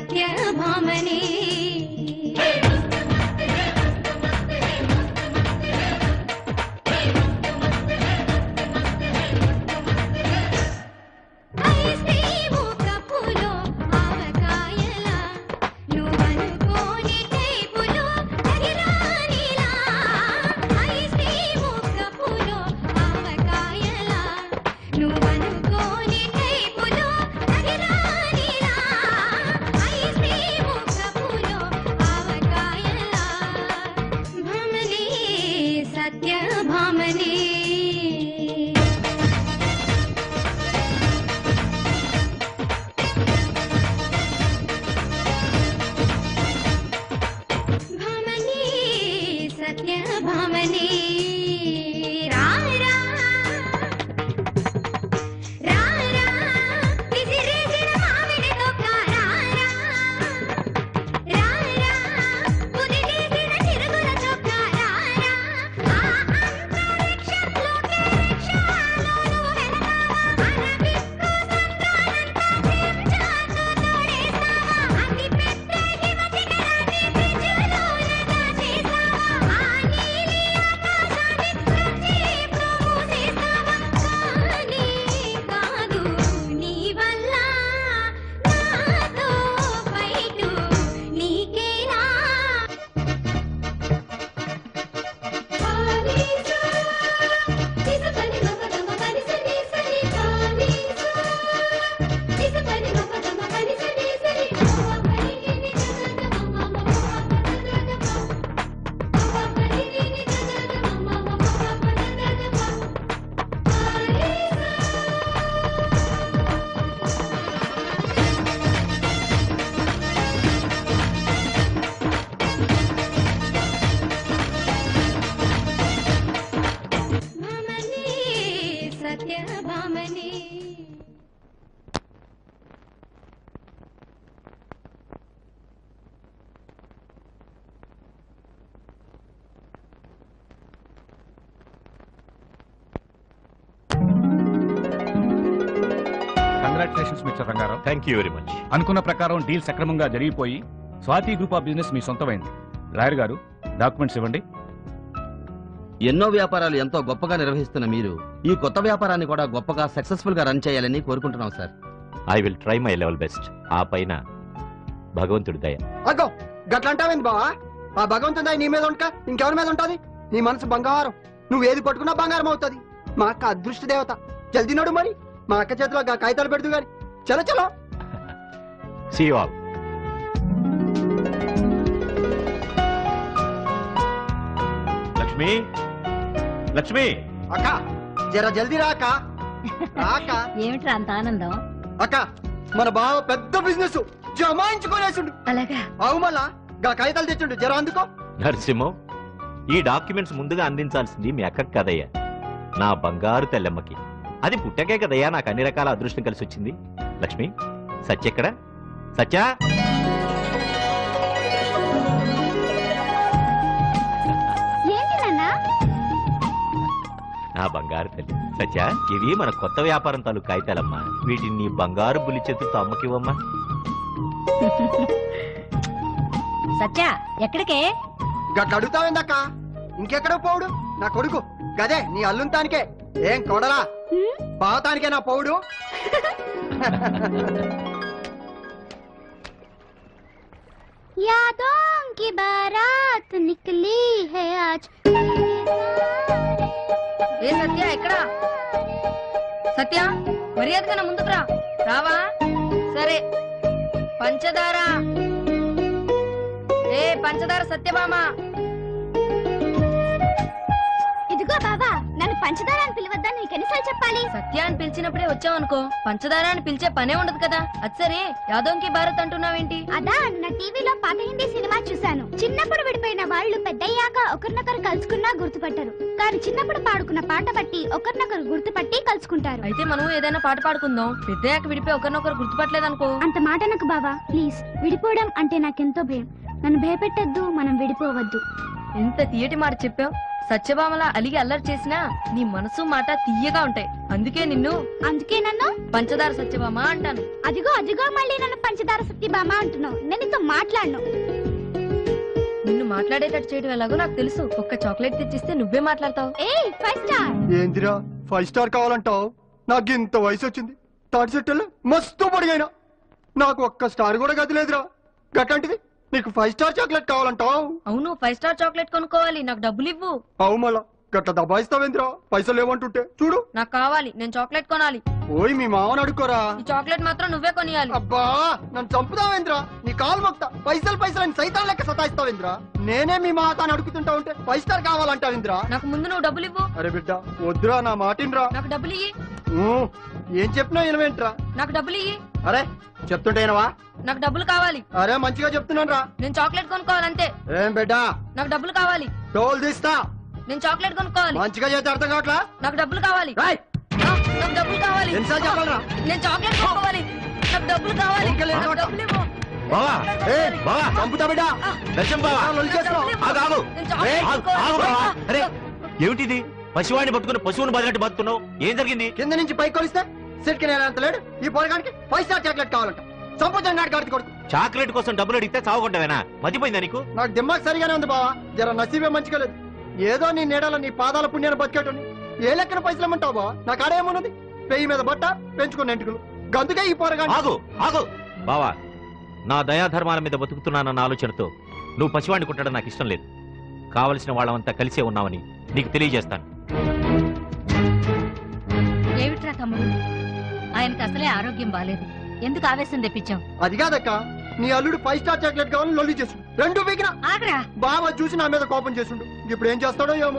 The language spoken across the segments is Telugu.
సత్యభామనే ఐస్ క్రీము కప్పులో ఆవకాయలా నువ్వనుకోని టైపులో తగిరానిలా ఐస్ క్రీము కప్పులో ఆవకాయలా నువ్వనుకోని టైపులో తగిరానిలా ఐస్ క్రీము కప్పులో ఆవకాయలా భామనే సత్యభామనే భామనే సత్యభామనే రా రా రా రా విసిరేసిన మామిడి తొక్క రా రా రా రా కుదిరేసిన చిరుగుల చొక్క రా రా ఆ అంతరిక్షంలోకి రిక్షాలో నువ్వు వెళతావా అరబిక్కు సంద్రాలంతా చెంచాతో తోడేస్తావా అతి పెద్ద హిమ శిఖరాన్ని ఫ్రిడ్జ్లోనే దాచేస్తావా ఆ నీలి ఆకాశాన్ని ప్రదీప్తో మూసేస్తావా కానీ కాదు నీ వల్ల నాతో ఫైటు నీకేనా పానీసా నిజ పని మమ గమ పని సని సని పానీసా నిజ పని మమ గమ పని సని సని మమ పని ని జగ మమ మమ పద గ మమ పని ని జగ మమ మమ పద గ పానీసా భామనే సత్యభామనే congratulations mister Rangarao thank you very much అనుకున్న ప్రకారం డీల్ సక్రమంగా జరిగిపోయి స్వాతి గ్రూప్ ఆఫ్ బిజినెస్ మీ సొంతమైంది లాయర్ గారు డాక్యుమెంట్స్ ఇవ్వండి ఎన్నో వ్యాపారాలు ఎంతో గొప్పగా నిర్వహిస్తున్న మీరు ఈ కొత్త వ్యాపారాన్ని కూడా గొప్పగా సక్సెస్ఫుల్ గా రన్ చేయాలని కోరుకుంటున్నాం sir I will try my level best ఆ పైన భగవంతుడి దయ అగ్గో గట్లంటావేంది బావా ఆ భగవంతుడా నీ మీద ఉంటక ఇంకెవరి మీద ఉంటది నీ మనసు బంగారం నువ్వు ఏది పట్టుకున్నా బంగారం అవుతుంది మా అక్క అదృష్ట దేవత జల్దీ నడు మరి మా అక్క చేతిలో గా కాగితాలు పెడుతూ గాని చలో చలో సీ ఆల్ లక్ష్మి లక్ష్మి అక్క జర జల్దీ రా అక్క రా అక్క ఏమిట్రా అంత ఆనందం అక్క మన బావ పెద్ద బిజినెస్ జమాయించుకోలేసిండు అలాగా అవు మళ్ళా గా కాగితాలు తెచ్చిండు జర అందుకో నరసింహం ఈ డాక్యుమెంట్స్ ముందుగా అందించాల్సింది మీ అక్కకి కదయ్యా నా బంగారు తెల్లమ్మకి అది పుట్టకే కదయ్యా నాకు అన్ని రకాల అదృష్టం కలిసి వచ్చింది లక్ష్మి సత్య ఎక్కడ సత్య ఏంటి నాన్న నా బంగారు తల్లి సత్య ఇవి మన కొత్త వ్యాపారం తాలూకు కాగితాలమ్మా వీటిని నీ బంగారు బుల్లి చేతులతో అమ్మకివ్వమ్మా సత్య ఎక్కడికే గట్ల అడుగుతావేందక్క ఇంకెక్కడ పోవుడు నా కొడుకు గదే నీ అల్లుంతానికే ఏం కొడరా బావతానికే నా పోవుడు यादों की बारात निकली है आज ఏ సత్య ఎక్కడా సత్య మర్యాదగా నా ముందుకు రా రావా సరే పంచదార ఏ పంచదార సత్యభామ ఇదిగో బాబా నన్ను పంచదార అని పిలవద్దని నీకు ఎన్నిసార్లు చెప్పాలి సత్య అని పిలిచినప్పుడే వచ్చావనుకో పంచదార అని పిలిచే పనే ఉండదు కదా అది సరే యాదోంకి భారత్ అంటున్నావేంటి అదా నా టీవీలో పాత హిందీ సినిమా చూశాను చిన్నప్పుడు విడిపోయిన వాళ్ళు పెద్దయ్యాక ఒకరినొకరు కలుసుకున్నా గుర్తుపట్టరు కానీ చిన్నప్పుడు పాడుకున్న పాట బట్టి ఒకరినొకరు గుర్తుపట్టి కలుసుకుంటారు అయితే మనం ఏదైనా పాట పాడుకుందాం పెద్దయ్యాక విడిపోయి ఒకరినొకరు గుర్తుపట్టలేదనుకో అంత మాట నాకు బాబా ప్లీజ్ విడిపోవడం అంటే నాకెంతో భయం నన్ను భయపెట్టద్దు మనం విడిపోవద్దు ఎంత తీయటి మాట చెప్పావు సత్యభామలా అలిగి అల్లరి చేసినా నీ మనసు మాట తీయగా ఉంటాయి అందుకే నిన్ను అందుకే నన్ను పంచదార సత్యభామ అంటాను అదిగో అదిగో మళ్ళీ నన్ను పంచదార సత్యభామ అంటున్నావు నేను నీతో మాట్లాడను నిన్ను మాట్లాడేటట్టు చేయడం ఎలాగో నాకు తెలుసు ఒక్క చాక్లెట్ తెచ్చిస్తే నువ్వే మాట్లాడతావు ఏయ్ ఫైవ్ స్టార్ ఏందిరా ఫైవ్ స్టార్ కావాలంటావు నాకు ఇంత వయసు వచ్చింది తాటి చెట్టులో మస్తు పొడిగైనా నాకు ఒక్క స్టార్ కూడా గది లేదురా గట్లాంటిది నీకు ఫైవ్ స్టార్ చాక్లెట్ కావాలంటావు అవును ఫైవ్ స్టార్ చాక్లెట్ కొనుక్కోవాలి నాకు డబ్బులు ఇవ్వు అవు మళ్ళా గట్ల దబాయిస్తావేంద్రా పైసలు ఏమంటుంటే చూడు నాకు కావాలి నేను చాక్లెట్ కొనాలి ఓయ్ మీ మామని అడుక్కోరా ఈ చాక్లెట్ మాత్రం నువ్వే కొనియాలి అబ్బా నన్ను చంపుతావేంద్రా నీ కాలు మొక్తా పైసలు పైసలు అని సైతాన్ లెక్క సతాయిస్తావేంద్రా నేనే మీ మాతాన్ని అడుగుతుంటా ఉంటే ఫైవ్ స్టార్ కావాలంటావేంద్రా నాకు ముందు నువ్వు డబ్బులు ఇవ్వు అరే బిడ్డ వద్దురా నా మాటిన్రా నాకు డబ్బులు ఇయ్యి ఊ, ఏం చెప్పినా వినవేంట్రా నాకు డబ్బులు ఇయ్యి అరే చెప్తుంటేనవా నాకు డబ్బులు కావాలి అరే మంచిగా చెప్తున్నాను రా నేను చాక్లెట్ కొనుక్కోవాలంతే ఏం బిడ్డ నాకు డబ్బులు కావాలి టోల్ తీస్తా నేను చాక్లెట్ కొనుక్కోవాలి మంచిగా చేస్తే అర్థం కావట్లా నాకు డబ్బులు కావాలి రాయ్ ఆ, నాకు డబ్బులు కావాలి ఎన్నిసార్లు చెప్పాలరా నేను చాక్లెట్ కొనుక్కోవాలి నాకు డబ్బులు కావాలి ఇంకా లేదు. నాకు డబ్బులు ఇవ్వు. బావా ఏ బావా చంపుతా బిడ్డ దర్శం బావా ఆ, లొల్లి చేస్తున్నావు. ఆగు, ఆగు. నేను చాక్లెట్ ఆగు, ఆగు కొనుక్కోవాలి. బావా. అరే ఏమిటిది పశువాడిని పట్టుకుని పశువుని బదిలినట్టు బతుకున్నావు ఏం జరిగింది కింద నుంచి పైకి కొలిస్తే సిట్కి నేను అంత లేడు ఈ పొరగానికి ఫైవ్ స్టార్ చాక్లెట్ కావాలంట చంపుతాను నాటి కాడికి కొడుకు చాక్లెట్ కోసం డబ్బులు అడిగితే చావకుంటావేనా మతిపోయిందా నీకు నాకు దిమ్మాగ్ సరిగానే ఉంది బావా జర నసీబే మంచిగా లేదు ఏదో నీ నీడలో నీ పాదాల పుణ్యాన్ని బతికేటోని ఏ లెక్కన పైసలు ఇమ్మంటావు బావా నాకు ఆడేమున్నది పెయ్యి మీద బట్ట పెంచుకున్న ఎంటుకలు గందుకే ఈ పొరగాని ఆగు ఆగు బావా నా దయాధర్మాల మీద బతుకుతున్నానన్న ఆలోచనతో నువ్వు పసివాడిని కుట్టడం నాకు ఇష్టం లేదు కావలసిన వాళ్ళమంతా కలిసే ఉన్నామని నీకు తెలియజేస్తాను ఏమిట్రా తమ్ముడు ఆయనకు అసలే ఆరోగ్యం బాలేదు ఎందుకు ఆవేశం తెప్పించావు అది కాదక్క నీ అల్లుడు ఫైవ్ స్టార్ చాక్లెట్ కావాలని లొల్లి చేసు రెండు పీకిన ఆగరా బావ చూసి నా మీద కోపం చేసిండు ఇప్పుడు ఏం చేస్తాడో ఏమో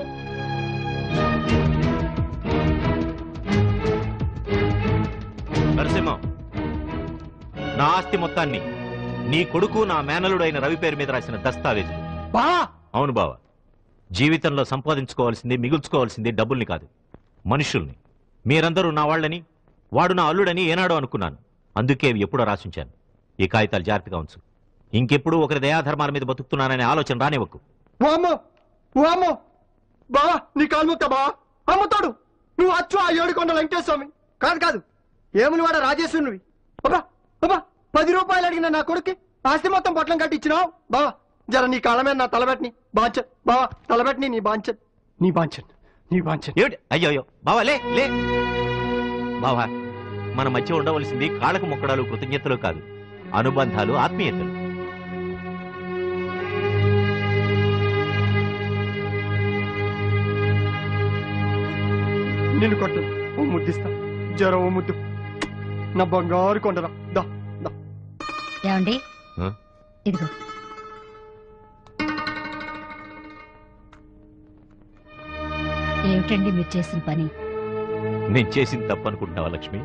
నరసింహం నా ఆస్తి మొత్తాన్ని నీ కొడుకు నా మేనలుడు అయిన రవి పేరు మీద రాసిన దస్తావేజు బావా అవును బావ జీవితంలో సంపాదించుకోవాల్సింది మిగుల్చుకోవాల్సింది డబ్బుల్ని కాదు మనుషుల్ని మీరందరూ నా వాళ్ళని వాడు నా అల్లుడని ఏనాడో అనుకున్నాను అందుకే ఇవి ఎప్పుడో రాసించాను ఈ కాగితాలు జాగ్రత్తగా ఉంచు ఇంకెప్పుడు ఒకరి దయాధర్మాల మీద బతుకుతున్నాననే ఆలోచన రానివ్వకు ఓ అమ్మో ఓ అమ్మో బావా నీ కాలు ముక్త బావా అమ్ముతాడు నువ్వు అచ్చు ఆ ఏడుకొండ వెంకటేశ్వర స్వామి కాదు కాదు ఏముని వాడ రాజేశ్వరునివి అబ్బా అబ్బా పది రూపాయలు అడిగిన నా కొడుక్కి ఆస్తి మొత్తం పొట్లం కట్టి ఇచ్చినావు బావా జర నీ కాళ్ళ మీద నా తలబెట్టిని బాంచన్ బావా తలబెట్టిని నీ బాంచన్ నీ బాంచన్ నీ బాంచన్ ఏమిటి అయ్యో అయ్యో బావా లే లే బావా మన మధ్య ఉండవలసింది కాళ్ళకు మొక్కడాలు కృతజ్ఞతలు కాదు అనుబంధాలు ఆత్మీయతలు నిన్ను కొట్టు ఓ ముద్దిస్తా జర ఓ ముద్దు నా బంగారు కొండరా దా దా ఏమండి ఆ? ఇదిగో ఏమిటండి మీరు చేసిన పని నేను చేసింది తప్పు అనుకుంటున్నావా లక్ష్మి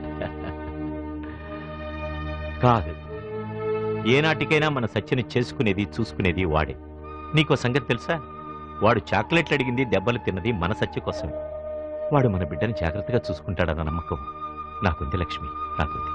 కాదు ఏనాటికైనా మన సత్యని చేసుకునేది చూసుకునేది వాడే నీకో సంగతి తెలుసా వాడు చాక్లెట్లు అడిగింది దెబ్బలు తిన్నది మన సత్య కోసమే వాడు మన బిడ్డని జాగ్రత్తగా చూసుకుంటాడన్న నమ్మకం నాకుంది లక్ష్మి నాకుంది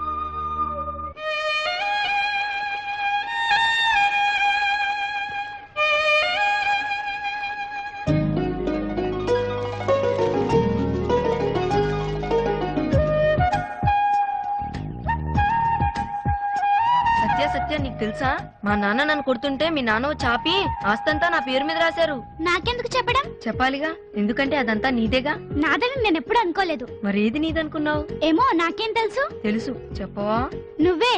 సత్య సత్య నీకు తెలుసా మా నాన్న నన్ను కొడుతుంటే మీ నాన్న చాపి ఆస్తంతా నా పేరు మీద రాశారు నాకెందుకు చెప్పడం చెప్పాలిగా ఎందుకంటే అదంతా నీదేగా నాదని నేను ఎప్పుడు అనుకోలేదు మరేది నీదనుకున్నావు ఏమో నాకేం తెలుసు తెలుసు చెప్పవా నువ్వే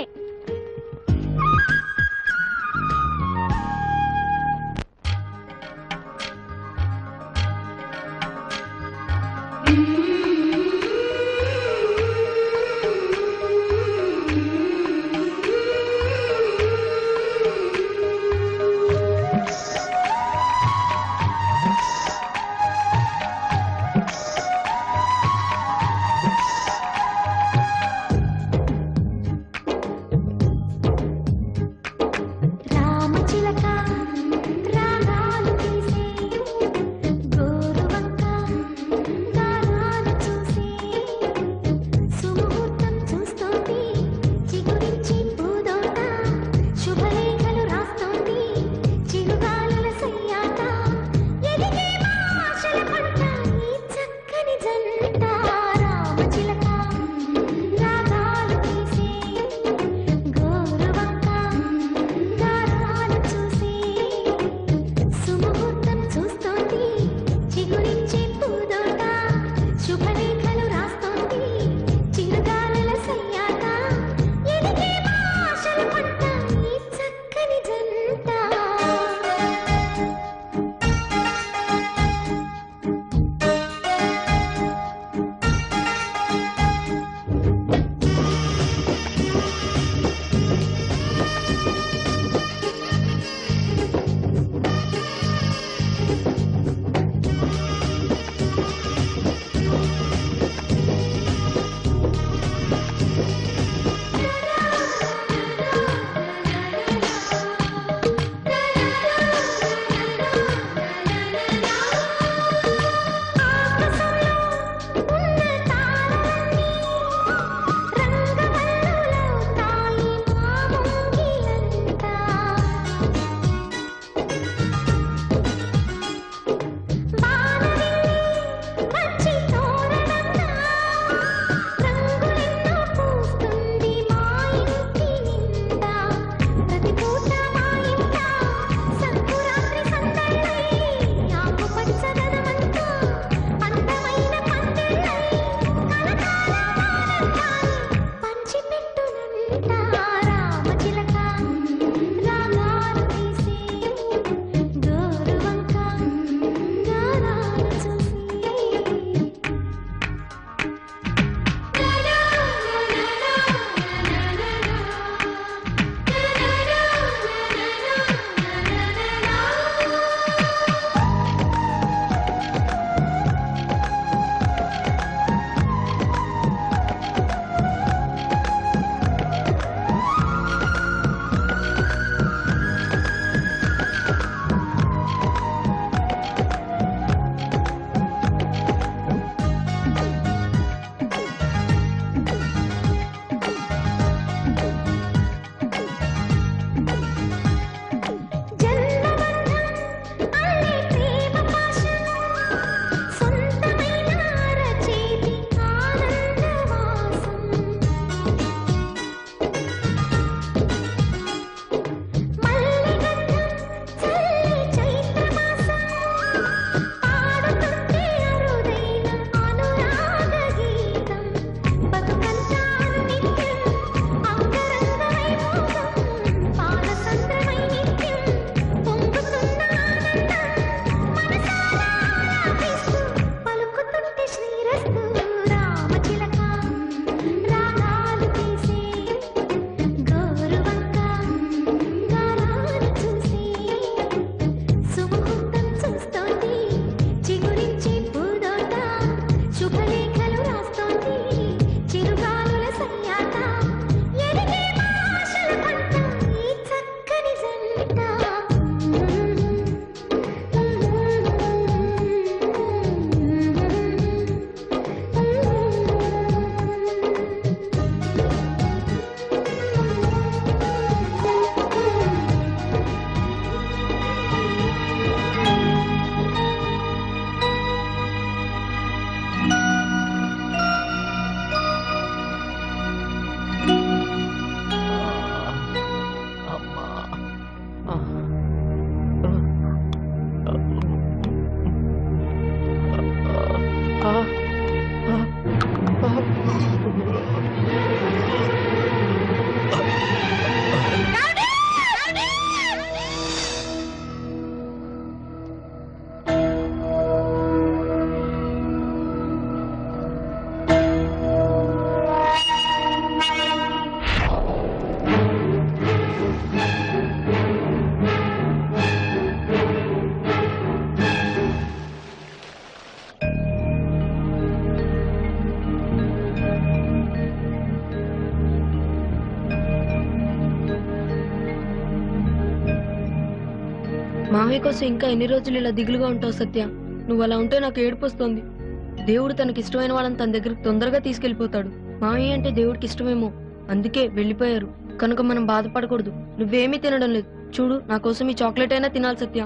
మామయ్య కోసం ఇంకా ఎన్ని రోజులు ఇలా దిగులుగా ఉంటావు సత్య నువ్వు అలా ఉంటే నాకు ఏడుపు వస్తుంది దేవుడు తనకి ఇష్టమైన వాళ్ళని తన దగ్గరికి తొందరగా తీసుకెళ్లిపోతాడు మామయ్య అంటే దేవుడికి ఇష్టమేమో అందుకే వెళ్ళిపోయారు కనుక మనం బాధపడకూడదు నువ్వేమీ తినడం లేదు చూడు నా కోసం ఈ చాక్లెట్ అయినా తినాలి సత్య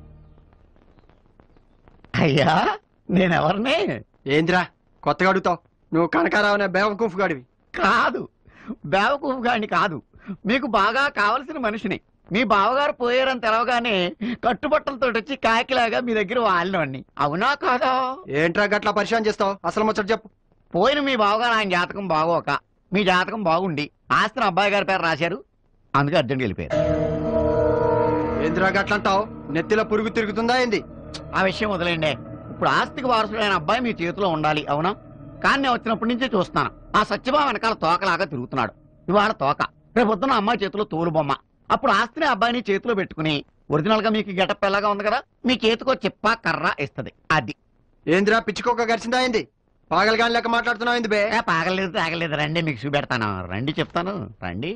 అయ్యా నేనెవరిని ఏందిరా కొత్తగా అడుగుతావు నువ్వు కనకారావు అనే బేవకూఫ్ గాడివి కాదు బేవకూఫ్ గాడిని కాదు మీకు బాగా కావలసిన మనిషిని మీ బావగారు పోయారని తెలవగానే కట్టుబట్టలతో వచ్చి కాకిలాగా మీ దగ్గర వాలినోడిని అవునా కాదా ఏంట్రా గట్లా పరిచయం చేస్తావు అసలు ముచ్చట చెప్పు పోయిన మీ బావగారు ఆయన జాతకం బాగోక మీ జాతకం బాగుండి ఆస్తిని అబ్బాయి గారి పేరు రాశారు అందుకే అర్జెంట్ వెళ్ళిపోయారు ఏందిరా గట్లంటావు నెత్తిలో పురుగు తిరుగుతుందా ఏంది ఆ విషయం వదిలేండి ఇప్పుడు ఆస్తికి వారసుడైన అబ్బాయి మీ చేతిలో ఉండాలి అవునా కానీ నేను వచ్చినప్పటి నుంచే చూస్తున్నాను ఆ సత్యభావ వెనకాల తోకలాగా తిరుగుతున్నాడు ఇవాళ తోక రేపు పొద్దున అమ్మాయి చేతిలో తోలు బొమ్మ అప్పుడు ఆస్తిని అబ్బాయిని చేతిలో పెట్టుకుని ఒరిజినల్ గా మీకు గెటప్ ఎలాగా ఉంది కదా మీ చేతికో చెప్ప కర్ర ఇస్తది అది ఏందిరా పిచ్చుకోక గడిచిందా ఏంది పాగలగాని లెక్క మాట్లాడుతున్నావు ఏంది బే ఏ, పాగలేదు తాగలేదు రండి మీకు చూపెడతాను రండి చెప్తాను రండి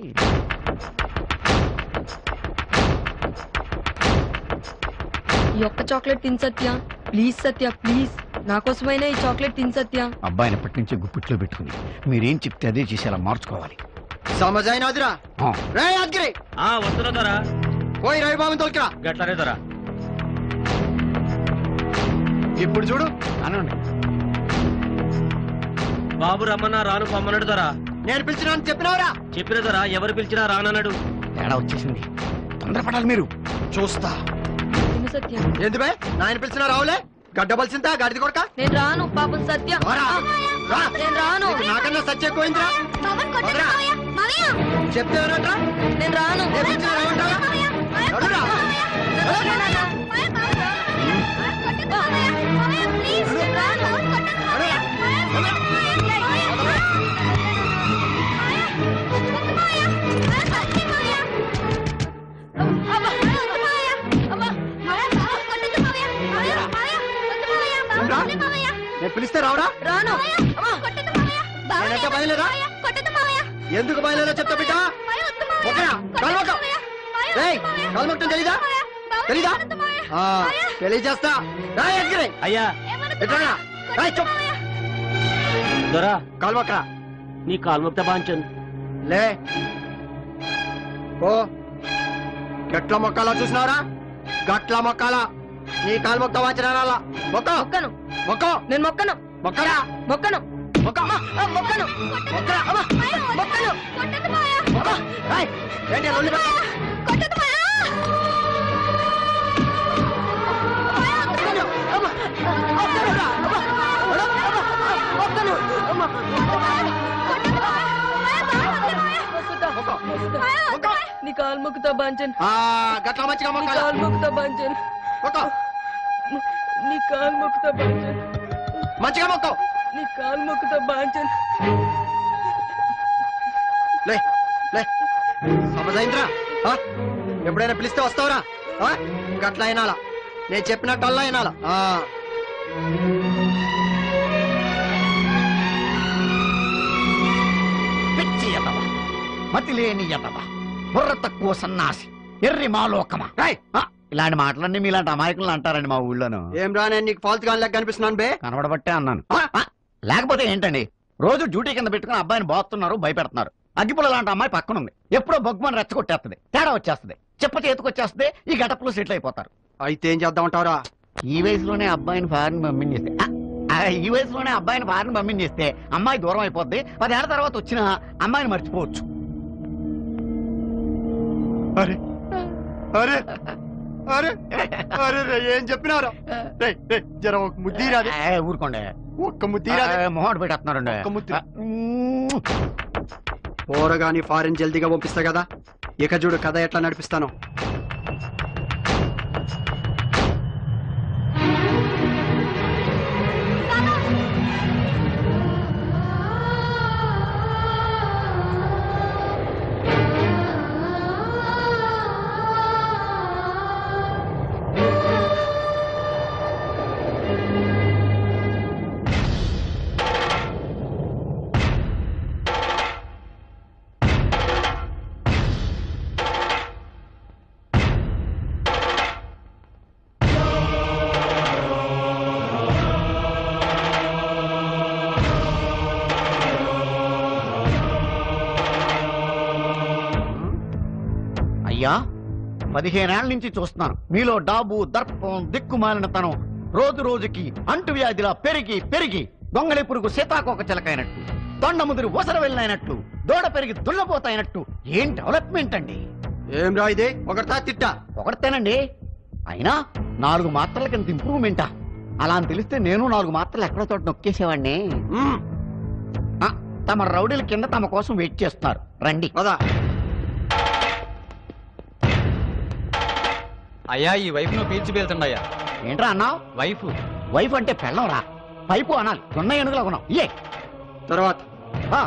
ఈ ఒక్క చాక్లెట్ తిని సత్య ప్లీజ్ సత్య ప్లీజ్ నా కోసమైనా ఈ చాక్లెట్ తిని సత్య అబ్బాయిని ఎప్పటి నుంచే గుప్పిట్లో పెట్టుకుని మీరేం చెప్తే అదే చేసేలా మార్చుకోవాలి సమజైనదిరా ఆ. రే అద్గిరి ఆ వస్తున్నా దొరా పోయి రవి బాబుని తోలుకురా గట్లనే దొరా ఇప్పుడు చూడు అనండి బాబు రమ్మన్నా రాను పమ్మన్నాడు దొరా నేను పిలిచినా అని చెప్పినావురా చెప్పిన దొరా ఎవరు పిలిచినా రానన్నాడు తేడా వచ్చేసింది తొందరపడాలి మీరు చూస్తా తిను సత్య ఏంది బే నాయన పిలిచినా రావులే గడ్డబలిసిందా గడిది కొడక నేను రాను పాపం సత్య రారా. రా. నేను రాను నీకు నాకన్నా సత్య ఎక్కువైందిరా వదరా. చెప్తే వినట్రా? నేను రాను నేను పిలిచినా రావంటావా? నడురా. ఏంట్రా? నేను పిలిస్తే రావరా రాను నేనంటే భయం లేదా ఎందుకు భయం లేదా చెప్తా బిడ్డ ఒకరా కలవకం రేయ్ కలవకం తెలీదా తెలీదా ఆ, తెలియజేస్తా రాయ్ అగ్గిరి అయ్యా ఎట్లా రాయ్ చెప్ దొరా కలవకరా నీ కాల్ముక్త బాంచన్ లే ఓ గట్ల మొక్కలా చూసినారా గట్ల మొక్కలా నీ కాలు మొక్క వాచనాలా మొక్క మొక్కను మొక్క నేను మొక్కను మొక్కరా మొక్కను మొక్క ఆ, మొక్కను మొక్కరా అమ్మా మొక్కను మొక్క రాయ్ ఏంటి లొల్లి పెట్ట మొక్క నీ కాలు మొక్కుతా బాంచన్ ఆ గట్ల మంచిగా నీ మొక్కలా కాలు మొక్కుతా బాంచన్ మొక్క నీ కాలు మొక్కుతా బాంచన్ మంచిగా మొక్క నీ కాలు మొక్కుతా బాంచన్ లే లే సమజైంద్రా ఆ? ఎప్పుడైనా పిలిస్తే వస్తావురా ఆ? గట్ల అయినాలా నేను చెప్పినట్టు అల్లా అయినాలా ఆ. పిచ్చి ఎతవ మతి లేని ఎతవ బుర్ర తక్కువ సన్నాసి ఎర్రి మాలోకమా రేయ్! ఆ, ఇలాంటి మాటలన్నీ మీలాంటి అమాయకులను అంటారండి మా ఊళ్ళోను ఏం రా నేను నీకు ఫాల్తు గాని లెక్క కనిపిస్తున్నాను బే కనబడబట్టే అన్నాను ఆ, లేకపోతే ఏంటండి రోజు డ్యూటీ కింద పెట్టుకుని అబ్బాయిని బాస్తున్నారు భయపెడుతున్నారు అగ్గిపుల్ల లాంటి అమ్మాయి పక్కన ఉంది ఎప్పుడో బొగ్గుమని రెచ్చగొట్టేస్తుంది తేడా వచ్చేస్తుంది చెప్ప చేతికి వచ్చేస్తుంది ఈ గటప్లో సెటిల్ అయిపోతారు అయితే ఏం చేద్దామంటావురా ఈ వయసులోనే అబ్బాయిని ఫారిన్ పంపించేస్తే ఆ, ఆ, ఈ వయసులోనే అబ్బాయిని ఫారిన్ పంపించేస్తే అమ్మాయి దూరం అయిపోద్ది పదేళ్ల తర్వాత వచ్చిన అమ్మాయిని మర్చిపోవచ్చు అరే అరే అరే అరే రే, ఏం చెప్పినారా రేయ్, రేయ్, జర ఒక ముద్దీరా అది. ఏ, ఊరుకోండి ఒక్క ముద్దీరా అది. మొహం పెట్టేస్తున్నారండి ఒక్క ముద్దు. ఆ, మ్మ్. పోరగాని ఫారెన్ జల్దీగా పంపిస్తా కదా ఇక చూడు కథ ఎట్లా నడిపిస్తాను అయ్యా పదిహేనేళ్ల నుంచి చూస్తున్నాను మీలో డాబు దర్పం దిక్కుమాలినతనం రోజు రోజుకి అంటువ్యాధిలా పెరిగి పెరిగి దొంగలి పురుగు సీతాకోక చిలకైనట్టు దొండ ముదురు ఒసర వెళ్ళినట్లు దూడ పెరిగి దుల్లపోతాయినట్టు ఏం డెవలప్మెంట్ అండి ఏం రా ఇది ఒకటితా తిట్టా ఒకటేనండి అయినా నాలుగు మాత్రల కింద ఇంప్రూవ్మెంటా అలా అని తెలిస్తే నేను నాలుగు మాత్రలు ఎక్కడో చోట నొక్కేసేవాడిని మ్మ్. ఆ, తమ రౌడీల కింద తమ కోసం వెయిట్ చేస్తున్నారు రండి పదా అయ్యా ఈ వైఫ్ ను పీల్చి పీల్చండి ఏంట్రా అన్నావు వైఫ్ వైఫ్ అంటే పెళ్ళం రా పైపు అనాలి ఉన్న ఏనుగులా ఉన్నావు ఏ తర్వాత ఆ,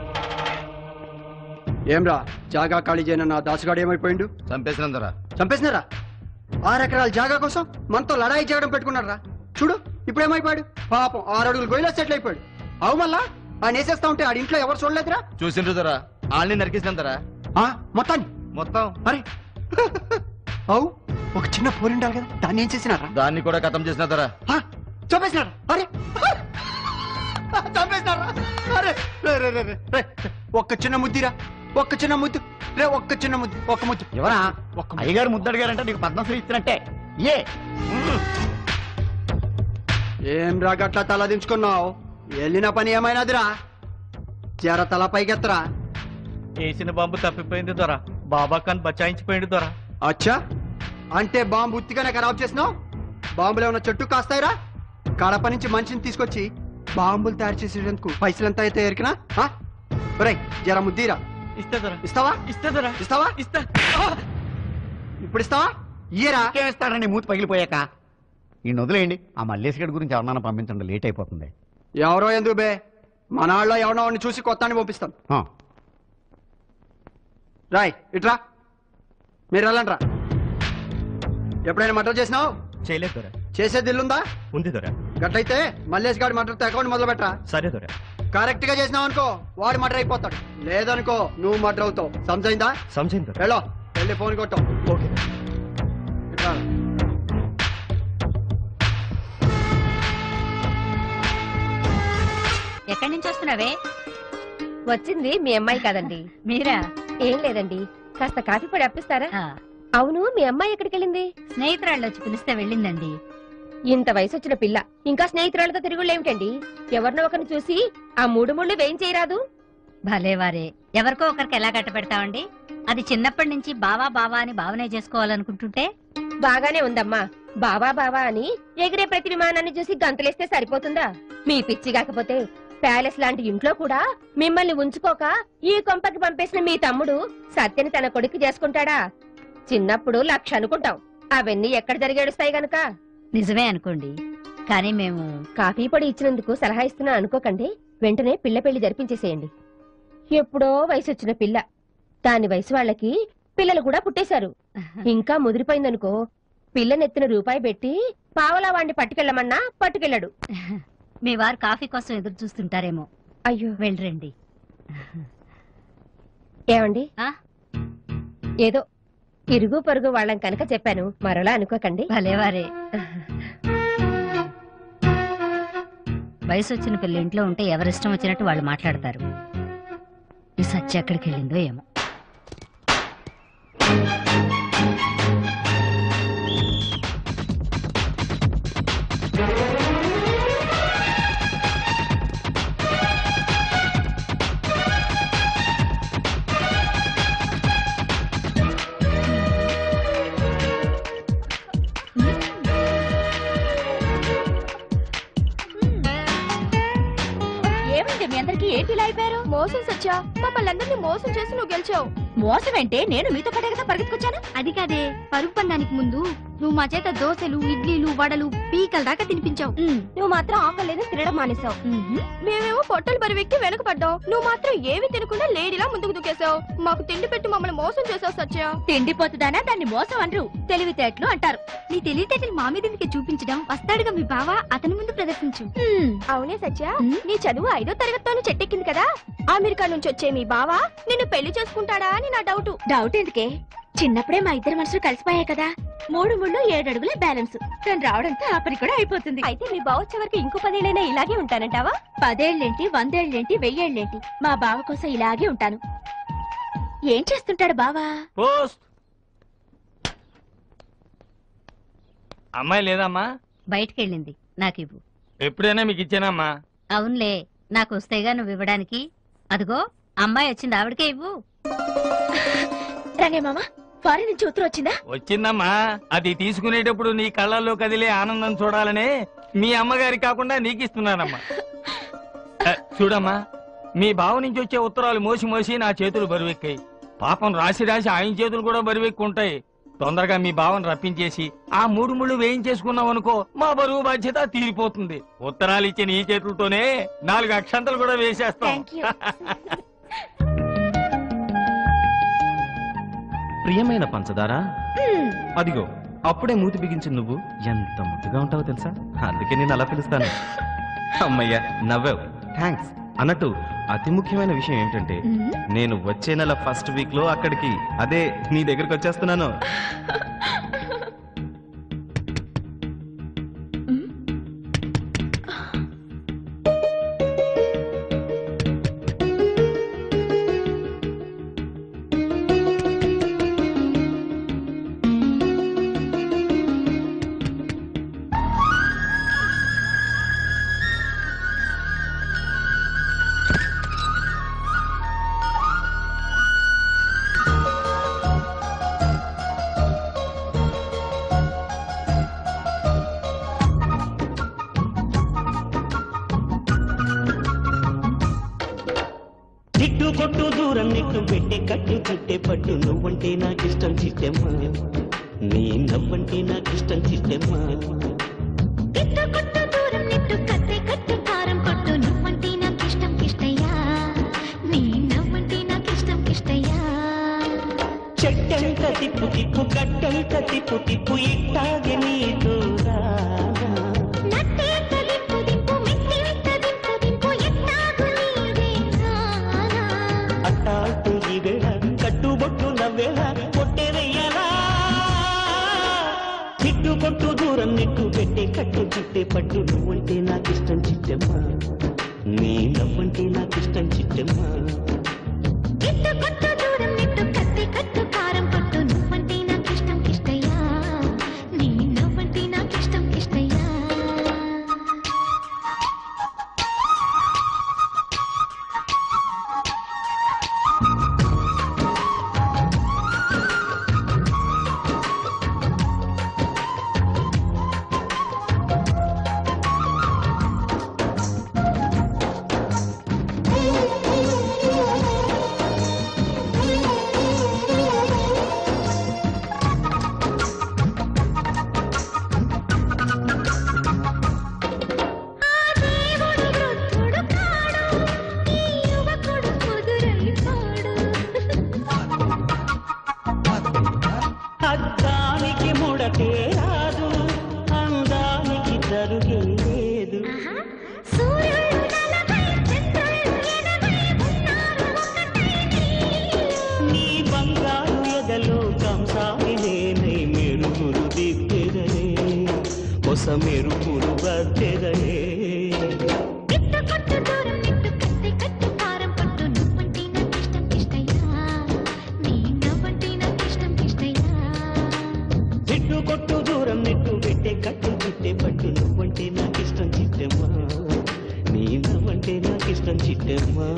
ఏం రా జాగా ఖాళీ చేయన నా దాసుగాడు ఏమైపోయిండు చంపేసినందరా చంపేసినారా ఆరు ఎకరాల జాగా కోసం మనతో లడాయి చేయడం పెట్టుకున్నారా చూడు ఇప్పుడు ఏమైపోయాడు పాపం ఆరు అడుగులు గొయ్యిలో సెటిల్ అయిపోయాడు అవు మళ్ళా ఆయన వేసేస్తా ఉంటే ఆడి ఇంట్లో ఎవరు చూడలేదురా చూసిండ్రు దొరా వాళ్ళని నరికేసినందరా ఆ, మొత్తాన్ని మొత్తం అరే అవు ఒక చిన్న పోరిండాలి కదా దాన్ని ఏం చేసినారా దాన్ని కూడా ఖతం చేసినదరా ఆ, చంపేసినారా అరే చంపేసినారా అరే రే, రే, రే, రే, రే. ఒక్క చిన్న ముద్దిరా ఒక్క చిన్న ముద్దు రే ఒక్క చిన్న ముద్దు ఒక్క ముద్దు ఎవరా ఒక్క ముద్దు. అయ్యగారు ముద్దడిగారంటే నీకు పద్మశ్రీ ఇచ్చినట్టే ఏ ఏం రా గట్లా తల దించుకున్నావు వెళ్ళిన పని ఏమైనాదిరా జర తల పైకెత్తరా వేసిన బాంబు తప్పిపోయింది దొర బాబా ఖాన్ బచాయించిపోయింది దొర అచ్చా అంటే బాంబు ఉత్తిగానే ఖరాబ్ చేసినావు బాంబులు ఏమైనా చెట్టు కాస్తాయిరా కడప నుంచి మనిషిని తీసుకొచ్చి బాంబులు తయారు చేసేందుకు పైసలు ఎంత అయితే ఎరికినా ఒరేయ్ జర ముద్దీరా ఇస్తే దొర ఇస్తావా ఇస్తే దొర ఇస్తావా ఇస్తా ఇప్పుడు ఇస్తావా ఇయ్యరా ఇంకేమిస్తాడండి మూతి పగిలిపోయాక ఈ వదిలేయండి ఆ మల్లేష్ గడి గురించి ఎవరన్నా పంపించండి లేట్ అయిపోతుంది ఎవరో ఎందుకు బే మన వాళ్ళలో ఎవరో వాడిని చూసి కొత్త పంపిస్తాం ఆ, రాయ్ ఇట్రా మీరు వెళ్ళండి రా ఎప్పుడైనా మటర్ చేసినావు చేయలేదు దొర చేసేది ఇల్లుందా ఉంది దొర గట్లయితే మల్లేష్ గారి మటర్తో అకౌంట్ మొదలు పెట్టరా సరే దొర కరెక్ట్ గా చేసినావు అనుకో వాడు మటర్ అయిపోతాడు లేదనుకో నువ్వు మటర్ అవుతావు సమజైందా సంజయింది దొర వెళ్ళో వెళ్ళి ఫోన్ కొట్టావు ఓకే ఇట్రా రా. ఎక్కడి నుంచి వస్తున్నావే వచ్చింది మీ అమ్మాయి కదండి మీరా ఏం లేదండి కాస్త కాఫీ పొడి అప్పిస్తారా ఆ, అవును మీ అమ్మాయి ఎక్కడికి వెళ్ళింది స్నేహితురాళ్ళు వచ్చి పిలిస్తే వెళ్ళిందండి ఇంత వయసు వచ్చిన పిల్ల ఇంకా స్నేహితురాలతో తిరుగుళ్ళేమిటండి ఎవరినో ఒకరిని చూసి ఆ మూడు ముళ్ళు వేయించేయరాదు భలేవారే ఎవరికో ఒకరికి ఎలా కట్టపెడతామండి అది చిన్నప్పటి నుంచి బావా బావా అని భావనే చేసుకోవాలనుకుంటుంటే బాగానే ఉందమ్మా బావా బావా అని ఎగిరే ప్రతి విమానాన్ని చూసి గంతులేస్తే సరిపోతుందా మీ పిచ్చి కాకపోతే ప్యాలెస్ లాంటి ఇంట్లో కూడా మిమ్మల్ని ఉంచుకోక ఈ కొంపకి పంపేసిన మీ తమ్ముడు సత్యని తన కొడుకు చేసుకుంటాడా చిన్నప్పుడు లక్ష అనుకుంటాం అవన్నీ ఎక్కడ జరిగేడుస్తాయి గనక నిజమే అనుకోండి కానీ మేము కాఫీ పొడి ఇచ్చినందుకు సలహా ఇస్తున్నా అనుకోకండి వెంటనే పిల్ల పెళ్లి జరిపించేసేయండి ఎప్పుడో వయసు వచ్చిన పిల్ల దాని వయసు వాళ్ళకి పిల్లలు కూడా పుట్టేశారు ఇంకా ముదిరిపోయిందనుకో పిల్ల నెత్తిన రూపాయి పెట్టి పావలా వాడిని పట్టుకెళ్ళమన్నా పట్టుకెళ్ళడు మీ వారు కాఫీ కోసం ఎదురు చూస్తుంటారేమో అయ్యో వెళ్ళరండి ఏమండి ఆ? ఏదో ఇరుగు పొరుగు వాళ్ళం కనుక చెప్పాను మరోలా అనుకోకండి భలేవారే వయసు వచ్చిన పిల్ల ఇంట్లో ఉంటే ఎవరిష్టం వచ్చినట్టు వాళ్ళు మాట్లాడతారు ఈ సత్య ఎక్కడికి వెళ్ళిందో ఏమో ఏమండి మీ అందరికి ఏంటి ఇలా అయిపోయారు మోసం సచ్చా మమ్మల్ని అందరినీ మోసం చేసి నువ్వు గెలిచావు మోసం అంటే నేను మీతో పడే కదా పరిగెత్తుకొచ్చాను అది కాదే పరుగు పందానికి ముందు నువ్వు మా చేత దోశలు ఇడ్లీలు వడలు పీకల దాకా తినిపించావు నువ్వు మాత్రం ఆకలేదు తినడం మానేసావు మేమేమో పొట్టలు బరివెక్కి వెనకపడ్డావు నువ్వు మాత్రం ఏమి తినకుండా లేడీలా ముందుకు దూకేశావు మాకు తిండి పెట్టి మమ్మల్ని మోసం చేసావు సత్య తిండిపోతుందానా దాన్ని మోసం అనరు తెలివితేటలు అంటారు నీ తెలివితేటలు మా మీదకి చూపించడం వస్తాడుగా మీ బావ అతని ముందు ప్రదర్శించు అవునే సత్య నీ చదువు ఐదో తరగతితోనే చెట్టెక్కింది కదా అమెరికా నుంచి వచ్చే మీ బావ నిన్ను పెళ్లి చేసుకుంటాడా అని నా డౌట్ డౌట్ ఎందుకే చిన్నప్పుడే మా ఇద్దరు మనసులు కలిసిపోయాయి కదా మూడు ముళ్ళు ఏడు అడుగుల బ్యాలెన్స్ తను రావడంతో ఆ పని కూడా అయిపోతుంది అయితే మీ బావ వచ్చే వరకు ఇంకో పదేళ్ళైనా ఇలాగే ఉంటానంటావా పదేళ్ళేంటి వందేళ్ళేంటి వెయ్యేళ్ళేంటి మా బావ కోసం ఇలాగే ఉంటాను ఏం చేస్తుంటాడు బావా పోస్ట్ అమ్మాయి లేదమ్మా బయటికెళ్ళింది నాకు ఇవ్వు ఎప్పుడైనా మీకు ఇచ్చానమ్మా అవునులే నాకు వస్తేగా నువ్వు ఇవ్వడానికి అదిగో అమ్మాయి వచ్చింది ఆవిడకే ఇవ్వు రంగే మామ ఫారిన్ నుంచి ఉత్తరం వచ్చిందా వచ్చిందమ్మా అది తీసుకునేటప్పుడు నీ కళ్ళల్లో కదిలే ఆనందం చూడాలనే మీ అమ్మగారి కాకుండా నీకు ఇస్తున్నానమ్మా ఆ, చూడమ్మా మీ బావ నుంచి వచ్చే ఉత్తరాలు మోసి మోసి నా చేతులు బరువెక్కాయి పాపం రాసి రాసి ఆయన చేతులు కూడా బరువెక్కుంటాయి తొందరగా మీ బావను రప్పించేసి ఆ మూడు ముళ్ళు వేయించేసుకున్నాం అనుకో మా బరువు బాధ్యత తీరిపోతుంది ఉత్తరాలు ఇచ్చిన ఈ చేతులతోనే నాలుగు అక్షంతలు కూడా వేసేస్తాం థ్యాంక్ యూ ప్రియమైన పంచదార అదిగో అప్పుడే మూతి బిగించింది నువ్వు ఎంత ముద్దుగా ఉంటావో తెలుసా అందుకే నేను అలా పిలుస్తాను అమ్మయ్యా నవ్వావు థ్యాంక్స్ అన్నట్టు అతి ముఖ్యమైన విషయం ఏంటంటే నేను వచ్చే నెల ఫస్ట్ వీక్ లో అక్కడికి అదే నీ దగ్గరికి వచ్చేస్తున్నాను తిట్టు కొట్టు దూరం నిట్టు పెట్టే కట్టు చుట్టే పట్టు నువ్వంటే నాకిష్టం చిట్టెమ్మా నీ నవ్వంటే నాకిష్టం చిట్టెమ్మా తిట్టు కొట్టు దూరం నెట్టు కత్తి కట్టు కారం కొట్టు నువ్వంటే నాకిష్టం కిష్టయ్యా నీ నవ్వంటే నాకిష్టం కిష్టయ్యా చెట్టంత తిప్పు తిప్పు గట్టంత తిప్పు తిప్పు ఇట్టాగే నీతో రానా. నట్టే తలింపు దింపు మెత్తింత దింపు దింపు ఎట్టాగు నీదే నానా అట్టాటు ఈ వేళ కట్టుబొట్టు నవ్వేళ కొట్టేదయ్యలా తిట్టు కొట్టు దూరం నిట్టు పెట్టే కట్టు చుట్టే పట్టు నువ్వంటే నాకిష్టం చిట్టెమ్మా నీ నవ్వంటే నాకిష్టం చిట్టెమ్మా తిట్టు కొట్టు దూరం నెట్టు కత్తి కట్టు కారం కొట్టు నువ్వంటే నాకిష్టం కిష్టయ్యా నీ నవ్వంటే నాకిష్టం కిష్టయ్యా ఆ దేవుడు వృద్ధుడు కాడు ఈ యువకుడు ముదురైపోడు అద్దానికి ముడకే రాదు అందానికి తరుగే లేదు సూర్యుడు నలభై చంద్రుడు ఎనభై ఉన్నారు ఒకటై నీ బంగారు ఎదలో కంసాలి నేనే మెరుగులు దిద్దెదనే కొస మెరుపులు బద్దెదనే తిట్టు కొట్టు దూరం నెట్టు కత్తి కట్టు కారం పట్టు నువ్వంటే నాకిష్టం కిష్టయ్యా నీ నవ్వంటే నాకిష్టం కిష్టయ్యా తిట్టు కొట్టు దూరం నెట్టు పెట్టే కట్టు చుట్టే పట్టు నువ్వంటే నాకిష్టం చిట్టమ్మా నీ నవ్వంటే నాకిష్టం చిట్టమ్మా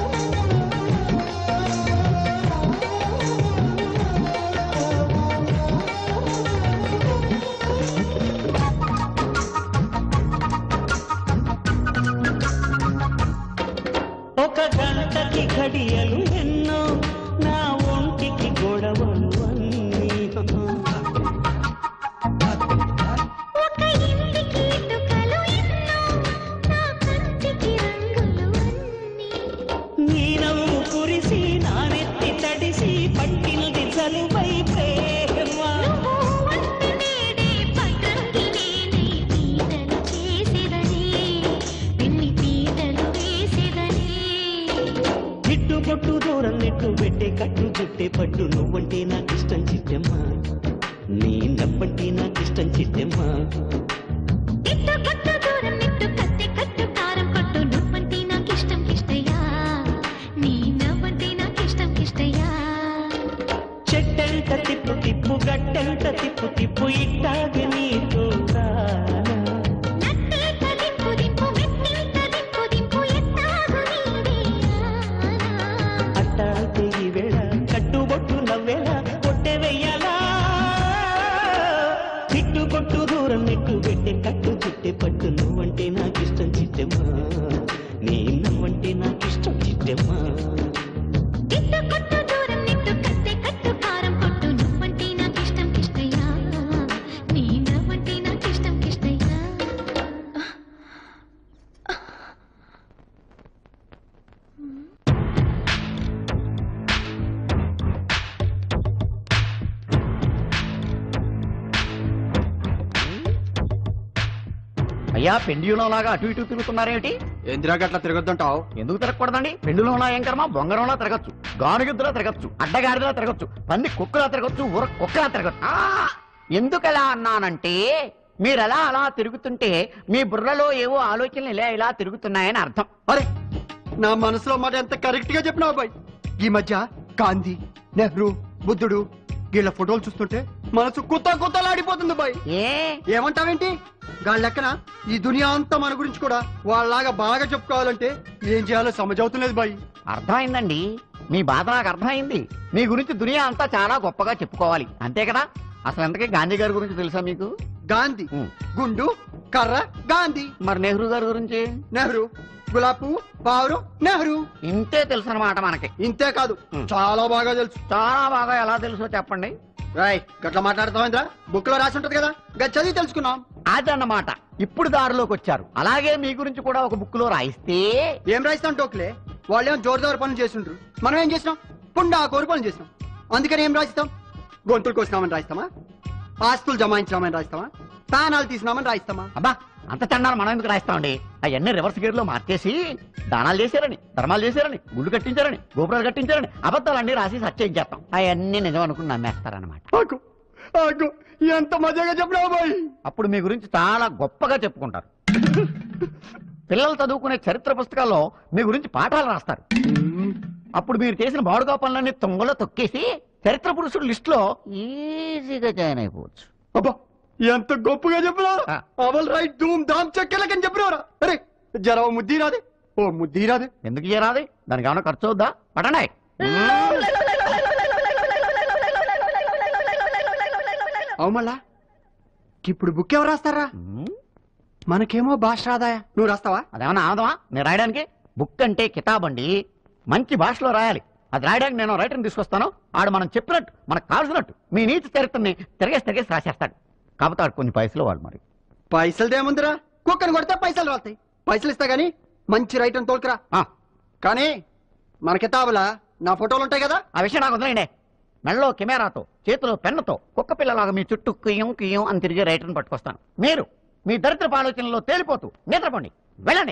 ఆ పట్టు నువ్వంటే నాకిష్టం చిట్టమ్మ నీ నవ్వంటే నాకిష్టం చిట్టమ్మ ఇట్టు కొట్టు దూరం నిట్టు కత్తి కట్టు కారం కొట్టు నువ్వంటే నాకిష్టం కిష్టయ్యా నీ నవ్వంటే నాకిష్టం కిష్టయ్యా చెట్టంట తిప్పు తిప్పు గట్టంట తిప్పు తిప్పు ఇట్టాగే నీతో నట్టే తలింపు దింపు మెట్టింట దింపు దింపు ఎత్తాగు నీదేనా అట్టాగే ఈ వేళ కట్టుబొట్టు నవ్వేళ కొట్టే వెయ్యాలా చిట్టు కొట్టు దూరం నెట్టు పెట్టే కట్టు చుట్టే పట్టు నువ్వంటే నాకిష్టం చిట్టమ్మా నీ నవ్వంటే నాకిష్టం చిట్టమ్మా ఇట్టు కొట్టు దూరం నిట్టు కత్తి కట్టు కారం కొట్టు నువ్వంటే నాకిష్టం కిష్టయ్యా నీ నవ్వంటే నాకిష్టం కిష్టయ్యా అయ్యా పెండ్యూలం లాగా అటు ఇటు తిరుగుతున్నారేమిటి ఏందిరా గట్లా తిరగొద్దంటావు ఎందుకు తిరగకూడదండి పెండులంలా ఏం కర్మ బొంగరంలా తిరగచ్చు గానుగిద్దులా తిరగచ్చు అడ్డగాడిలా తిరగచ్చు పంది కుక్కలా తిరగచ్చు ఊర కుక్కలా తిరగచ్చు ఆ! ఎందుకలా అన్నానంటే మీరు ఎలా అలా తిరుగుతుంటే మీ బుర్రలో ఏవో ఆలోచనలు ఇలా ఇలా తిరుగుతున్నాయని అర్థం అరే నా మనసులో మాట ఎంత కరెక్ట్ గా చెప్పినావు బాయ్ ఈ మధ్య గాంధీ నెహ్రూ బుద్ధుడు వీళ్ళ ఫోటోలు చూస్తుంటే మనసు కుత్త కుత్తలాడిపోతుంది బాయ్ ఏ ఏమంటావేంటి గాళ్ళ లెక్కన ఈ దునియా అంతా మన గురించి కూడా వాళ్ళలాగా బాగా చెప్పుకోవాలంటే ఏం చేయాలో సమజవుతులేదు బాయ్ అర్థమైందండి మీ బాధ నాకు అర్థమైంది మీ గురించి దునియా అంతా చాలా గొప్పగా చెప్పుకోవాలి అంతే కదా అసలు ఎంతకీ గాంధీ గారి గురించి తెలుసా మీకు గాంధీ ఉమ్. గుండు కర్ర గాంధీ మరి నెహ్రూ గారి గురించి నెహ్రూ గులాబ్ పువ్వు పావురం నెహ్రూ ఇంతే తెలుసు అనమాట మనకి ఇంతే కాదు ఉమ్. చాలా బాగా తెలుసు చాలా బాగా ఎలా తెలుసో చెప్పండి రాయ్ గట్లా మాట్లాడుతావేంద్రా బుక్ లో రాసి ఉంటది కదా గది చదివి తెలుసుకున్నాం అదన్నమాట ఇప్పుడు దారిలోకి వచ్చారు అలాగే మీ గురించి కూడా ఒక బుక్ లో రాయిస్తే ఏం రాయిస్తాం టోక్లే వాళ్ళేమో జోరుదారు పనులు చేస్తుండ్రు మనం ఏం చేసినాం పుండా కోరి పనులు చేసినాం అందుకని ఏం రాయిస్తాం గొంతులు కోసినామని రాయిస్తామా ఆస్తులు జమాయించినామని రాయిస్తామా తానాలు తీసినామని రాయిస్తామా అబ్బా అంత చండాలు మనం ఎందుకు రాయిస్తామండి అవన్నీ రివర్స్ గేర్ లో మార్చేసి దానాలు చేశారని ధర్మాలు చేశారని గుళ్ళు కట్టించారని గోపురాలు కట్టించారని అబద్ధాలన్నీ రాసి సత్యం చేస్తాం అవన్నీ నిజం అనుకుని నమ్మేస్తారనమాట ఆగు ఆగు ఎంత మజాగా చెప్పినావు బాయ్ అప్పుడు మీ గురించి చాలా గొప్పగా చెప్పుకుంటారు పిల్లలు చదువుకునే చరిత్ర పుస్తకాల్లో మీ గురించి పాఠాలు రాస్తారు అప్పుడు మీరు చేసిన బాడుగా పనులన్నీ తొంగలో తొక్కేసి చరిత్ర పురుషుడు లిస్ట్ లో ఈజీగా జాయిన్ అయిపోవచ్చు అబ్బా ఎంత గొప్పగా చెప్పినావు ఆ. అవల్ రైట్ ధూమ్ ధామ్ చెక్కలకని చెప్పినావురా అరే జర ఓ ముద్ది రాదే ఓ ముద్ది రాదే ఎందుకు చేయరాది దానికి ఏమైనా ఖర్చు అవుద్దా పట్టండి అవు మళ్ళా ఇప్పుడు బుక్ ఎవరు రాస్తారా మ్మ్. మనకేమో భాష రాదాయా నువ్వు రాస్తావా అదేమన్నా ఆదమా నేను రాయడానికి బుక్ అంటే కితాబ్ అండి మంచి భాషలో రాయాలి అది రాయడానికి నేను రైటర్ని తీసుకొస్తాను ఆడు మనం చెప్పినట్టు మనకు కావాల్సినట్టు మీ నీతి చరిత్రని తిరగేసి తిరగేసి రాసేస్తాడు కాకపోతే ఆడు కొన్ని పైసలు వాడు మరి పైసలు దేముందిరా కుక్కని కొడితే పైసలు రాస్తాయి పైసలు ఇస్తా గానీ మంచి రైట్ అని తోలుకురా ఆ, కానీ మన కితాబులా నా ఫోటోలు ఉంటాయి కదా ఆ విషయం నాకు వదిలేండి మెళ్ళలో కెమెరాతో చేతిలో పెన్నుతో కుక్క పిల్లలాగా మీ చుట్టూ కుయ్యం కుయ్యం అని తిరిగే రైటర్ని పట్టుకొస్తాను మీరు మీ దరిద్రపు ఆలోచనలో తేలిపోతూ నిద్రపోండి వెళ్ళండి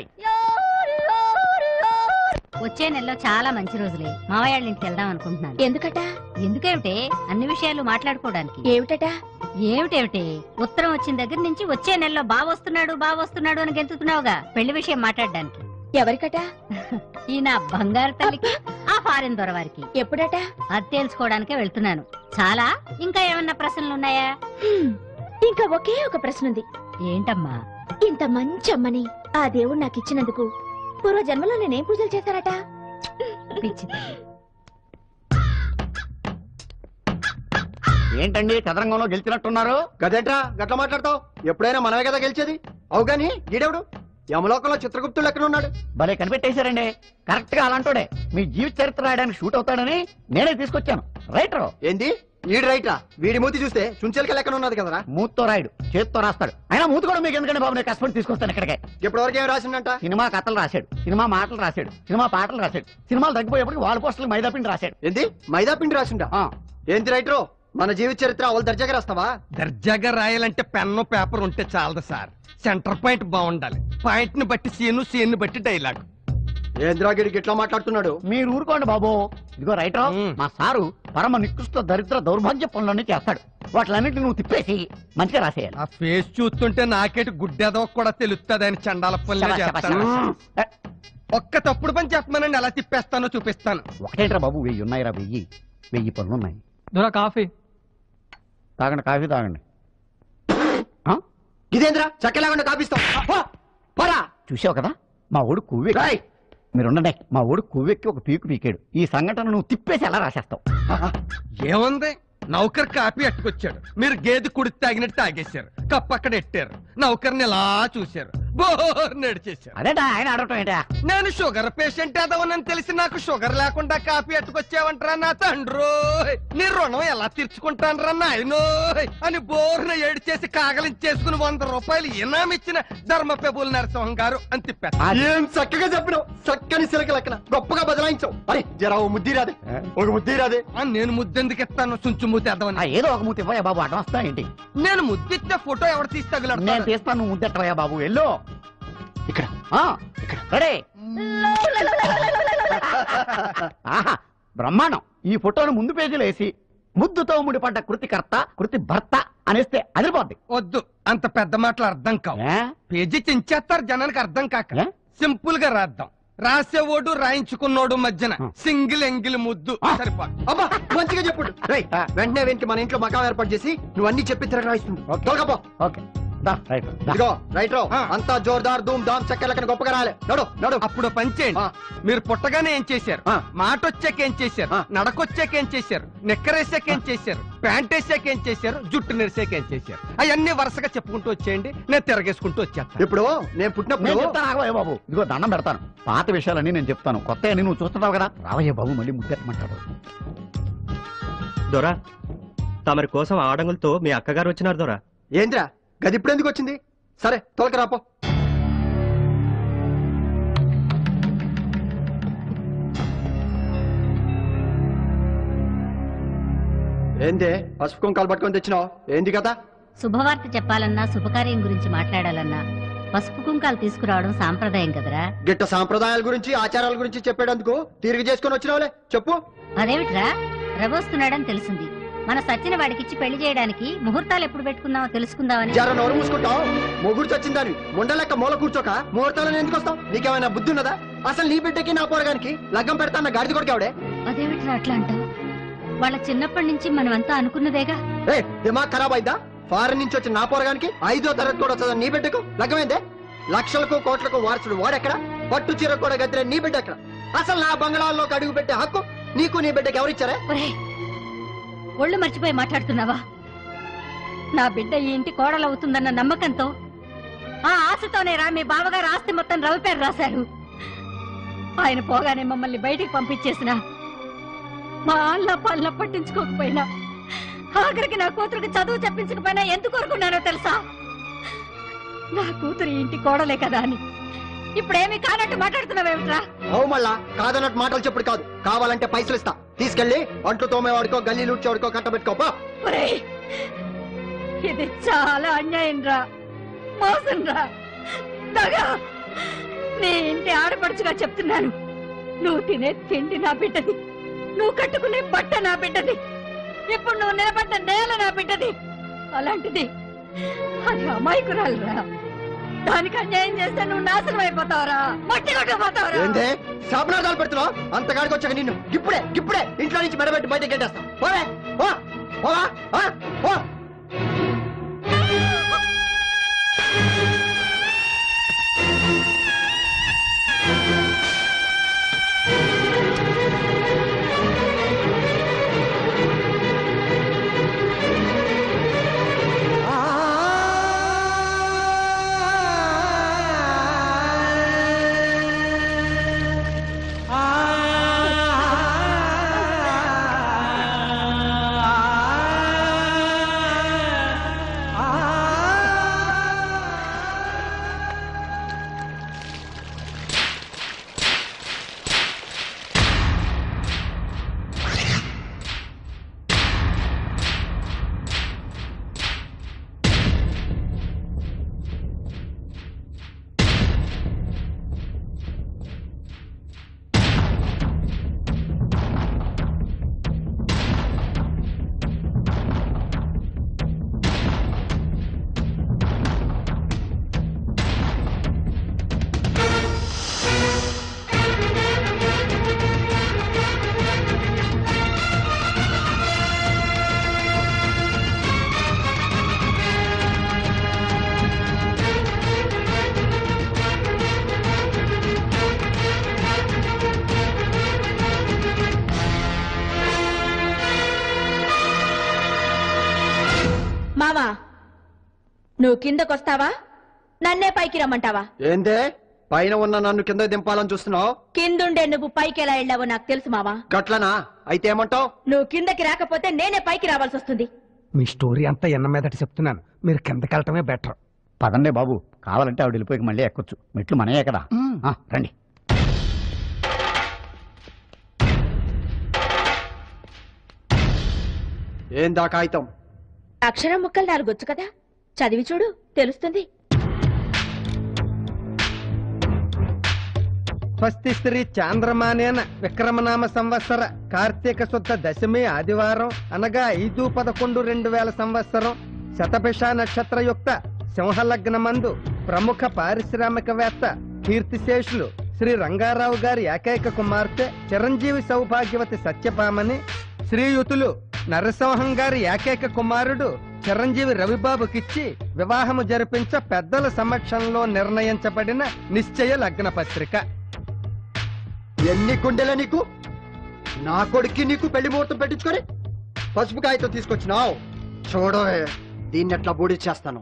వచ్చే నెలలో చాలా మంచి రోజులే మావయ్య ఇంటికి వెళ్దాం అనుకుంటున్నాను ఎందుకట ఎందుకేమిటే అన్ని విషయాలు మాట్లాడుకోవడానికి ఏమిటట ఏమిటేమిటి ఉత్తరం వచ్చిన దగ్గర నుంచి వచ్చే నెలలో బావొస్తున్నాడు బావొస్తున్నాడు అని గెంతుతున్నావుగా పెళ్లి విషయం మాట్లాడడానికి ఎవరికట ఈ నా బంగారు తల్లికి ఆ ఫారెన్ దొరవారికి ఎప్పుడట అది తెలుసుకోవడానికే వెళ్తున్నాను చాలా ఇంకా ఏమన్నా ప్రశ్నలు ఉన్నాయా హ్మ్. ఇంకా ఒకే ఒక ప్రశ్న ఉంది ఏంటమ్మా ఇంత మంచి అమ్మని ఆ దేవుడు నాకు ఇచ్చినందుకు పూర్వ జన్మలో నేనేం పూజలు చేశారట పిచ్చి తల్లి. ఏంటండి చదరంగంలో గెలిచినట్టున్నారు గదేంట్రా గట్లా మాట్లాడతావు ఎప్పుడైనా మనమే కదా గెలిచేది అవు గాని గీడెవడు యమలోకంలో చిత్రగుప్తుడు ఎక్కడ ఉన్నాడు భలే కనిపెట్టేశారండి కరెక్ట్ గా అలాంటోడే మీ జీవిత చరిత్ర రాయడానికి షూట్ అవుతాడని నేనే తీసుకొచ్చాను రైటర్ ఏంది ఈడు రైట్రా వీడి మూతి చూస్తే చుంచెలకి లెక్కన ఉన్నది కదరా మూత్తో రాయడు చేత్తో రాస్తాడు అయినా మూతి కూడా మీకు ఎందుకంటే బాబు నేను కష్టపడి తీసుకొస్తాను ఇక్కడికే ఇప్పటివరకు ఏం రాసిందంట సినిమా కథలు రాశాడు సినిమా మాటలు రాశాడు సినిమా పాటలు రాశాడు సినిమాలు తగ్గిపోయేప్పటికి వాల్ పోస్టులు మైదా పిండి రాశాడు ఏంది మైదా పిండి రాసిండా ఆ, ఏంది రైట్రో మన జీవిత చరిత్ర అవల్ దర్జాగా రాస్తావా దర్జాగా రాయాలంటే పెన్ను పేపర్ ఉంటే చాలదు సార్ సెంటర్ పాయింట్ బాగుండాలి పాయింట్ ని బట్టి సీను సీన్ ని బట్టి డైలాగ్ ఏంద్రాగిరికి ఎట్లా మాట్లాడుతున్నాడు మీరు ఊరుకోండి బాబు ఇదిగో రైటర్ మా సారు పరమ నికృష్ట దరిద్ర దౌర్భాగ్య పనులన్నీ చేస్తాడు వాటిలన్నింటినీ నువ్వు తిప్పేసి మంచిగా రాసేయాలి ఆ ఫేస్ చూస్తుంటే నాకేటి గుడ్డేదో కూడా తెలుస్తుంది అని చండాల పనులే శభాష్, శభాష్, చేస్తాను శభాష్. ఒక్క తప్పుడు పని చెప్పమనండి ఎలా తిప్పేస్తానో చూపిస్తాను ఒకటేంట్రా బాబు వెయ్యి ఉన్నాయిరా వెయ్యి వెయ్యి పనులు ఉన్నాయి దొరా కాఫీ తాగండి కాఫీ తాగండి ఇదేంద్రా చక్కలేకుండా కాపిస్తాం పోరా చూసావు కదా మా ఓడు కొవ్వెక్కి మీరు ఉండండి మా ఓడు కొవ్వెక్కి ఒక పీకు పీకాడు ఈ సంఘటన నువ్వు తిప్పేసి ఎలా రాసేస్తావు ఏముంది నౌకర్ కాపీ అట్టుకొచ్చాడు మీరు గేదె కుడి తాగినట్టు తాగేశారు కప్పు అక్కడ ఎట్టారు నౌకర్ని ఇలా చూశారు బోర్ నడిచేశారు అదేటా ఆయన అడగటం ఏంటా నేను షుగర్ పేషెంట్ ఏదవనని తెలిసి నాకు షుగర్ లేకుండా కాపీ అట్టుకొచ్చావంటరా నా తండ్రు నీ రుణం ఎలా తీర్చుకుంటానరా నాయనోయ్ అని బోర్న ఏడు చేసి కాగలించేసుకుని వంద రూపాయలు ఇనామిచ్చిన ధర్మ పెబుల్ నరసింహం గారు అని తిప్పేస్తా ఏం చక్కగా చెప్పినావు చక్కని సిలక లెక్కన గొప్పగా బదలాయించావు అరే జరా ఓ ముద్ది రాదే ఒక ముద్ది రాదే ఆ, నేను ముద్దెందుకు ఇస్తాను చుంచు మూతి ఎద్దవని ఏదో ఒక మూతి ఇవ్వయా బాబు అడ్డం వస్తా ఏంటి నేను ముద్దిస్తే ఫోటో ఎవరు తీసి నేను తగులాడు తీస్తాను నువ్వు ముద్దెట్టవయ్యా బాబు ఎల్లో ఇక్కడ ఆ, ఇక్కడ రెడీ ఆహా బ్రహ్మాండం ఈ ఫోటోను ముందు పేజీలో వేసి ముద్దుతో ముడిపడ్డ కృతికర్త కృతి భర్త అనేస్తే అదిరిపోద్ది వద్దు అంత పెద్ద మాటలు అర్థం కావు పేజీ చించేస్తారు జనానికి అర్థం కాక సింపుల్ గా రాద్దాం రాసేవాడు రాయించుకున్నోడు మధ్యన సింగిల్ ఎంగిల్ ముద్దు సరిపోదు అబ్బా మంచిగా చెప్పుడు రేయ్, వెంటనే వెంటనే మన ఇంట్లో మకాం ఏర్పాటు చేసి నువ్వు అన్ని చెప్పి తిరగ రాయిస్తుంది తొలగపో ఓకే రైట్ ఇదిగో రైట్ రో అంతా జోర్దార్ ధూమ్ ధామ్ చక్కెర లెక్కన గొప్పగా రాలే నడు నడు అప్పుడు పంచేయండి మీరు పుట్టగానే ఏం చేశారు మాట వచ్చాక ఏం చేశారు నడకొచ్చాక ఏం చేశారు నిక్కరేసాక ఏం చేశారు ప్యాంట్ వేసాక ఏం చేశారు జుట్టు నెరిసాక ఏం చేశారు అవన్నీ వరుసగా చెప్పుకుంటూ వచ్చేయండి నేను తిరగేసుకుంటూ వచ్చేస్తాను ఇప్పుడు నేను నేను పుట్టినప్పుడు చెప్తాను ఆగవయ్య బాబు ఇదిగో దండం పెడతాను పాత విషయాలన్నీ నేను చెప్తాను కొత్త అన్ని నువ్వు చూస్తున్నావు కదా రావయ్య బాబు మళ్ళీ ముద్దెట్టమంటాడు దొరా తమరి కోసం ఆడంగులతో మీ అక్కగారు వచ్చినారు దొరా ఏంద్రా గది ఇప్పుడు ఎందుకు వచ్చింది సరే తొలక రాపో ఏందే పసుపు కుంకాలు పట్టుకొని తెచ్చినావు ఏంది కదా శుభవార్త చెప్పాలన్నా శుభకార్యం గురించి మాట్లాడాలన్నా పసుపు కుంకాలు తీసుకురావడం సాంప్రదాయం కదరా గిట్ట సాంప్రదాయాల గురించి ఆచారాల గురించి చెప్పేటందుకు తిరిగి చేసుకొని వచ్చినావులే చెప్పు అదేమిట్రా రవొస్తున్నాడని తెలిసింది మన సచిన వాడికిచ్చి పెళ్లి చేయడానికి ముహూర్తాలు ఎప్పుడు పెట్టుకుందామో తెలుసుకుందామని జర నోరు మూసుకుంటావు మొగుడు చచ్చిందని ముండలెక్క మూల కూర్చోక ముహూర్తాలను ఎందుకు వస్తావు నీకేమైనా బుద్ధి ఉన్నదా అసలు నీ బిడ్డకి నా పోరగానికి లగ్గం పెడతాన్న గాడిద కొడుకు ఆవిడే అదేమిట్రా అట్లా అంటావు వాళ్ళ చిన్నప్పటి నుంచి మనమంతా అనుకున్నదేగా ఏ దిమాగ్ ఖరాబ్ అయిందా ఫారెన్ నుంచి వచ్చిన నా పోరగానికి ఐదో తరగతి కూడా వస్తుందా నీ బిడ్డకు లగ్గమైందే లక్షలకు కోట్లకు వారసుడు వాడెక్కడ పట్టు చీర కూడా గదిలే నీ బిడ్డ ఎక్కడ అసలు నా బంగళాల్లోకి అడుగు పెట్టే హక్కు నీకు నీ బిడ్డకి ఎవరిచ్చారే ఒరేయ్, ఒళ్ళు మర్చిపోయి మాట్లాడుతున్నావా నా బిడ్డ ఈ ఇంటి కోడలవుతుందన్న నమ్మకంతో ఆ ఆశతోనే రా మీ బావగారు ఆస్తి మొత్తం రవి పేరు రాశారు ఆయన పోగానే మమ్మల్ని బయటికి పంపించేసిన మా అల్ల పళ్ళ పట్టించుకోకపోయినా ఆఖరికి నా కూతురికి చదువు చెప్పించకపోయినా ఎందుకు కోరుకున్నానో తెలుసా నా కూతురు ఈ ఇంటి కోడలే కదా అని ఇప్పుడేమీ కానట్టు మాట్లాడుతున్నావేమిట్రా అవు మళ్ళా కాదన్నట్టు మాటలు చెప్పుడు కాదు కావాలంటే పైసలు ఇస్తా తీసుకెళ్లి అంట్లు తోమేవాడికో గల్లీ లూడ్చేవాడికో కట్టబెట్టుకో పో. ఒరేయ్, ఇది చాలా అన్యాయం రా మోసం రా దగా నీ ఇంటి ఆడపడుచుగా చెప్తున్నాను నువ్వు తినే తిండి నా బిడ్డది నువ్వు కట్టుకునే బట్ట నా బిడ్డది ఇప్పుడు నువ్వు నిలబడ్డ నేల నా బిడ్డది అలాంటిది అది అమాయకురాలు రా దానికి అన్యాయం చేస్తే నువ్వు నాశనం అయిపోతావురా మట్టి కొట్టుకుపోతావురా ఏందే శాపనార్థాలు పెడుతున్నావు అంతగాడికి వచ్చాక నిన్ను ఇప్పుడే ఇప్పుడే ఇంట్లో నుంచి మెడబెట్టి బయటకి గెట్టేస్తా పోవే పో పోవా ఆ, పో ఆ మావా నువ్వు కిందకొస్తావా నన్నే పైకి రమ్మంటావా ఏందే పైన ఉన్న నన్ను కింద దింపాలని చూస్తున్నావు కిందుండే నువ్వు పైకి ఎలా వెళ్ళావో నాకు తెలుసు మావా గట్లనా అయితే ఏమంటావు నువ్వు కిందకి రాకపోతే నేనే పైకి రావాల్సి వస్తుంది మీ స్టోరీ అంతా ఎన్న మీదట చెప్తున్నాను మీరు కిందకి వెళ్ళటమే బెటర్ పదండి బాబు కావాలంటే ఆవిడ వెళ్ళిపోయి మళ్ళీ ఎక్కొచ్చు మెట్లు మనయే కదా ఆ, రండి ఏందా కాగితం అక్షరం ముక్కలు నాలుగొచ్చు కదా చదివి చూడు తెలుస్తుంది స్వస్తి శ్రీ చాంద్రమానేన విక్రమనామ సంవత్సర కార్తీక శుద్ధ దశమి ఆదివారం అనగా ఐదు పదకొండు రెండు వేల సంవత్సరం శతభిష నక్షత్రయుక్త సింహలగ్నమందు ప్రముఖ పారిశ్రామికవేత్త కీర్తిశేషులు శ్రీ రంగారావు గారి ఏకైక కుమార్తె చిరంజీవి సౌభాగ్యవతి సత్యభామని శ్రీయుతులు నరసింహం గారి ఏకైక కుమారుడు చిరంజీవి రవిబాబుకిచ్చి వివాహము జరిపించ పెద్దల సమక్షంలో నిర్ణయించబడిన నిశ్చయ లగ్న పత్రిక ఎన్ని గుండెల నీకు నా కొడుక్కి నీకు పెళ్లి ముహూర్తం పెట్టించుకొని పసుపు కాగితం తీసుకొచ్చినావు చూడవే దీన్ని ఎట్లా బూడి చేస్తాను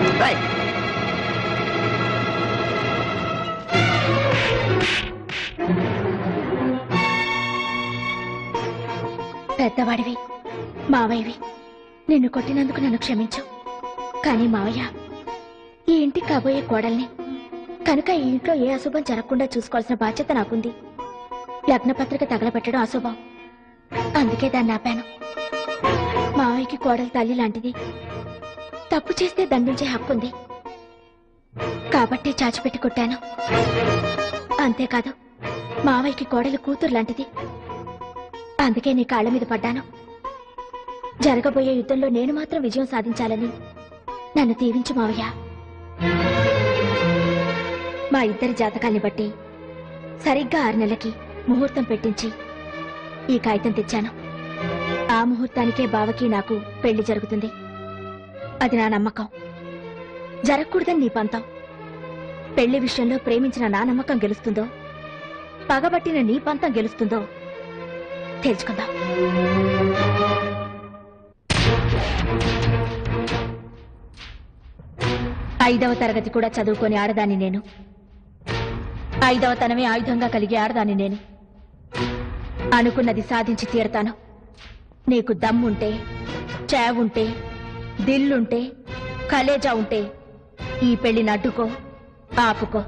పెద్దవాడివి మావయ్యవి నిన్ను కొట్టినందుకు నన్ను క్షమించు కానీ మావయ్య ఈ ఇంటికి కాబోయే కోడల్ని కనుక ఈ ఇంట్లో ఏ అశుభం జరగకుండా చూసుకోవాల్సిన బాధ్యత నాకుంది లగ్నపత్రిక తగలబెట్టడం అశుభం అందుకే దాన్ని ఆపాను మావయ్యకి కోడలు తల్లి లాంటిది తప్పు చేస్తే దండించే హక్కు ఉంది కాబట్టి చాచిపెట్టి కొట్టాను అంతేకాదు మావయ్యకి కోడలు కూతురు లాంటిది అందుకే నీ కాళ్ళ మీద పడ్డాను జరగబోయే యుద్ధంలో నేను మాత్రం విజయం సాధించాలని నన్ను దీవించు మావయ్య మా ఇద్దరి జాతకాల్ని బట్టి సరిగ్గా ఆరు నెలలకి ముహూర్తం పెట్టించి ఈ కాగితం తెచ్చాను ఆ ముహూర్తానికే బావకి నాకు పెళ్లి జరుగుతుంది అది నా నమ్మకం జరగకూడదని నీ పంతం పెళ్లి విషయంలో ప్రేమించిన నా నమ్మకం గెలుస్తుందో పగబట్టిన నీ పంతం గెలుస్తుందో తెలుసుకుందాం ఐదవ తరగతి కూడా చదువుకొని ఆడదాన్ని నేను ఐదవ తనమే ఆయుధంగా కలిగి ఆడదాన్ని నేను అనుకున్నది సాధించి తీరతాను నీకు దమ్ముంటే చావుంటే దిల్లుంటే కలేజా ఉంటే ఈ పెళ్లిని అడ్డుకో ఆపుకో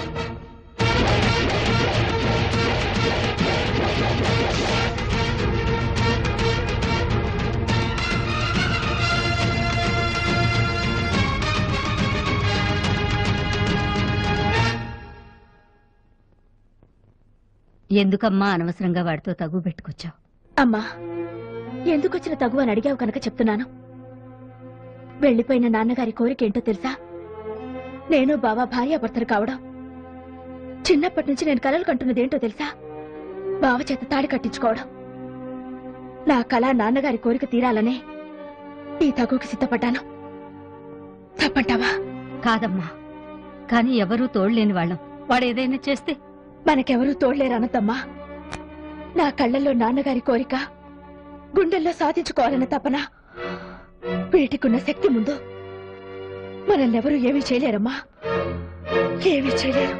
ఎందుకమ్మా అనవసరంగా వాడితో తగు పెట్టుకొచ్చావు అమ్మా ఎందుకొచ్చిన తగు అని అడిగావు కనుక చెప్తున్నాను వెళ్లిపోయిన నాన్నగారి కోరిక ఏంటో తెలుసా నేను బావా భార్యాభర్తలు కావడం చిన్నప్పటి నుంచి నేను కలలు కంటున్నదేంటో తెలుసా బావ చేత తాడి కట్టించుకోవడం నా కళ నాన్నగారి కోరిక తీరాలనే ఈ తగుకి సిద్ధపడ్డాను తప్పంటావా కాదమ్మా కానీ ఎవరూ తోడలేని వాళ్ళం వాడు ఏదైనా చేస్తే మనకెవరూ తోడలేరు అనంతమ్మా నా కళ్ళల్లో నాన్నగారి కోరిక గుండెల్లో సాధించుకోవాలన్న తపన వీటికున్న శక్తి ముందు మనల్నెవరూ ఏమీ చేయలేరమ్మా ఏమీ చేయలేరు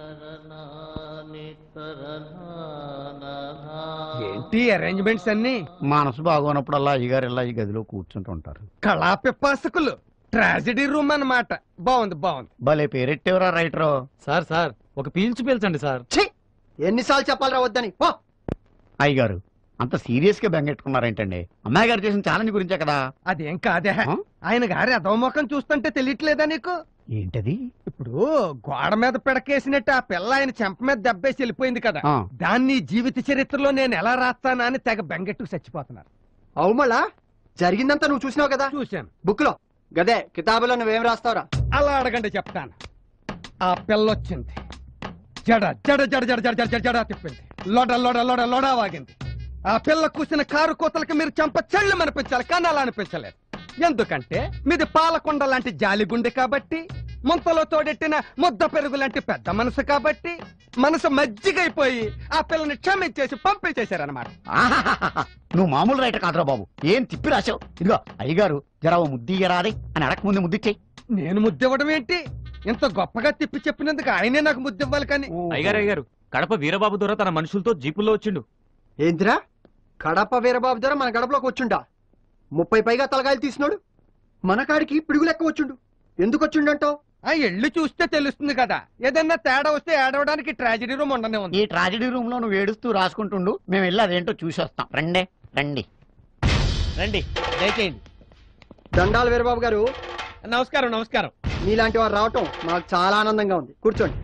ఏంటి అరేంజ్మెంట్స్ అన్ని మనసు బాగోనప్పుడల్లా అయ్యగారు ఇలా ఈ గదిలో కూర్చుంటూ ఉంటారు కళా పిపాసకులు ట్రాజడీ రూమ్ అన్నమాట బాగుంది బాగుంది భలే పేరెట్టేవరా రైటరు సార్ సార్ ఒక పీల్చు పీల్చండి సార్ ఎన్నిసార్లు చెప్పాలరా వద్దని పో అయ్యగారు అంత సీరియస్ గా బెంగెట్టుకున్నారేంటండి అమ్మాయి గారు చేసిన ఛాలెంజ్ గురించే కదా అదేం కాదే ఆయన గారి అధోముఖం చూస్తుంటే తెలియట్లేదా నీకు ఏంటది ఇప్పుడు గోడ మీద పిడకేసినట్టు ఆ పిల్ల ఆయన చెంప మీద దెబ్బేసి వెళ్ళిపోయింది కదా ఆ. దాన్ని జీవిత చరిత్రలో నేను ఎలా రాస్తానా అని తెగ బెంగెట్టుకు చచ్చిపోతున్నారు అవుమలా జరిగిందంతా నువ్వు చూసినావు కదా చూశాను బుక్ లో గదే కితాబులో నువ్వేం రాస్తావురా అలా అడగండి చెప్తాను ఆ పిల్ల వచ్చింది జడ జడ జడ జడ జడ జడ జడ జడ తిప్పింది లోడ లోడ లోడ లోడ వాగింది ఆ పిల్ల కూసిన కారు కోతలకి మీరు చంప చెళ్ళు అనిపించాలి కానీ అలా అనిపించలేదు ఎందుకంటే మీది పాలకొండ లాంటి జాలి గుండె కాబట్టి ముంతలో తోడెట్టిన ముద్ద పెరుగు లాంటి పెద్ద మనసు కాబట్టి మనసు మజ్జిగైపోయి ఆ పిల్లని క్షమించేసి పంపించేశారనమాట ఆహాహాహా. నువ్వు మామూలు రైటర్ కాదురా బాబు ఏం తిప్పి రాశావు ఇదిగో అయ్యగారు జర ఓ ముద్దియ్యరాదే అని అడగ ముందు ముద్దిచ్చేయి నేను ముద్దివ్వడం ఏంటి ఇంత గొప్పగా తిప్పి చెప్పినందుకు ఆయనే నాకు ముద్దివ్వాలి కానీ అయ్యగారు అయ్యగారు కడప వీరబాబు దొర తన మనుషులతో జీపుల్లో వచ్చిండు ఏంటిరా కడప వీరబాబు ద్వారా మన గడపలోకి వచ్చుండా ముప్పై పైగా తలకాయలు తీసినాడు మన కాడికి పిడుగు లెక్క వచ్చుండు ఎందుకు వచ్చిండంటావు ఆ ఎళ్ళు చూస్తే తెలుస్తుంది కదా ఏదన్నా తేడా వస్తే ఏడవడానికి ట్రాజడీ రూమ్ ఉండనే ఉంది ఈ ట్రాజడీ రూమ్ లో నువ్వు ఏడుస్తూ రాసుకుంటుండు మేము వెళ్ళి అదేంటో చూసి వస్తాం రండే రండి రండి దయచేయండి దండాలు వీరబాబు గారు నమస్కారం నమస్కారం మీలాంటి వారు రావటం నాకు చాలా ఆనందంగా ఉంది కూర్చోండి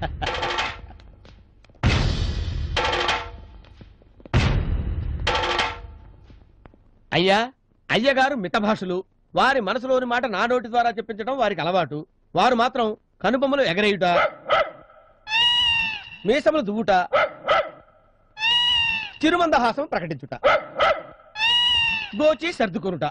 అయ్యా అయ్యగారు మితభాషలు వారి మనసులోని మాట నా నోటి ద్వారా చెప్పించడం వారికి అలవాటు వారు మాత్రం కనుబొమ్మలు ఎగరేయుట మీసములు దువ్వుట చిరుమందహాసం ప్రకటించుట గోచి సర్దుకొనుట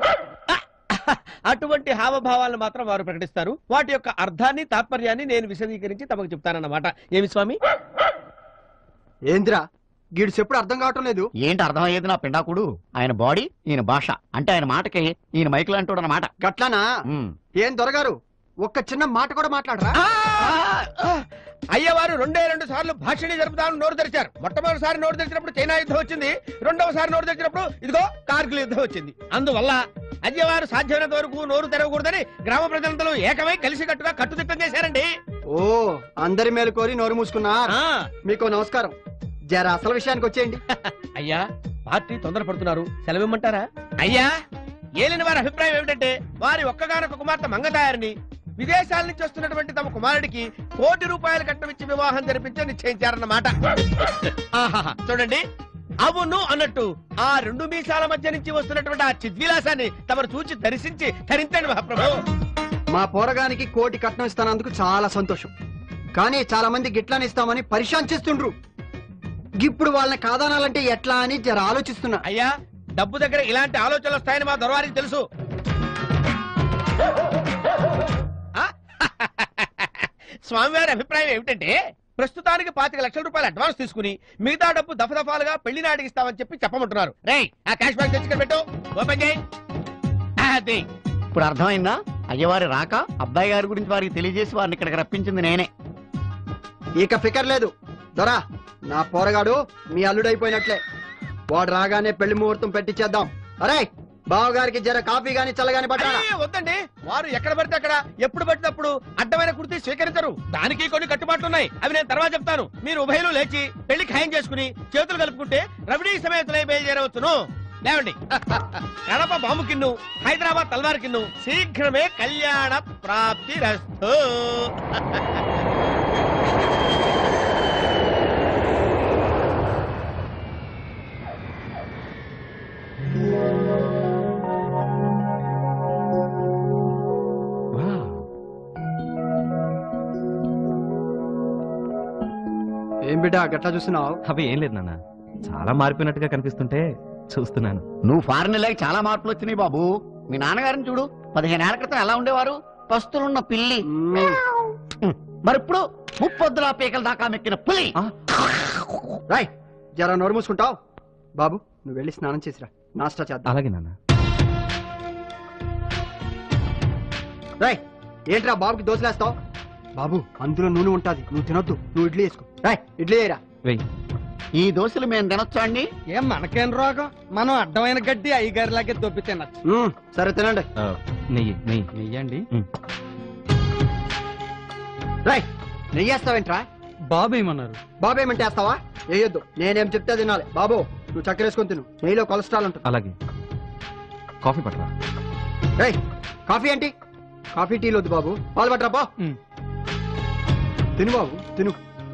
అటువంటి హావభావాలను మాత్రం వారు ప్రకటిస్తారు వాటి యొక్క అర్థాన్ని తాత్పర్యాన్ని నేను విశదీకరించి తమకు చెప్తానన్నమాట ఏమి స్వామి ఏందిరా గీడు చెప్పుడు అర్థం కావటం లేదు ఏంటి అర్థమయ్యేది నా పిండాకుడు ఆయన బాడీ ఈయన భాష అంటే ఆయన మాటకి ఈయన మైకులు అంటాడు అన్నమాట గట్లానా ఏం దొరగారు ఒక్క చిన్న మాట కూడా మాట్లాడరా అయ్యవారు రెండే రెండు సార్లు భాషణి జరుపుతామని నోరు తెరిచారు మొట్టమొదటిసారి నోరు తెరిచినప్పుడు చైనా యుద్ధం వచ్చింది రెండవసారి నోరు తెరిచినప్పుడు ఇదిగో కార్గిల్ యుద్ధం వచ్చింది అందువల్ల అయ్యవారు సాధ్యమైనంత వరకు నోరు తెరవకూడదని గ్రామ ప్రజలందరూ ఏకమై కలిసికట్టుగా కట్టుదిట్టం చేశారండి ఓ అందరి మేలు కోరి నోరు మూసుకున్నా మీకు నమస్కారం జర అసలు విషయానికి వచ్చేయండి అయ్యా పార్టీ తొందరపడుతున్నారు సెలవిమ్మంటారా అయ్యా ఏలిన వారి అభిప్రాయం ఏమిటంటే వారి ఒక్కగానొక్క కుమార్తె మంగతాయారిని విదేశాల నుంచి వస్తున్నటువంటి తమ కుమారుడికి కోటి రూపాయలు కట్టమిచ్చి వివాహం జరిపించి నిశ్చయించారన్నమాట ఆహాహా, చూడండి అవును అన్నట్టు ఆ రెండు మీసాల మధ్య నుంచి వస్తున్నటువంటి ఆ చిద్విలాసాన్ని తమరు చూచి దర్శించి ధరించండి మహాప్రభు మా పోరగానికి కోటి కట్నం ఇస్తానందుకు చాలా సంతోషం కానీ చాలా మంది గిట్లని ఇస్తామని పరిశాన్ చేస్తుండ్రు ఇప్పుడు వాళ్ళని కాదనాలంటే ఎట్లా అని జర ఆలోచిస్తున్నా అయ్యా డబ్బు దగ్గర ఇలాంటి ఆలోచనలు వస్తాయని మా దొరవారికి తెలుసు ఆ? స్వామివారి అభిప్రాయం ఏమిటంటే ప్రస్తుతానికి పాతిక లక్షల రూపాయలు అడ్వాన్స్ తీసుకుని మిగతా డబ్బు దఫదఫాలుగా పెళ్లి నాటికి ఇస్తామని చెప్పి చెప్పమంటున్నారు రేయ్ ఆ క్యాష్ బ్యాక్ తెచ్చుకొని పెట్టు ఓపెన్ చేయి అది ఇప్పుడు అర్థమైందా అయ్యవారి రాక అబ్బాయి గారి గురించి వారికి తెలియజేసి వారిని ఇక్కడికి రప్పించింది నేనే ఇక ఫికర్ లేదు దొరా నా పోరగాడు మీ అల్లుడైపోయినట్లే వాడు రాగానే పెళ్లి ముహూర్తం పెట్టించేద్దాం అరే బావగారికి జర కాఫీ గాని చల్లగాని పట్టాలా అయ్యే, వద్దండి వారు ఎక్కడ పడితే అక్కడ ఎప్పుడు పడితే అప్పుడు అడ్డమైన కుర్తీ స్వీకరించరు దానికి కొన్ని కట్టుబాట్లు ఉన్నాయి అవి నేను తర్వాత చెప్తాను మీరు ఉభయలు లేచి పెళ్లి ఖాయం చేసుకుని చేతులు కలుపుకుంటే రవిడీ సమేతలై బయలుదేరవచ్చును లేవండి కడప బాంబు కిన్ను హైదరాబాద్ తల్వార్ కిన్ను శీఘ్రమే కళ్యాణ ప్రాప్తి రస్తు ఏం బిడ్డ గట్లా చూస్తున్నావు అవి ఏం లేదు నాన్న చాలా మారిపోయినట్టుగా కనిపిస్తుంటే చూస్తున్నాను నువ్వు ఫారెన్ లేక చాలా మార్పులు వచ్చినాయి బాబు మీ నాన్నగారిని చూడు పదిహేను ఏళ్ల క్రితం ఎలా ఉండేవారు పస్తులున్న పిల్లి హ్మ్. మరి ఇప్పుడు ముప్పొద్దుల పీకల దాకా మెక్కిన పులి రాయ్ జర నోరు మూసుకుంటావు బాబు నువ్వు వెళ్ళి స్నానం చేసిరా నాస్టా చేద్దాం అలాగే నాన్న రాయ్ ఏంట్రా బాబుకి దోశలేస్తావు బాబు అందులో నూనె ఉంటాది నువ్వు తినొద్దు నువ్వు ఇడ్లీ వేసుకో రాయ్ ఇడ్లీ వేయరా వెయ్యి ఈ దోశలు మేము తినొచ్చా అండి ఏం మనకేం రోగం మనం అడ్డమైన గడ్డి అయ్యగారిలాగే దొబ్బి తినచ్చు మ్మ్, సరే తినండి ఆ, నెయ్యి నెయ్యి నెయ్యండి రాయ్ నెయ్యేస్తావేంట్రా బాబు ఏమన్నారు బాబు ఏమంటే వేస్తావా వేయొద్దు నేనేం చెప్తే తినాలి బాబు నువ్వు చక్కెర వేసుకొని తిను నెయ్యిలో కొలెస్ట్రాల్ ఉంటుంది అలాగే కాఫీ పట్టరా రేయ్ కాఫీ ఏంటి కాఫీ టీలు వద్దు బాబు పాలు పట్టరా బా తిను బాబు తిను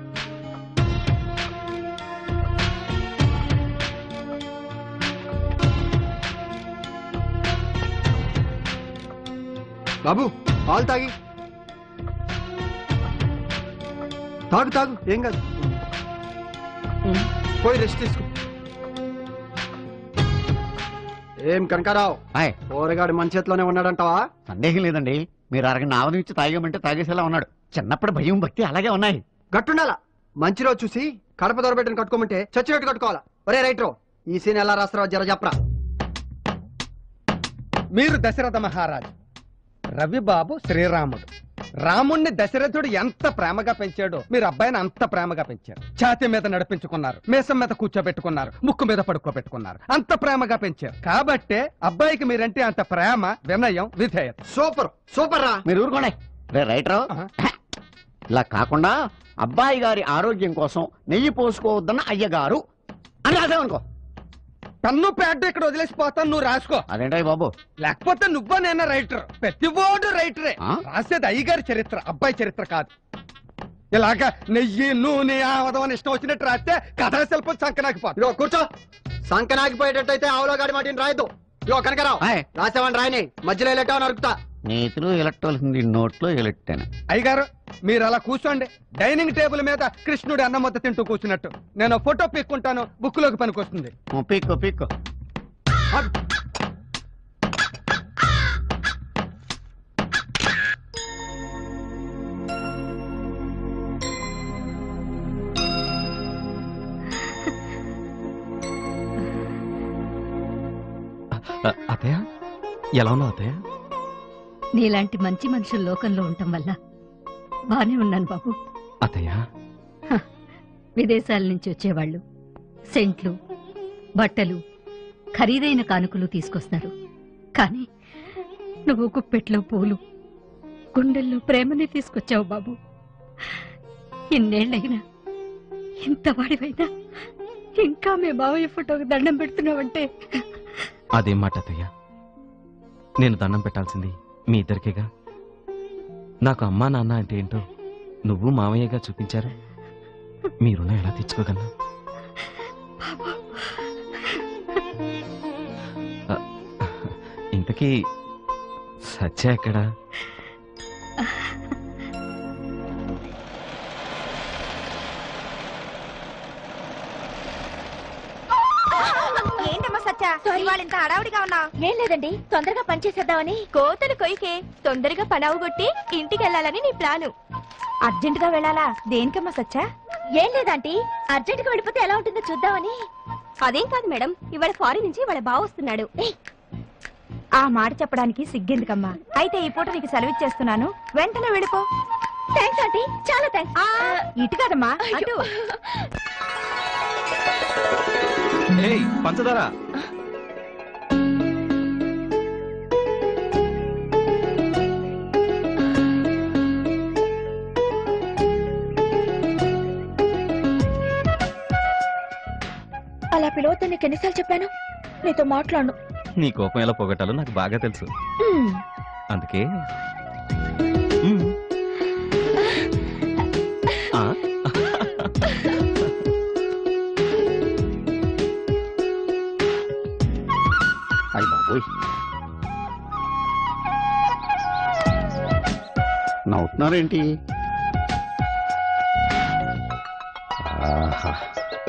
బాబు పాలు తాగి తాగు తాగు ఏం కాదు పోయి రెస్ట్ తీసుకో ఏం కనకారావు హాయ్ పోరగాడు మన చేతిలోనే ఉన్నాడంటావా సందేహం లేదండి మీరు అరగ నావని ఇచ్చి తాగమంటే తాగేసేలా ఉన్నాడు చిన్నప్పుడు భయం భక్తి అలాగే ఉన్నాయి గట్టుండాలా మంచి రోజు చూసి కడప దొరబెట్టని కట్టుకోమంటే చచ్చినట్టు కట్టుకోవాలా ఒరే రైట్రో ఈ సీన్ ఎలా రాస్తారో జర చెప్పరా మీరు దశరథ మహారాజు రవిబాబు శ్రీరాముడు రాముణ్ణి దశరథుడు ఎంత ప్రేమగా పెంచాడో మీరు అబ్బాయిని అంత ప్రేమగా పెంచారు ఛాతి మీద నడిపించుకున్నారు మీసం మీద కూర్చోబెట్టుకున్నారు ముక్కు మీద పడుకోబెట్టుకున్నారు అంత ప్రేమగా పెంచారు కాబట్టే అబ్బాయికి మీరంటే అంత ప్రేమ వినయం విధేయత సూపర్ సూపర్ రా మీరు ఊరుకోండి రే రైటరు ఇలా కాకుండా అబ్బాయి గారి ఆరోగ్యం కోసం నెయ్యి పోసుకోవద్దన్న అయ్యగారు అని రాసామనుకో తన్ను ప్యాడ్ ఇక్కడ వదిలేసి పోతాను నువ్వు రాసుకో అదేంటాయి బాబు లేకపోతే నువ్వా నేనా రైటర్ ప్రతి ఓడు రైటరే రాసేది అయ్యగారి చరిత్ర అబ్బాయి చరిత్ర కాదు ఇలాగా నెయ్యి నూనె ఆవదం అని ఇష్టం వచ్చినట్టు రాస్తే కథా శిల్పం సంకనాకిపోతుంది ఇదిగో కూర్చో సంకనాగిపోయేటట్టయితే ఆవులో గాడి మాటిని రాయద్దు ఇదిగో కనకరావు రాసేవాడిని రాయని మధ్యలో వెళ్ళటావు నరుకుతా నేతిలో ఎలక్ట్రాల్సింది నోట్లో ఎలెట్టాను అయ్యగారు మీరు అలా కూర్చోండి డైనింగ్ టేబుల్ మీద కృష్ణుడు అన్నం ముద్ద తింటూ కూర్చున్నట్టు నేను ఫోటో పీక్కుంటాను బుక్ లోకి పనికొస్తుంది పీక్కో పీక్కో అతయ్య ఎలా ఉన్నావు అతయ్య నీలాంటి మంచి మనుషులు లోకంలో ఉండటం వల్ల బానే ఉన్నాను బాబు అతయ్య విదేశాల నుంచి వచ్చేవాళ్ళు సెంట్లు బట్టలు ఖరీదైన కానుకలు తీసుకొస్తారు కానీ నువ్వు కుప్పెట్లో పూలు గుండెల్లో ప్రేమని తీసుకొచ్చావు బాబు ఇన్నేళ్ళైనా ఇంత వాడివైనా ఇంకా మీ బావయ్య ఫోటోకి దండం పెడుతున్నావంటే అదేం మాట అత్తయ్య నేను దండం పెట్టాల్సింది మీ ఇద్దరికేగా నాకు అమ్మా నాన్న అంటే ఏంటో నువ్వు మామయ్యగా చూపించారు మీ రుణం ఎలా తెచ్చుకోగలను అ, ఇంతకీ సత్య ఎక్కడా ఏంటమ్మా సత్య ఇవాళ ఇంత హడావుడిగా ఉన్నావు ఏం లేదండి తొందరగా పనిచేసేద్దామని కోతలు కొయ్యకే తొందరగా పని అవగొట్టి ఇంటికి వెళ్ళాలని నీ ప్లాను అర్జెంట్ గా వెళ్ళాలా దేనికమ్మా సత్య ఏం లేదంటీ అర్జెంట్ గా వెళ్ళిపోతే ఎలా ఉంటుందో చూద్దామని అదేం కాదు మేడం ఇవాళ ఫారిన్ నుంచి ఇవాళ బావ వస్తున్నాడు ఆ మాట చెప్పడానికి సిగ్గెందుకమ్మా అయితే ఈ పూట నీకు సెలవిచ్చేస్తున్నాను వెంటనే వెళ్ళిపో థ్యాంక్స్ ఆంటీ చాలా థ్యాంక్స్ ఇటు కదమ్మా అటు ఏయ్ పంచదార అలా పిలవద్దని నీకు ఎన్నిసార్లు చెప్పాను నీతో మాట్లాడు నీ కోపం ఎలా పోగొట్టాలో నాకు బాగా తెలుసు అందుకే మ్మ్. ఆ, అయ్యి బాబోయ్ నవ్వుతున్నారేంటి ఆహా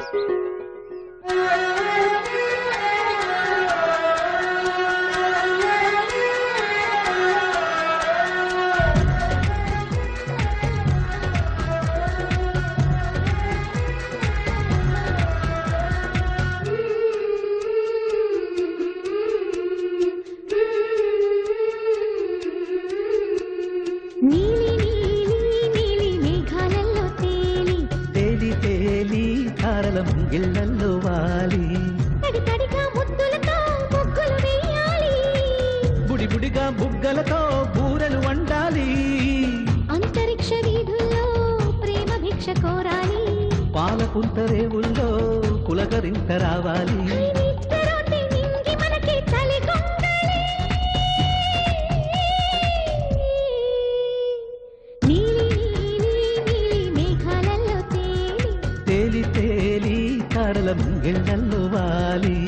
నీలి నీలి నీలి మేఘాలలో తేలి తేలి తేలి తారల ముంగిళ్ళల్లో వాలి తడి తడిగా ముద్దులతో ముగ్గులు వేయాలి బుడి బుడిగా బుగ్గలతో బూరెలు వండాలి అంతరిక్ష వీధుల్లో ప్రేమ భిక్ష కోరాలి పాల పుంతరేవుల్లో పులకరింత రావాలి నిత్తరోతే నింగి మనకి చలి కొంగలి నీలి నీలి నీలి మేఘాలలో తేలి తేలి తేలి తారల ముంగిళ్ళల్లో వాలి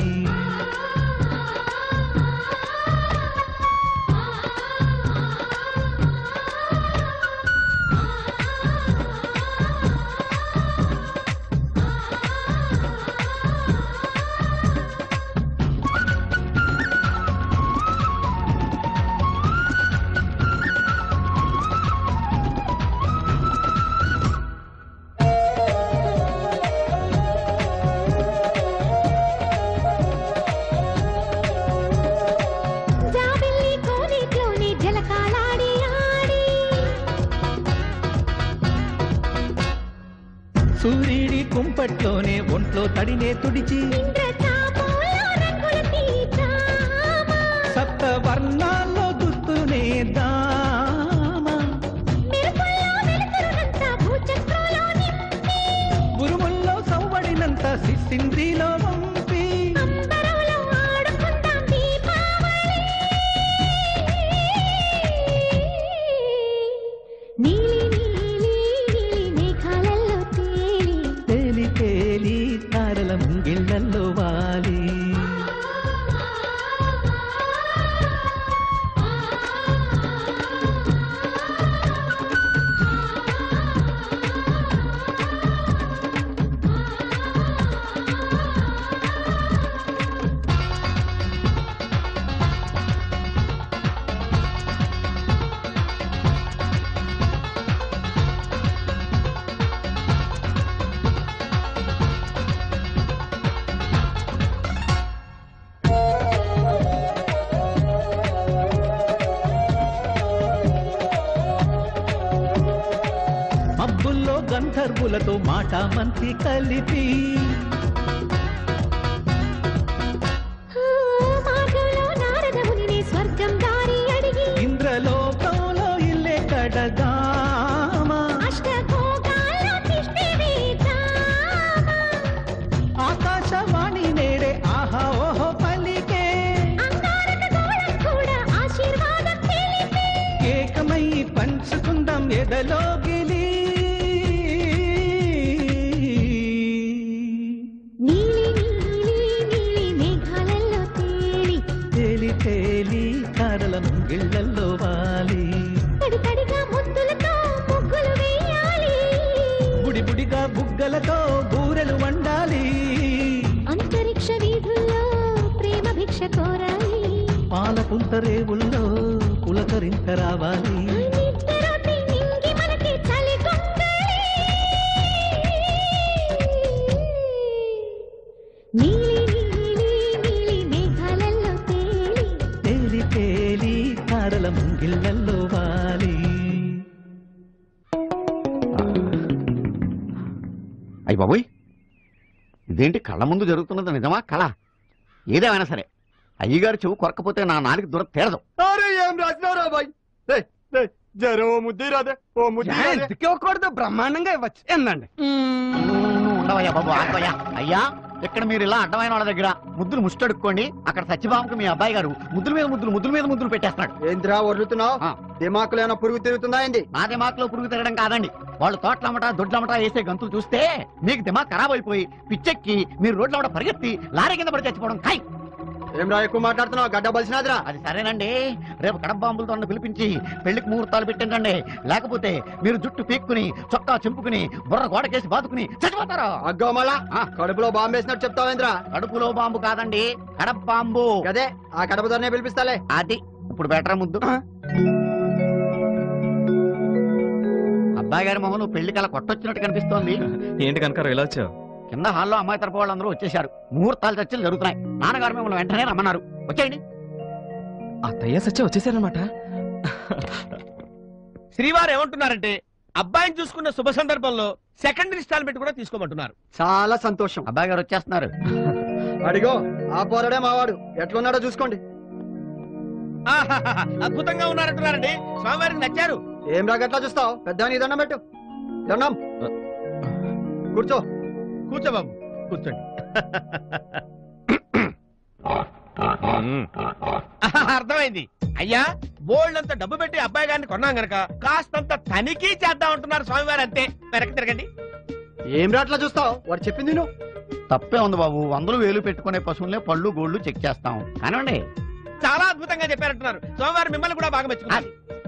సూర్యుడి కుంపట్లోనే ఒంట్లో తడినే తుడిచి సప్త వర్ణాల్లో దుస్తునే దామా ఉరుముల్లో సవ్వడినంత సిసింద్రిలో వంపి తేలి తేలి తారల ముంగిళ్ళల్లో వాలి మబ్బుల్లో గంధర్వులతో మాట మంతి కలిపి స్వర్గం దారి అడిగి ఇంద్రలోకంలో ఇల్లే కడదామా అష్టభోగాల్లో తిష్టి వేద్దామా ఆకాశవాణి నేడే ఆహా ఓహో పలికే అంగారక గోళం కూడా ఆశీర్వాదం తెలిపే ఏకమై పంచుకుందాం ఎదలో గిలి నీలి నీలి నీలి మేఘాలలో తేలి తేలి తేలి తారల ముంగిళ్ళల్లో వాలి తడి తడిగా ముద్దులతో ముగ్గులు వేయాలి బుడి బుడిగా బుగ్గలతో బూరెలు వండాలి అంతరిక్ష వీధుల్లో ప్రేమ భిక్ష కోరాలి పాల పుంత రేవుల్లో పులకరింత రావాలి నిద్రొట్టి నింగి మనకి చలి గొంగళి. నీలి నీలి నీలి మేఘాలలో తేలి తేలి తేలి తారల ముంగిళ్ళల్లో వాలి అయ్యి బాబోయ్ ఇదేంటి కళ్ళ ముందు జరుగుతున్నది నిజమా కళ ఏదేమైనా సరే అయ్యగారు చెవు కొరకపోతే నా నాలుగు దూరం తేరదు అరే ఏం రాసినారా బాయ్ రేయ్, రేయ్, జర ఓ ముద్ది రాదే ఓ ముద్ది ఏ, ఎందుకు ఇవ్వకూడదు బ్రహ్మాండంగా ఇవ్వచ్చు ఏందండి నువ్వు ఉండవయ్యా బాబు ఆగవయ్యా అయ్యా ఇక్కడ మీరు ఇలా అడ్డమైన వాళ్ళ దగ్గర ముద్దులు ముష్టడుక్కోండి అక్కడ సత్యభామకు మీ అబ్బాయి గారు ముద్దుల మీద ముద్దులు ముద్దుల మీద ముద్దులు పెట్టేస్తున్నాడు ఏంద్రా వదులుతున్నావు దిమాకులో ఏమైనా పురుగు తిరుగుతుందా ఏంది నా దిమాక్లో పురుగు తిరగడం కాదండి వాళ్ళు తోటలమ్మట దొడ్లమ్మట వేసే గంతులు చూస్తే మీకు దిమాగ్ ఖరాబ్ అయిపోయి పిచ్చెక్కి మీరు రోడ్లమ్మట పరిగెత్తి లారీ కింద పడి చచ్చిపోవడం ఖాయ్ ఏం రా ఎక్కువ మాట్లాడుతున్నావు గడ్డ బలిసినాదిరా అది సరేనండి రేపు కడప బాంబులతో నన్ను పిలిపించి పెళ్లికి ముహూర్తాలు పెట్టండి లేకపోతే మీరు జుట్టు పీక్కుని చొక్కా చెంపుకుని బుర్ర గోడకేసి బాదుకుని చచ్చిపోతారు అగ్గో మళ్ళా కడుపులో బాంబు వేసినట్టు చెప్తావేంద్రా కడుపులో బాంబు కాదండి కడప బాంబు అదే ఆ కడప ధరనే పిలిపిస్తాలే అది ఇప్పుడు బెటర్ ముద్దు అబ్బాయి గారి మొహం నువ్వు పెళ్లి కల కొట్టొచ్చినట్టు కనిపిస్తోంది ఏంటి కనకారు ఇలా వచ్చావు కింద హాల్లో అమ్మాయి తరపు వాళ్ళందరూ వచ్చేసారు ముహూర్తాలు చర్చలు జరుగుతున్నాయి నాన్నగారు మిమ్మల్ని వెంటనే రమ్మన్నారు వచ్చేయండి అత్తయ్య సత్య వచ్చేసారనమాట శ్రీవారు ఏమంటున్నారంటే అబ్బాయిని చూసుకున్న శుభ సందర్భంలో సెకండ్ ఇన్స్టాల్మెంట్ కూడా తీసుకోమంటున్నారు చాలా సంతోషం అబ్బాయి గారు వచ్చేస్తున్నారు అడిగో ఆ పోరడే మావాడు ఎట్లున్నాడో చూసుకోండి ఆహాహాహా, అద్భుతంగా ఉన్నారంటున్నారండి స్వామివారికి నచ్చారు ఏం రాగట్లా చూస్తావు పెద్ద నీ దండం పెట్టు దండం కూర్చో కూర్చో బాబు కూర్చోండి ఆహా, అర్థమైంది అయ్యా బోల్డ్ అంత డబ్బు పెట్టి అబ్బాయి గారిని కొన్నాం గనక కాస్తంత తనిఖీ చేద్దాం అంటున్నారు స్వామివారు అంతే వెనక్కి తిరగండి ఏం రాట్లా చూస్తావు వాడు చెప్పింది నువ్వు తప్పే ఉంది బాబు వందలు వేలు పెట్టుకునే పశువులనే పళ్ళు గోళ్ళు చెక్ చేస్తాం కానివ్వండి చాలా అద్భుతంగా చెప్పారంటున్నారు స్వామివారు మిమ్మల్ని కూడా బాగా మెచ్చుకున్నారు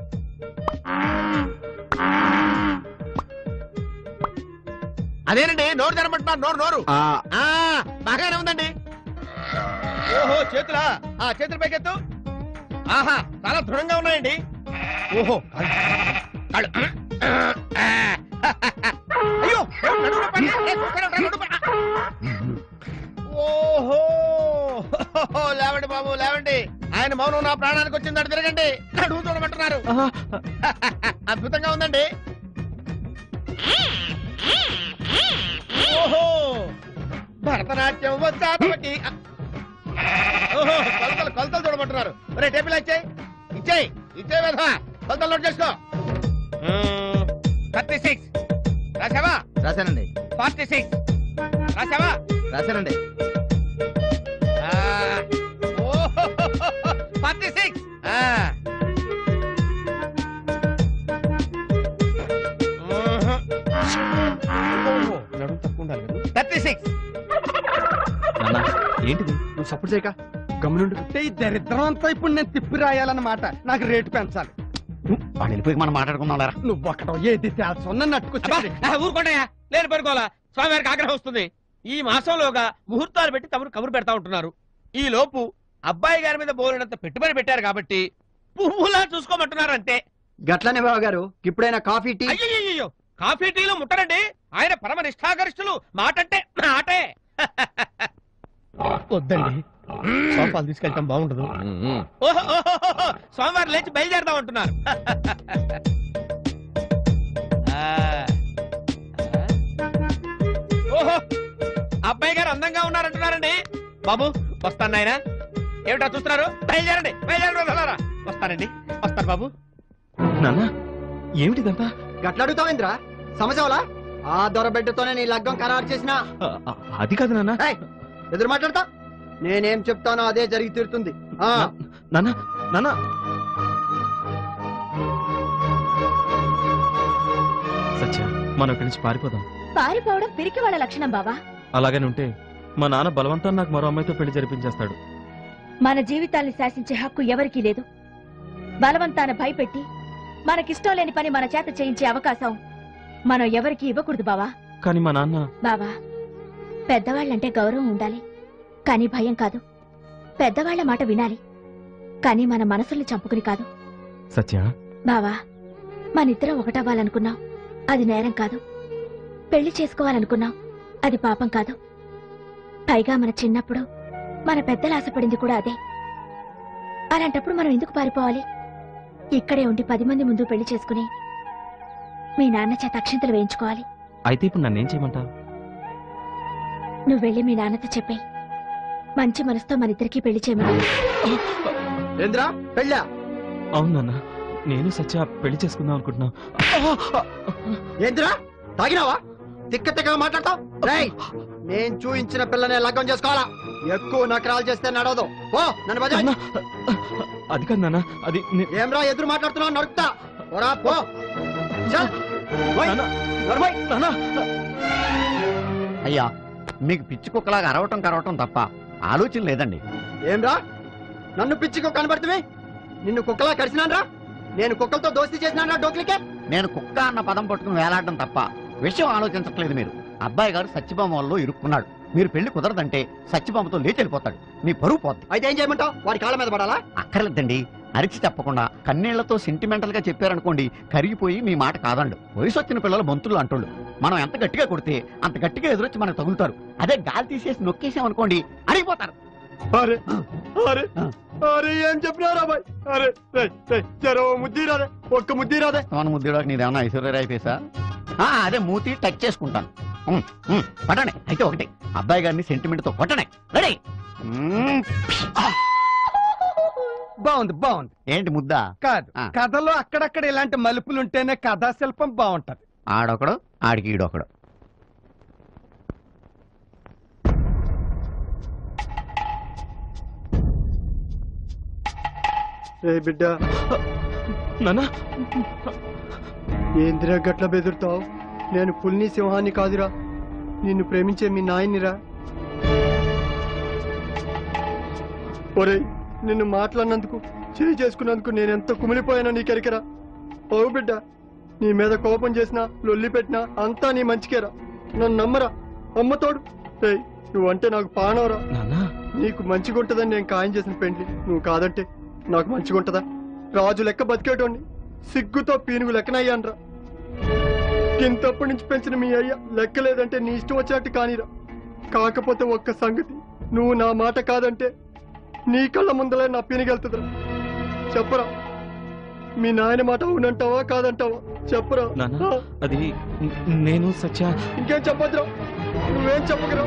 అదేనండి నోరు తెరమంటున్నారు నోరు నోరు ఆ బాగానే ఉందండి ఓహో చేతులా ఆ చేతుల పైకెత్తు ఆహా చాలా దృఢంగా ఉన్నాయండి ఓహో కాళ్ళు. అయ్యో ఏం నడుములో పడి? ఏ, కూర్చోండి, నడుములో పడి. ఓహో లేవండి బాబు లేవండి ఆయన మౌనం నా ప్రాణానికి వచ్చిందంటే తిరగండి నడుము చూడమంటున్నారు అద్భుతంగా ఉందండి భరతనాట్యం వస్తాతమకి ఓహో కొలతలు కొలతలు చూడమంటున్నారు రే టేబుల్ ఇచ్చేయి ఇచ్చేయి ఇచ్చేయి వెధవా కొలతలు నోట్ చేసుకో థర్టీ సిక్స్ రాసావా రాశానండి ఫార్టీ సిక్స్ రాసావా రాశానండి ఫార్టీ సిక్స్ నడుము తక్కువ ఉండాలి థర్టీ సిక్స్ నాన్న ఏంటిది నువ్వు సపోర్ట్ చేయక గమనుండు అంటే ఈ దరిద్రం అంతా ఇప్పుడు నేను తిప్పి రాయాలన్నమాట నాకు రేటు పెంచాలి వాళ్ళు వెళ్ళిపోయి మనం మాట్లాడుకుందాం లేరా నువ్వు ఒకటో ఏది తేల్చున్నా నట్టుకొచ్చి ఊరుకోండియా లేని పడుకోవాలా స్వామివారికి ఆగ్రహం వస్తుంది ఈ మాసంలోగా ముహూర్తాలు పెట్టి తమరు కబురు పెడతా ఉంటున్నారు ఈ లోపు అబ్బాయి గారి మీద బోలినంత పెట్టుబడి పెట్టారు కాబట్టి పువ్వులా చూసుకోమంటున్నారు అంతే గట్లనే బావ గారు ఇప్పుడైనా కాఫీ టీ అయ్యో కాఫీ టీలు ముట్టరండి ఆయన పరమ నిష్ఠాగరిష్ఠులు మాటంటే మాటే వద్దండి సోఫాలు తీసుకెళ్తాం బాగుండదు ఓహో ఓహో, ఓహో, స్వామివారు లేచి బయలుదేరదాం అంటున్నారు ఆ, ఓహో అబ్బాయి గారు అందంగా ఉన్నారంటున్నారండి బాబు వస్తాను నాయన ఏమిటా చూస్తున్నారు బయలుదేరండి బయలుదేరండి వదలరా. వస్తానండి వస్తాను బాబు నాన్న ఏమిటిదంతా గట్లడుగుతావేంద్రా సమస్యవలా ఆ దొర బిడ్డతోనే నీ లగ్గం ఖరారు చేసిన అది కాదు నాన్న ఎదురు మాట్లాడతా నేనేం చెప్తానో అదే జరిగి తీరుతుంది ఆ నాన్న నాన్న సత్య మనం ఇక్కడి నుంచి పారిపోదాం పారిపోవడం పిరికి వాళ్ళ లక్షణం బావా అలాగని ఉంటే మా నాన్న బలవంతం నాకు మరో అమ్మాయితో పెళ్లి జరిపించేస్తాడు మన జీవితాల్ని శాసించే హక్కు ఎవరికీ లేదు బలవంతాన భయపెట్టి మనకిష్టం లేని పని మన చేత చేయించే అవకాశం మనం ఎవరికీ ఇవ్వకూడదు బావా కానీ మా నాన్న బావా పెద్దవాళ్ళంటే గౌరవం ఉండాలి కానీ భయం కాదు పెద్దవాళ్ల మాట వినాలి కానీ మన మనసుల్ని చంపుకుని కాదు సత్య బావా మనిద్దరం ఒకటవ్వాలనుకున్నాం అది నేరం కాదు పెళ్లి చేసుకోవాలనుకున్నాం అది పాపం కాదు పైగా మన చిన్నప్పుడు మన పెద్దలు ఆశపడింది కూడా అదే అలాంటప్పుడు మనం ఎందుకు పారిపోవాలి ఇక్కడే ఉండి పది మంది ముందు పెళ్లి చేసుకుని మీ నాన్న చేత అక్షింతలు వేయించుకోవాలి అయితే ఇప్పుడు నన్నేం చేయమంటావు నువ్వు వెళ్ళి మీ నాన్నతో చెప్పే మంచి మనసుతో మన ఇద్దరికి పెళ్లి చేయమని ఏంద్రా పెళ్ళా అవును నాన్న నేను సత్య పెళ్లి చేసుకుందాం అనుకుంటున్నా ఏంద్రా తాగినావా తిక్క తిక్కగా మాట్లాడతావు రేయ్ నేను చూయించిన పిల్లనే లగ్గం చేసుకోవాలా ఎక్కువ నకరాలు చేస్తే నడవదు ఓ నన్ను బజాజ్ అది కాదు నాన్న అది నే- ఏమ్రా ఎదురు మాట్లాడుతున్నావు నడుపుతా పోరా పో చల్. ఓయ్, నడవోయ్. అయ్యా మీకు పిచ్చి కుక్కలాగా అరవటం కరవటం తప్ప ఆలోచన లేదండి ఏమ్రా నన్ను పిచ్చికో కనబడుతుంది నిన్ను కుక్కలా కరిచినాన్రా నేను కుక్కలతో దోస్తీ చేసినాన్రా డోక్లికే నేను కుక్క అన్న పదం పట్టుకుని వేలాడడం తప్ప విషయం ఆలోచించట్లేదు మీరు అబ్బాయి గారు సత్యభామ వల్ల ఇరుక్కున్నాడు మీరు పెళ్లి కుదరదంటే సత్యభామతో లేచి వెళ్ళిపోతాడు మీ పరువు పోద్ది అయితే ఏం చేయమంటావు వాడి కాళ్ళ మీద పడాలా అక్కర్లేదండి అరిచి చెప్పకుండా కన్నీళ్లతో సెంటిమెంటల్ గా చెప్పారనుకోండి కరిగిపోయి మీ మాట కాదండు వయసు వచ్చిన పిల్లలు బంతులు అంటోళ్ళు మనం ఎంత గట్టిగా కొడితే అంత గట్టిగా ఎదురొచ్చి మనకు తగులుతారు అదే గాలి తీసేసి నొక్కేసాం అనుకోండి అరిగిపోతారు అరే అరే అరే ఏం చెప్పినారా బాయ్ అరే రేయ్, రేయ్, జర ఓ ముద్ది రాదే ఒక్క ముద్ది రాదే మన ముద్దుడానికి నీదేమన్నా ఐశ్వర్యరాయ్ ఫేసా ఆ, అదే మూతి టచ్ చేసుకుంటాను ఉమ్, ఉమ్, పట్టండి అయితే ఒకటి అబ్బాయి గారిని సెంటిమెంట్ తో కొట్టండి రెడీ బాగుంది బాగుంది ఏంటి ముద్దా కాదు ఆ. కథలో అక్కడక్కడ ఇలాంటి మలుపులుంటేనే కథా శిల్పం బాగుంటది ఆడొకడు ఆడికి ఈడొకడు రే బిడ్డ నాన్న ఏందిరా గట్ల బెదురుతావు నేను పుల్ని సింహాన్ని కాదురా నిన్ను ప్రేమించే మీ నాయనిరా ఒరేయ్ నిన్ను మాట్లాడినందుకు చేయి చేసుకున్నందుకు నేను ఎంత కుమిలిపోయానో నీకెరికరా ఓ బిడ్డ నీ మీద కోపం చేసినా లొల్లి పెట్టినా అంతా నీ మంచికేరా నన్ను నమ్మరా అమ్మతోడు రేయ్ నువ్వంటే నాకు పానవరా నీకు మంచిగుంటదని నేను ఖాయం చేసిన పెండ్లి నువ్వు కాదంటే నాకు మంచిగుంటదా రాజు లెక్క బతికేటోడిని సిగ్గుతో పీనుగు లెక్కనయ్యాన్రా ఇంతప్పటి నుంచి పెంచిన మీ అయ్య లెక్కలేదంటే నీ ఇష్టం వచ్చినట్టు కానిరా కాకపోతే ఒక్క సంగతి నువ్వు నా మాట కాదంటే నీ కళ్ళ ముందలే నా పీనుగెళ్తుందిరా చెప్పరా మీ నాయన మాట అవునంటావా కాదంటావా చెప్పురా నాన్న అది న- నేను సత్య ఇంకేం చెప్పొద్దురా నువ్వేం చెప్పకరా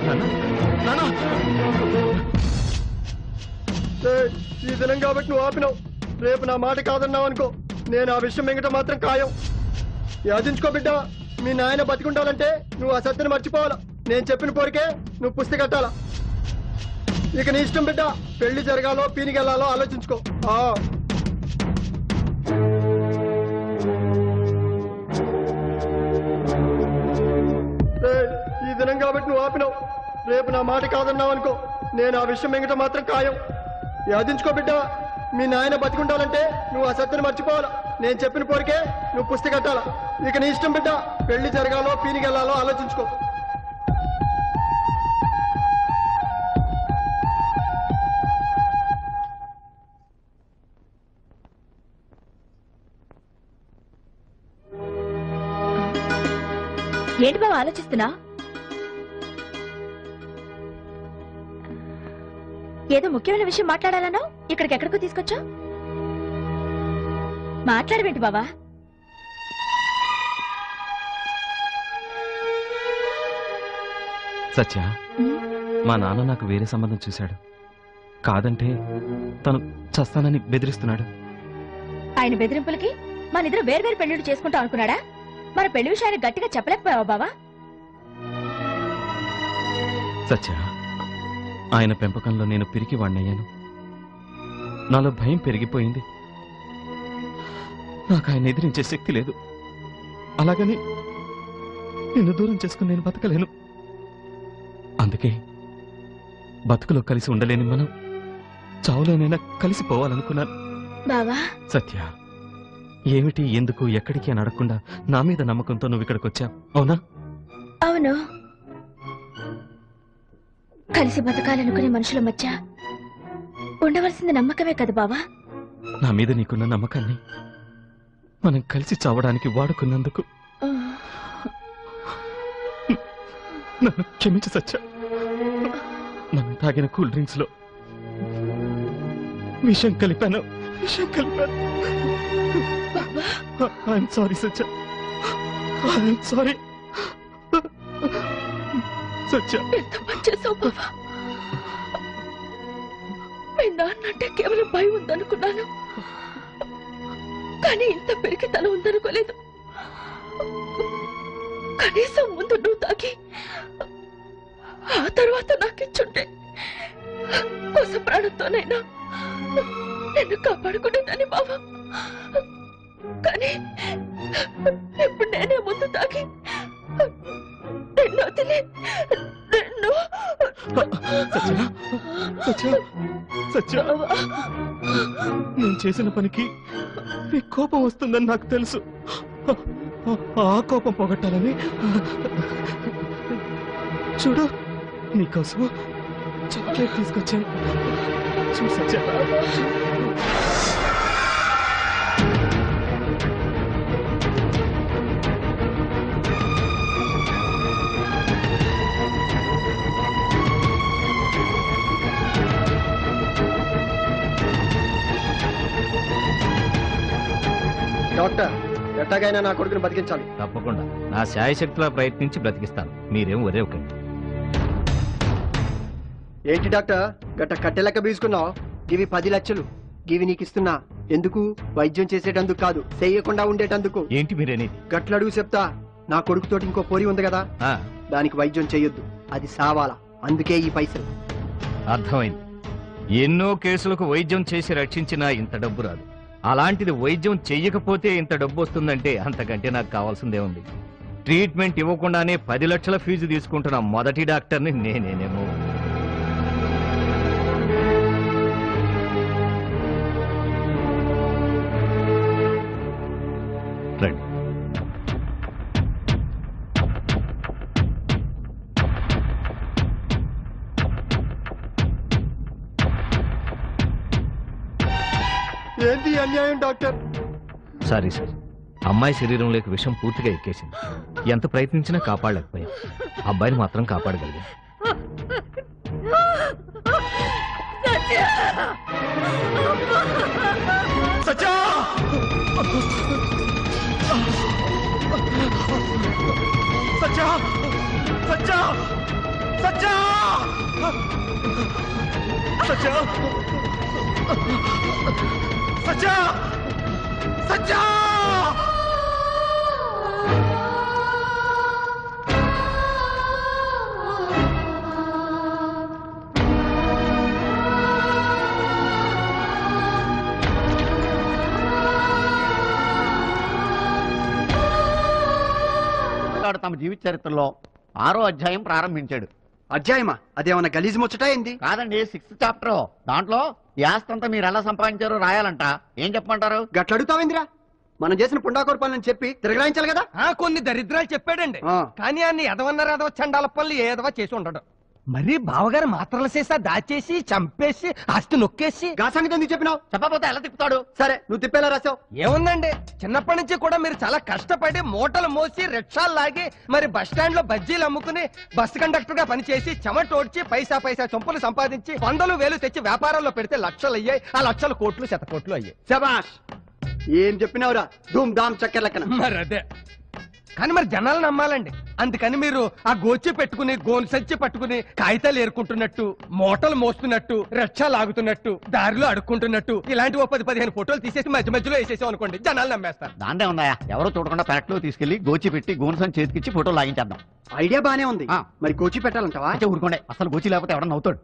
ఏయ్, ఈ దినం కాబట్టి నువ్వు ఆపినావు రేపు నా మాట కాదన్నావు అనుకో నేను ఆ విషయం మింగట మాత్రం ఖాయం యాదించుకో బిడ్డ మీ నాయన బతికుండాలంటే నువ్వు ఆ సత్యని మర్చిపోవాలా నేను చెప్పిన పోరికే నువ్వు పుస్తక కట్టాలా ఇక నీ ఇష్టం బిడ్డ పెళ్లి జరగాలో పీనికెళ్లాలో ఆలోచించుకో ఆ ఏయ్, ఈ దినం కాబట్టి నువ్వు ఆపినావు రేపు నా మాట కాదన్నావు అనుకో నేను ఆ విషయం మింగట మాత్రం ఖాయం యాదించుకో బిడ్డ మీ నాయన బతికుండాలంటే నువ్వు ఆ సత్యని మర్చిపోవాలా నేను చెప్పిన పోరికే నువ్వు పుస్తక కట్టాలా ఇక నీ ఇష్టం బిడ్డ పెళ్లి జరగాలో పీనికెళ్లాలో ఆలోచించుకో ఏంటి బావ ఆలోచిస్తున్నా ఏదో ముఖ్యమైన విషయం మాట్లాడాలనో ఇక్కడికి ఎక్కడికో తీసుకొచ్చా మాట్లాడవేంటి బావా సత్య మా నాన్న నాకు వేరే సంబంధం చూశాడు కాదంటే తను చస్తానని బెదిరిస్తున్నాడు ఆయన బెదిరింపులకి మన ఇద్దరు వేర్వేరు పెళ్లిళ్ళు చేసుకుంటాం అనుకున్నాడా మన పెళ్లి విషయాన్ని గట్టిగా చెప్పలేకపోయావా బావా సత్య ఆయన పెంపకంలో నేను పిరికి వాణ్ణయ్యాను నాలో భయం పెరిగిపోయింది నాకు ఆయన ఎదిరించే శక్తి లేదు అలాగని నిన్ను దూరం చేసుకుని నేను బతకలేను అందుకే బతుకులో కలిసి ఉండలేని మనం చావులోనైనా కలిసిపోవాలనుకున్నాను బావా సత్య ఏమిటి ఎందుకు ఎక్కడికి అని అడగకుండా నా మీద నమ్మకంతో నువ్వు ఇక్కడికి వచ్చావు అవునా అవును కలిసి బతకాలనుకునే మనుషుల మధ్య ఉండవలసింది నమ్మకమే కదా బావా నా మీద నీకున్న నమ్మకాన్ని మనం కలిసి చావడానికి వాడుకున్నందుకు నన్ను క్షమించు సత్య మనం తాగిన కూల్ డ్రింక్స్ లో విషం కలిపాను విషం కలిపాను I'm sorry Satya I'm sorry Satya ఎంత పని చేసావు బావా మీ నాన్నంటే కేవలం భయం ఉందనుకున్నాను కానీ ఇంత పెరిగితనం ఉందనుకోలేదు కనీసం ముందు నువ్వు తాకి ఆ తర్వాత నాకు ఇచ్చుంటే కొస ప్రాణంతోనైనా నిన్ను కాపాడుకునేదాన్ని బావా కానీ ఇప్పుడు నేనే ముందు తాకి నిన్ను వదిలి నిన్ను సత్య సత్య సత్య నేను చేసిన పనికి నీ కోపం వస్తుందని నాకు తెలుసు ఆ కోపం పోగొట్టాలని చూడు నీకోసం చాక్లెట్ తీసుకొచ్చాను చూడు సత్య డాక్టర్ ఎట్టగైనా నా కొడుకుని బతికించాలి తప్పకుండా నా శాయశక్తిలా ప్రయత్నించి బ్రతికిస్తాను మీరేం ఒరే ఒకండి ఏంటి డాక్టర్ గట్ట కట్టెలెక్క బీసుకున్నావు ఇవి పది లక్షలు గివి నీకు ఇస్తున్నా ఎందుకు వైద్యం చేసేటందుకు కాదు చేయకుండా ఉండేటందుకు ఏంటి మీరనేది గట్లడుగు చెప్తా నా కొడుకుతోటి ఇంకో పొరి ఉంది కదా ఆ, దానికి వైద్యం చెయ్యొద్దు అది సావాలా అందుకే ఈ పైసలు అర్థమైంది ఎన్నో కేసులకు వైద్యం చేసి రక్షించినా ఇంత డబ్బు రాదు అలాంటిది వైద్యం చెయ్యకపోతే ఇంత డబ్బు వస్తుందంటే అంతకంటే నాకు కావాల్సిందే ఉంది ట్రీట్మెంట్ ఇవ్వకుండానే పది లక్షల ఫీజు తీసుకుంటున్న మొదటి డాక్టర్ని నేనేనేమో రండి ఏంటి ఈ అన్యాయం డాక్టర్ సారీ సార్ అమ్మాయి శరీరంలోకి విషం పూర్తిగా ఎక్కేసింది ఎంత ప్రయత్నించినా కాపాడలేకపోయాం అబ్బాయిని మాత్రం కాపాడగలిగాం సత్య సత్య సత్యా సత్యా సత్యా సత్యా సత్యా సత్యా వాడు తమ జీవిత చరిత్రలో ఆరో అధ్యాయం ప్రారంభించాడు అధ్యాయమా అదేమన్నా గలీజ్ ముచ్చట అయింది కాదండి సిక్స్త్ చాప్టర్ దాంట్లో ఈ ఆస్తి అంతా మీరు ఎలా సంపాదించారో రాయాలంట ఏం చెప్పమంటారు గట్ల అడుగుతావేందిరా మనం చేసిన పుండాకోర పనులను చెప్పి తిరగరాయించాలి కదా ఆ కొన్ని దరిద్రాలు చెప్పాడండి కానీ అన్ని ఎదవన్నారు ఎదవ చండాల పనులు ఏదవ చేసి ఉండడు మరి బావగారు మాత్రలు చేసా దాచేసి చంపేసి ఆస్తి నొక్కేసి గా సంగతి ఎందుకు చెప్పినావు చెప్పకపోతే ఎలా తిప్పుతాడు సరే నువ్వు తిప్పేలా రాసావు ఏముందండి చిన్నప్పటి నుంచి కూడా మీరు చాలా కష్టపడి మూటలు మోసి రిక్షాలు లాగి మరి బస్ స్టాండ్ లో బజ్జీలు అమ్ముకుని బస్ కండక్టర్ గా పనిచేసి చెమటోడ్చి పైసా పైసా చొప్పులు సంపాదించి వందలు వేలు తెచ్చి వ్యాపారంలో పెడితే లక్షలు అయ్యాయి ఆ లక్షలు కోట్లు శత కోట్లు అయ్యాయి శబాష్ ఏం చెప్పినావురా ధూమ్ ధామ్ చక్కెర లెక్కన మరి అదే కానీ మరి జనాలు నమ్మాలండి అందుకని మీరు ఆ గోచి పెట్టుకుని గోను సంచి పట్టుకుని కాగితాలు ఏరుకుంటున్నట్టు మూటలు మోస్తున్నట్టు రెచ్చా లాగుతున్నట్టు దారిలో అడుక్కుంటున్నట్టు ఇలాంటి ఓ పది పదిహేను ఫోటోలు తీసేసి మధ్య మధ్యలో వేసేసాం అనుకోండి జనాలు నమ్మేస్తారు దాందే ఉందా ఎవరో చూడకుండా పెరట్లో తీసుకెళ్లి గోచి పెట్టి గోనుసం చేతికిచ్చి ఫోటో లాగించేద్దాం ఐడియా బానే ఉంది మరి కోచి పెట్టాలంటావా అయితే ఊరుకోండి అసలు గోచి లేకపోతే ఎవడన్నా నవ్వుతాడు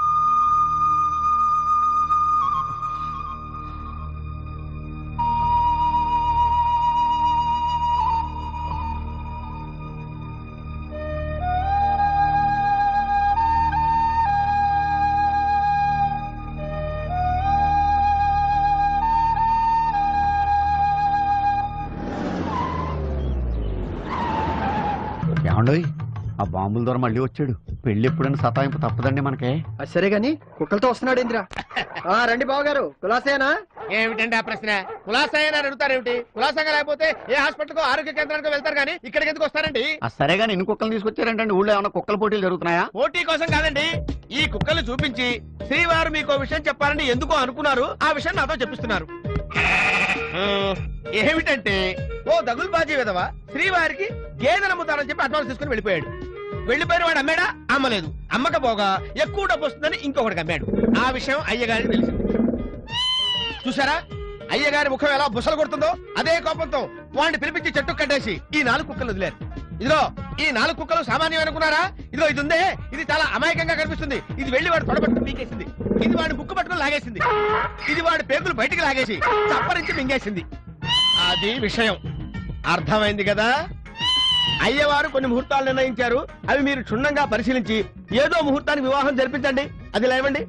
ఏమండోయ్ ఆ బాంబుల ద్వారా మళ్ళీ వచ్చాడు పెళ్లి ఎప్పుడైనా సతాయింపు తప్పదండి మనకే అది సరే గాని కుక్కలతో వస్తున్నాడు ఏందిరా ఆ రండి బావగారు కులాసేనా ఏమిటండి ఆ ప్రశ్న కులాసాయని అడుగుతారేమిటి కులాసాగా లేకపోతే ఏ హాస్పిటల్కో ఆరోగ్య కేంద్రానికి వెళ్తారు కానీ ఇక్కడికి ఎందుకు వస్తారండి ఆ సరే కానీ ఎన్ని కుక్కలు తీసుకొచ్చారంటే ఊళ్ళో ఏమైనా కుక్కల పోటీలు జరుగుతున్నాయా పోటీ కోసం కాదండి ఈ కుక్కలు చూపించి శ్రీవారు మీకు ఓ విషయం చెప్పాలని ఎందుకో అనుకున్నారు ఆ విషయం నాతో చెప్పిస్తున్నారు ఆ, ఏమిటంటే ఓ దగుల్బాజీ విధవ శ్రీవారికి గేదె నమ్ముతానని చెప్పి అడ్వాన్స్ తీసుకుని వెళ్ళిపోయాడు వెళ్ళిపోయిన వాడు అమ్మాడా అమ్మలేదు అమ్మకపోగా ఎక్కువ డబ్బు వస్తుందని ఇంకొకటికి అమ్మాడు ఆ విషయం అయ్యగారికి తెలిసింది చూసారా అయ్యగారి ముఖం ఎలా బుసలు కొడుతుందో అదే కోపంతో వాడిని పిలిపించి చెట్టు కట్టేసి ఈ నాలుగు కుక్కలు వదిలేరు ఇదిగో ఈ నాలుగు కుక్కలు సామాన్యం అనుకున్నారా ఇదిగో ఇది ఉందే ఇది చాలా అమాయకంగా కనిపిస్తుంది ఇది వెళ్లి వాడు తొడబట్టు పీకేసింది ఇది వాడి బుక్కు పట్టుకుని లాగేసింది ఇది వాడి పేగులు బయటికి లాగేసి చప్పరించి మింగేసింది అది విషయం అర్థమైంది కదా అయ్యవారు కొన్ని ముహూర్తాలు నిర్ణయించారు అవి మీరు క్షుణ్ణంగా పరిశీలించి ఏదో ముహూర్తానికి వివాహం జరిపించండి అది లేవండి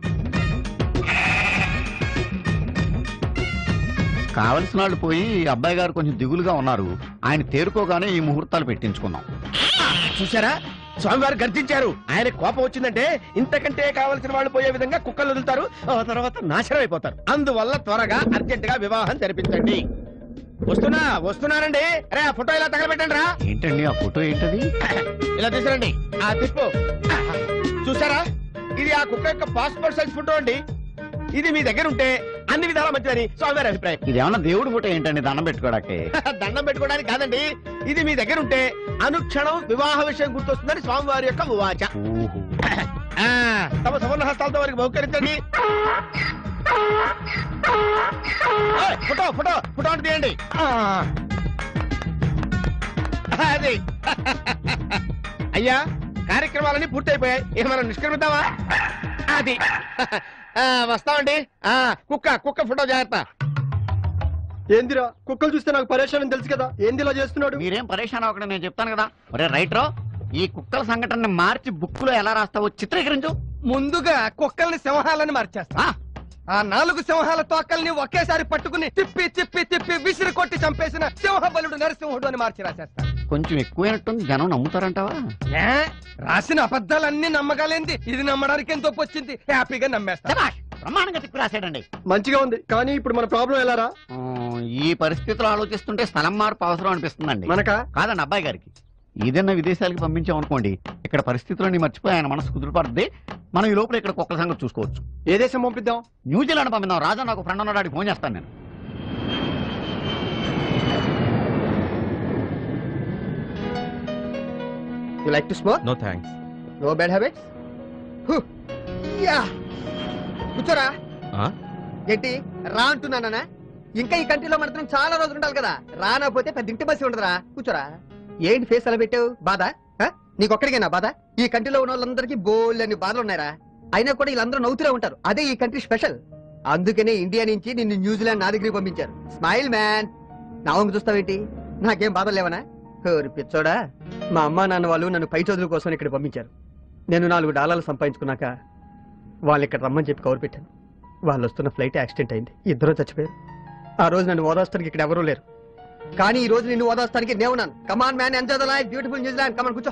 కావలసిన వాళ్ళు పోయి ఈ అబ్బాయి గారు కొంచెం దిగులుగా ఉన్నారు ఆయన తేరుకోగానే ఈ ముహూర్తాలు పెట్టించుకుందాం చూసారా స్వామివారు గర్జించారు ఆయన కోపం వచ్చిందంటే ఇంతకంటే కావలసిన వాళ్ళు పోయే విధంగా కుక్కలు వదులుతారు ఆ తర్వాత నాశనం అయిపోతారు అందువల్ల త్వరగా అర్జెంట్ గా వివాహం జరిపించండి వస్తున్నా వస్తున్నానండి అరే ఆ ఫోటో ఇలా తగలబెట్టండి రా ఏంటండి ఆ ఫోటో ఏంటది ఇలా తీసుకురండి ఆ తీసుకో చూసారా ఇది ఆ కుక్క యొక్క పాస్పోర్ట్ సైజ్ ఫోటో అండి ఇది మీ దగ్గర ఉంటే అన్ని విధాలా మంచిదని స్వామివారి అభిప్రాయం ఇది ఏమన్నా దేవుడి ఫోటో ఏంటండి దండం పెట్టుకోవడానికి దండం పెట్టుకోవడానికి కాదండి ఇది మీ దగ్గర ఉంటే అనుక్షణం వివాహ విషయం గుర్తొస్తుందని స్వామివారి యొక్క ఉవాచ ఆ, తమ సవర్ణ హస్తాలతో వారికి బహుకరించండి ఓయ్, ఫోటో ఫోటో ఫోటో అంటే తీయండి ఆ. అది అయ్యా కార్యక్రమాలన్నీ పూర్తయిపోయాయి ఇక మనం నిష్క్రమిద్దామా అది ఆ, వస్తామండి ఆ, కుక్క కుక్క ఫోటో జాగ్రత్త ఏందిరా కుక్కలు చూస్తే నాకు పరేషాన్ తెలుసు కదా ఏంది ఇలా చేస్తున్నాడు మీరేం పరేషాన్ అవ్వకుండా నేను చెప్తాను కదా ఒరే రైట్రో ఈ కుక్కల సంఘటన మార్చి బుక్ లో ఎలా రాస్తావో చిత్రీకరించు ముందుగా కుక్కల్ని సింహాలని మార్చేస్తా ఆ నాలుగు సింహాల తోకల్ని ఒకేసారి పట్టుకుని తిప్పి తిప్పి తిప్పి విసిరి కొట్టి చంపేసిన సింహబలుడు నరసింహుడు అని మార్చి రాసేస్తా కొంచెం ఎక్కువైనట్టుంది జనం నమ్ముతారంటావా ఏ రాసిన అబద్ధాలన్నీ నమ్మగాలేంది ఇది నమ్మడానికి ఎంతో వచ్చింది హ్యాపీగా నమ్మేస్తా బ్రహ్మాండంగా తిప్పి రాశాడండి మంచిగా ఉంది కానీ ఇప్పుడు మన ప్రాబ్లం ఎలా రా ఆ, ఈ పరిస్థితిలో ఆలోచిస్తుంటే స్థలం మార్పు అవసరం అనిపిస్తుందండి మనకా? కాదండి అబ్బాయి గారికి ఏదైనా విదేశాలకు పంపించాం అనుకోండి ఇక్కడ పరిస్థితులన్నీ మర్చిపోయి ఆయన మనసు కుదురుపడుతుంది మనం ఈ లోపల ఇక్కడ కుక్కల సంగతి చూసుకోవచ్చు ఏ దేశం పంపిద్దాం న్యూజిలాండ్ పంపిద్దాం రాజా నాకు ఫ్రెండ్ ఉన్నాడు ఫోన్ చేస్తాను నేను you like to smoke no thanks no bad habits yeah కూర్చోరా ఏంటి రా అంటున్నానా ఇంకా ఈ కంట్రీలో మనతో చాలా రోజులు ఉండాలి కదా రానపోతే పెద్ద ఇంటి బస్సు ఉండదురా కూర్చోరా ఏంటి ఫేస్ అలా పెట్టావు బాధ ఆ? నీకు ఒక్కడికేనా బాధ ఈ కంట్రీలో ఉన్న వాళ్ళందరికీ బోల్ అని బాధలు ఉన్నారా అయినా కూడా వీళ్ళందరూ నవ్వుతూనే ఉంటారు అదే ఈ కంట్రీ స్పెషల్ అందుకనే ఇండియా నుంచి నిన్ను న్యూజిలాండ్ నా దగ్గరికి పంపించారు స్మైల్ మ్యాన్ నా వంక చూస్తావేంటి నాకేం బాధలు లేవనా ఓరి పిచ్చోడా మా అమ్మా నాన్న వాళ్ళు నన్ను పై చదువుల కోసం ఇక్కడ పంపించారు నేను నాలుగు డాలర్లు సంపాదించుకున్నాక వాళ్ళు ఇక్కడ రమ్మని చెప్పి కవర్ పెట్టాను వాళ్ళు వస్తున్న ఫ్లైట్ యాక్సిడెంట్ అయింది ఇద్దరు చచ్చిపోయారు ఆ రోజు నన్ను ఓదార్చడానికి ఇక్కడ ఎవరూ లేరు కానీ ఈ రోజు నిన్ను ఓదార్చడానికి నేను ఉన్నాను come on man enjoy the life beautiful New Zealand come on కూర్చో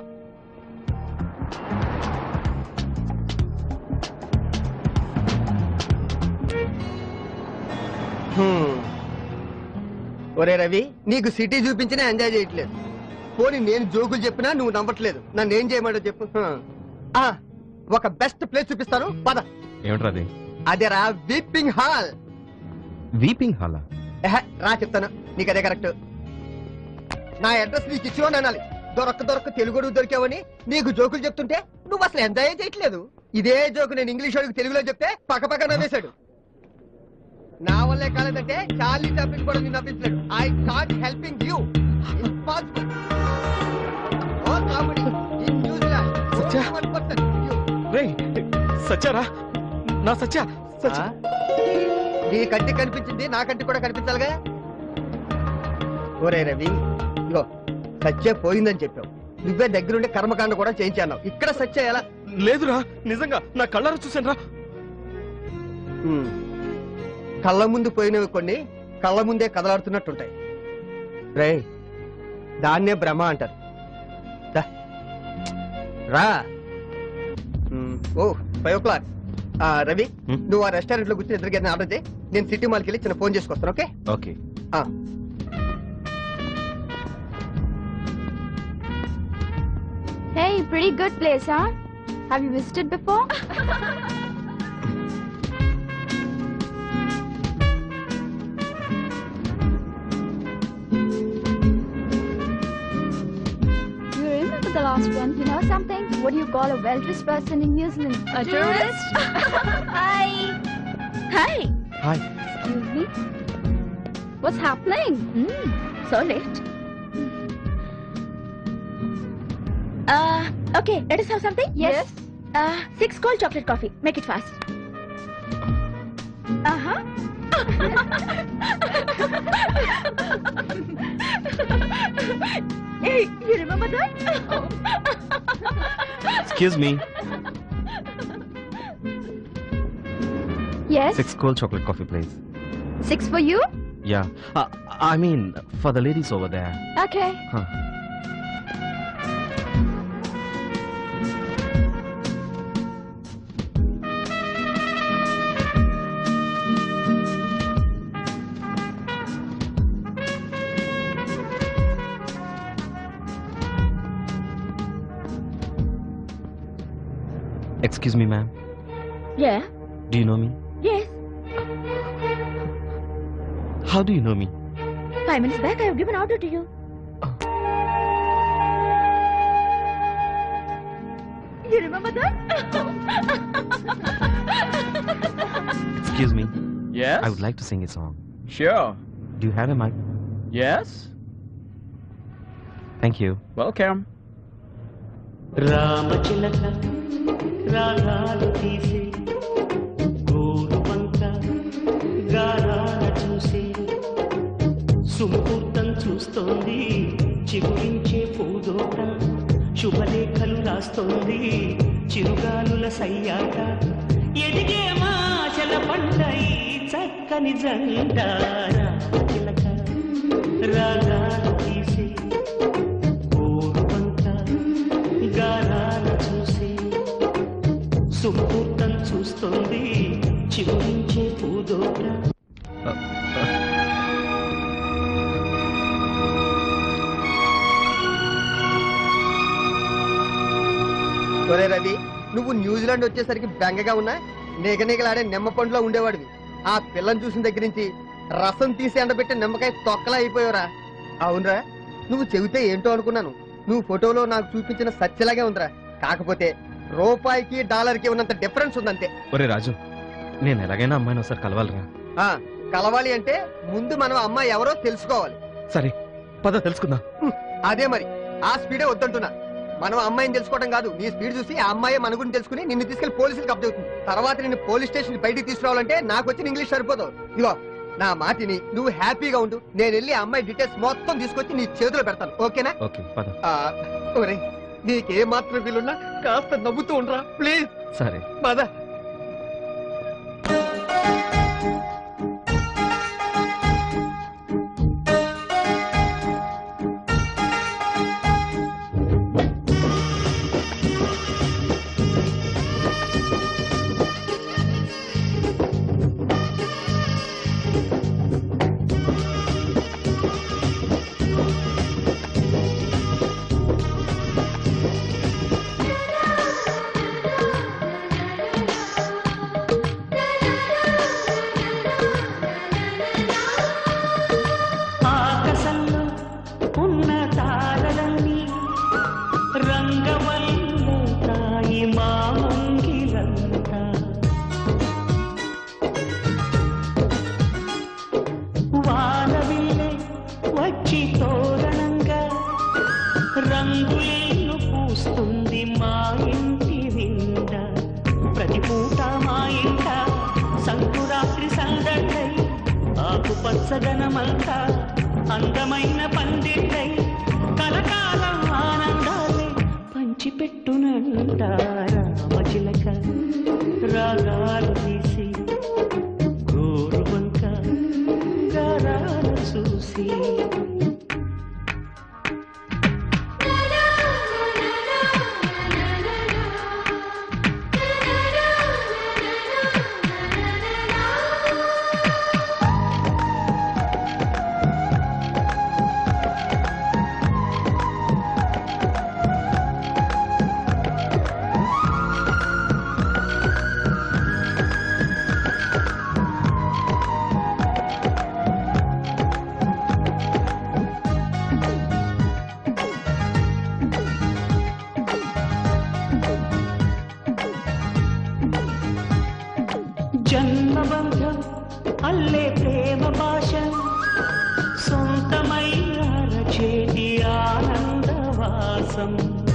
హ్మ్. ఒరే రవి నీకు సిటీ చూపించినా ఎంజాయ్ చేయట్లేదు పోనీ నేను జోకులు చెప్పినా నువ్వు నమ్మట్లేదు నన్ను ఏం చేయమంటో చెప్పు హ్మ్. ఆ, ఒక బెస్ట్ ప్లేస్ చూపిస్తాను పద ఏమిట్రా అది అదేరా వీపింగ్ హాల్ వీపింగ్ హాలా ఎహె, రా చెప్తాను నీకు అదే కరెక్ట్ నా అడ్రస్ నీకు ఇచ్చిలోని అనాలి దొరక్క దొరక్క తెలుగుడు దొరికావని నీకు జోకులు చెప్తుంటే నువ్వు అసలు ఎంజాయ్ చేయట్లేదు ఇదే జోకు నేను ఇంగ్లీష్ వాడికి తెలుగులో చెప్తే పక్క పక్క నవ్వేశాడు నా వల్లే కాలేదంటే చార్లీ చాప్లిన్ కూడా నిన్ను నవ్వించలేడు I can't helping you impossible oh comedy in New Zealand సచ్చారా నా సచ్చా నీ కంటి కనిపించింది నా కంటి కూడా కనిపించాలిగా ఒరే రవి ఇగో సత్య పోయిందని చెప్పావు నువ్వే దగ్గరుండి కర్మకాండ కూడా చేయించావు ఇక్కడ సత్య ఎలా లేదురా నిజంగా నా కళ్ళారా చూసాను రా ఉమ్. కళ్ళ ముందు పోయినవి కొన్ని కళ్ళ ముందే కదలాడుతున్నట్టుంటాయి రే దాన్నే భ్రమ అంటారు దా. రా um, oh five o'clock Ravi నువ్వు ఆ రెస్టారెంట్ లో కూర్చొని ఇద్దరికి ఏదైనా ఆర్డర్ చేయి నేను సిటీ మాల్కి వెళ్ళి చిన్న ఫోన్ చేసుకొస్తాను ఓకే ఓకే ఆ. Hey, pretty good place, huh? Have you visited before? you remember the last one? You know something? What do you call a well-dressed person in New Zealand? A tourist? Hi. Hi. Hi. Excuse me. What's happening? Hmm, so late. Uh, okay, let us have something? Yes. Uh, six cold chocolate coffee. Make it fast. Uh-huh. hey, you remember that? Excuse me Yes. Six cold chocolate coffee please Six for you? Yeah I mean for the ladies over there Okay. Excuse me ma'am Yeah. Do you know me Yes. How do you know me Five minutes back, I have given order to you. You remember that? Excuse me Yes? I would like to sing a song Sure. Do you have a mic Yes? Thank you Welcome. రామచిలక రాగాలు తీసే గోరు పంక గారాల చూసే సుముహూర్తం చూస్తోంది చిగురించే పూదోట శుభలేఖలు రాస్తోంది చిరుగాలుల సయ్యాట ఎదిగే మాచల పంట ఈ చక్కని జంట రామచిలక రాగాలు తీసే గోరు పంక గారాల చూసి సుముహూర్తం చూస్తోంది చిగురించే పూదోట ఒరే రవి నువ్వు న్యూజిలాండ్ వచ్చేసరికి బెంగగా ఉన్నా నిగనిగలాడే నిమ్మ పండులో ఉండేవాడివి ఆ పిల్లని చూసిన దగ్గర నుంచి రసం తీసి ఎండబెట్టి నిమ్మకాయ తొక్కలా అయిపోయావురా అవునరా నువ్వు చెబితే ఏంటో అనుకున్నాను నువ్వు ఫోటోలో నాకు చూపించిన సత్యలాగే ఉందిరా కాకపోతే రూపాయికి డాలర్కి ఉన్నంత డిఫరెన్స్ ఉందంతే ఒరే రాజు నేను ఎలాగైనా అమ్మాయిని ఒకసారి కలవాలిరా ఆ, కలవాలి అంటే ముందు మనం అమ్మాయి ఎవరో తెలుసుకోవాలి సరే పద తెలుసుకుందాం అదే మరి ఆ స్పీడే వద్దంటున్నా మనం అమ్మాయిని తెలుసుకోవడం కాదు నీ స్పీడ్ చూసి ఆ అమ్మాయి మన గురించి తెలుసుకుని నిన్ను తీసుకెళ్లి పోలీసులకు అప్పచెబుతుంది తర్వాత నిన్ను పోలీస్ స్టేషన్ బయటికి తీసుకురావాలంటే నాకు వచ్చిన ఇంగ్లీష్ సరిపోదు ఇదిగో నా మాటిని నువ్వు హ్యాపీగా ఉండు నేను వెళ్ళి ఆ అమ్మాయి డీటెయిల్స్ మొత్తం తీసుకొచ్చి నీ చేతిలో పెడతాను ఓకేనా ఓకే పద ఆ, ఒరేయ్ నీకే మాత్రం వీలున్నా కాస్త నవ్వుతూ ఉండరా ప్లీజ్ సరే పద ఆకాశంలో ఉన్న తారలన్నీ రంగవల్లుతాయి మా ముంగిలంతా వానవిల్లే వచ్చి తోరణంగా రంగులేను పూస్తుంది మా ఇంటి నిండా ప్రతి పూట మా ఇంట సంకురాత్రి సందడై ఆకు పచ్చదనమంతా అందమైన పందిళ్ళై కలకాలం ఆనందాలే పంచిపెట్టునంట రామచిలక రాగాలు తీసి గోరు వంక గారాలు చూసి జన్మబంధం అల్లే ప్రేమ భాష సొంతమైన చేతి ఆనందవాసం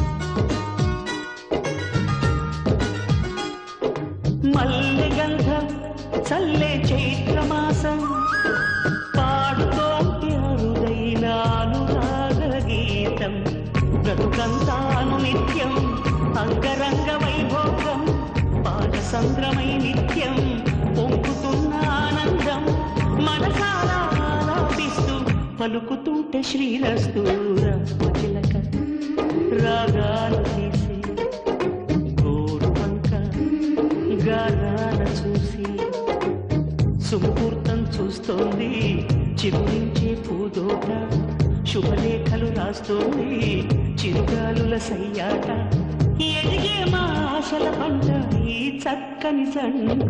మల్లె గంధం చల్లే చైత్రమాసం పాడుతోంటి అరుదైన అనురాగ గీతం బ్రతుకంతాను నిత్యం అంగరంగ వైభోగం పాదసంద్రమై నిత్యం పొంగుతున్న ఆనందం మనసారా ఆలాపిస్తూ పలుకుతుంటే శ్రీరస్తు రామచిలక రాగాలు తీసి గోరు వంక గానాల చూసి సుముహూర్తం చూస్తోంది చిగురించే పూదోట శుభలేఖలు రాస్తోంది చిరుగాలుల సయ్యాట ఎదిగే మా ఆశల పంట ఈ చక్కని సంట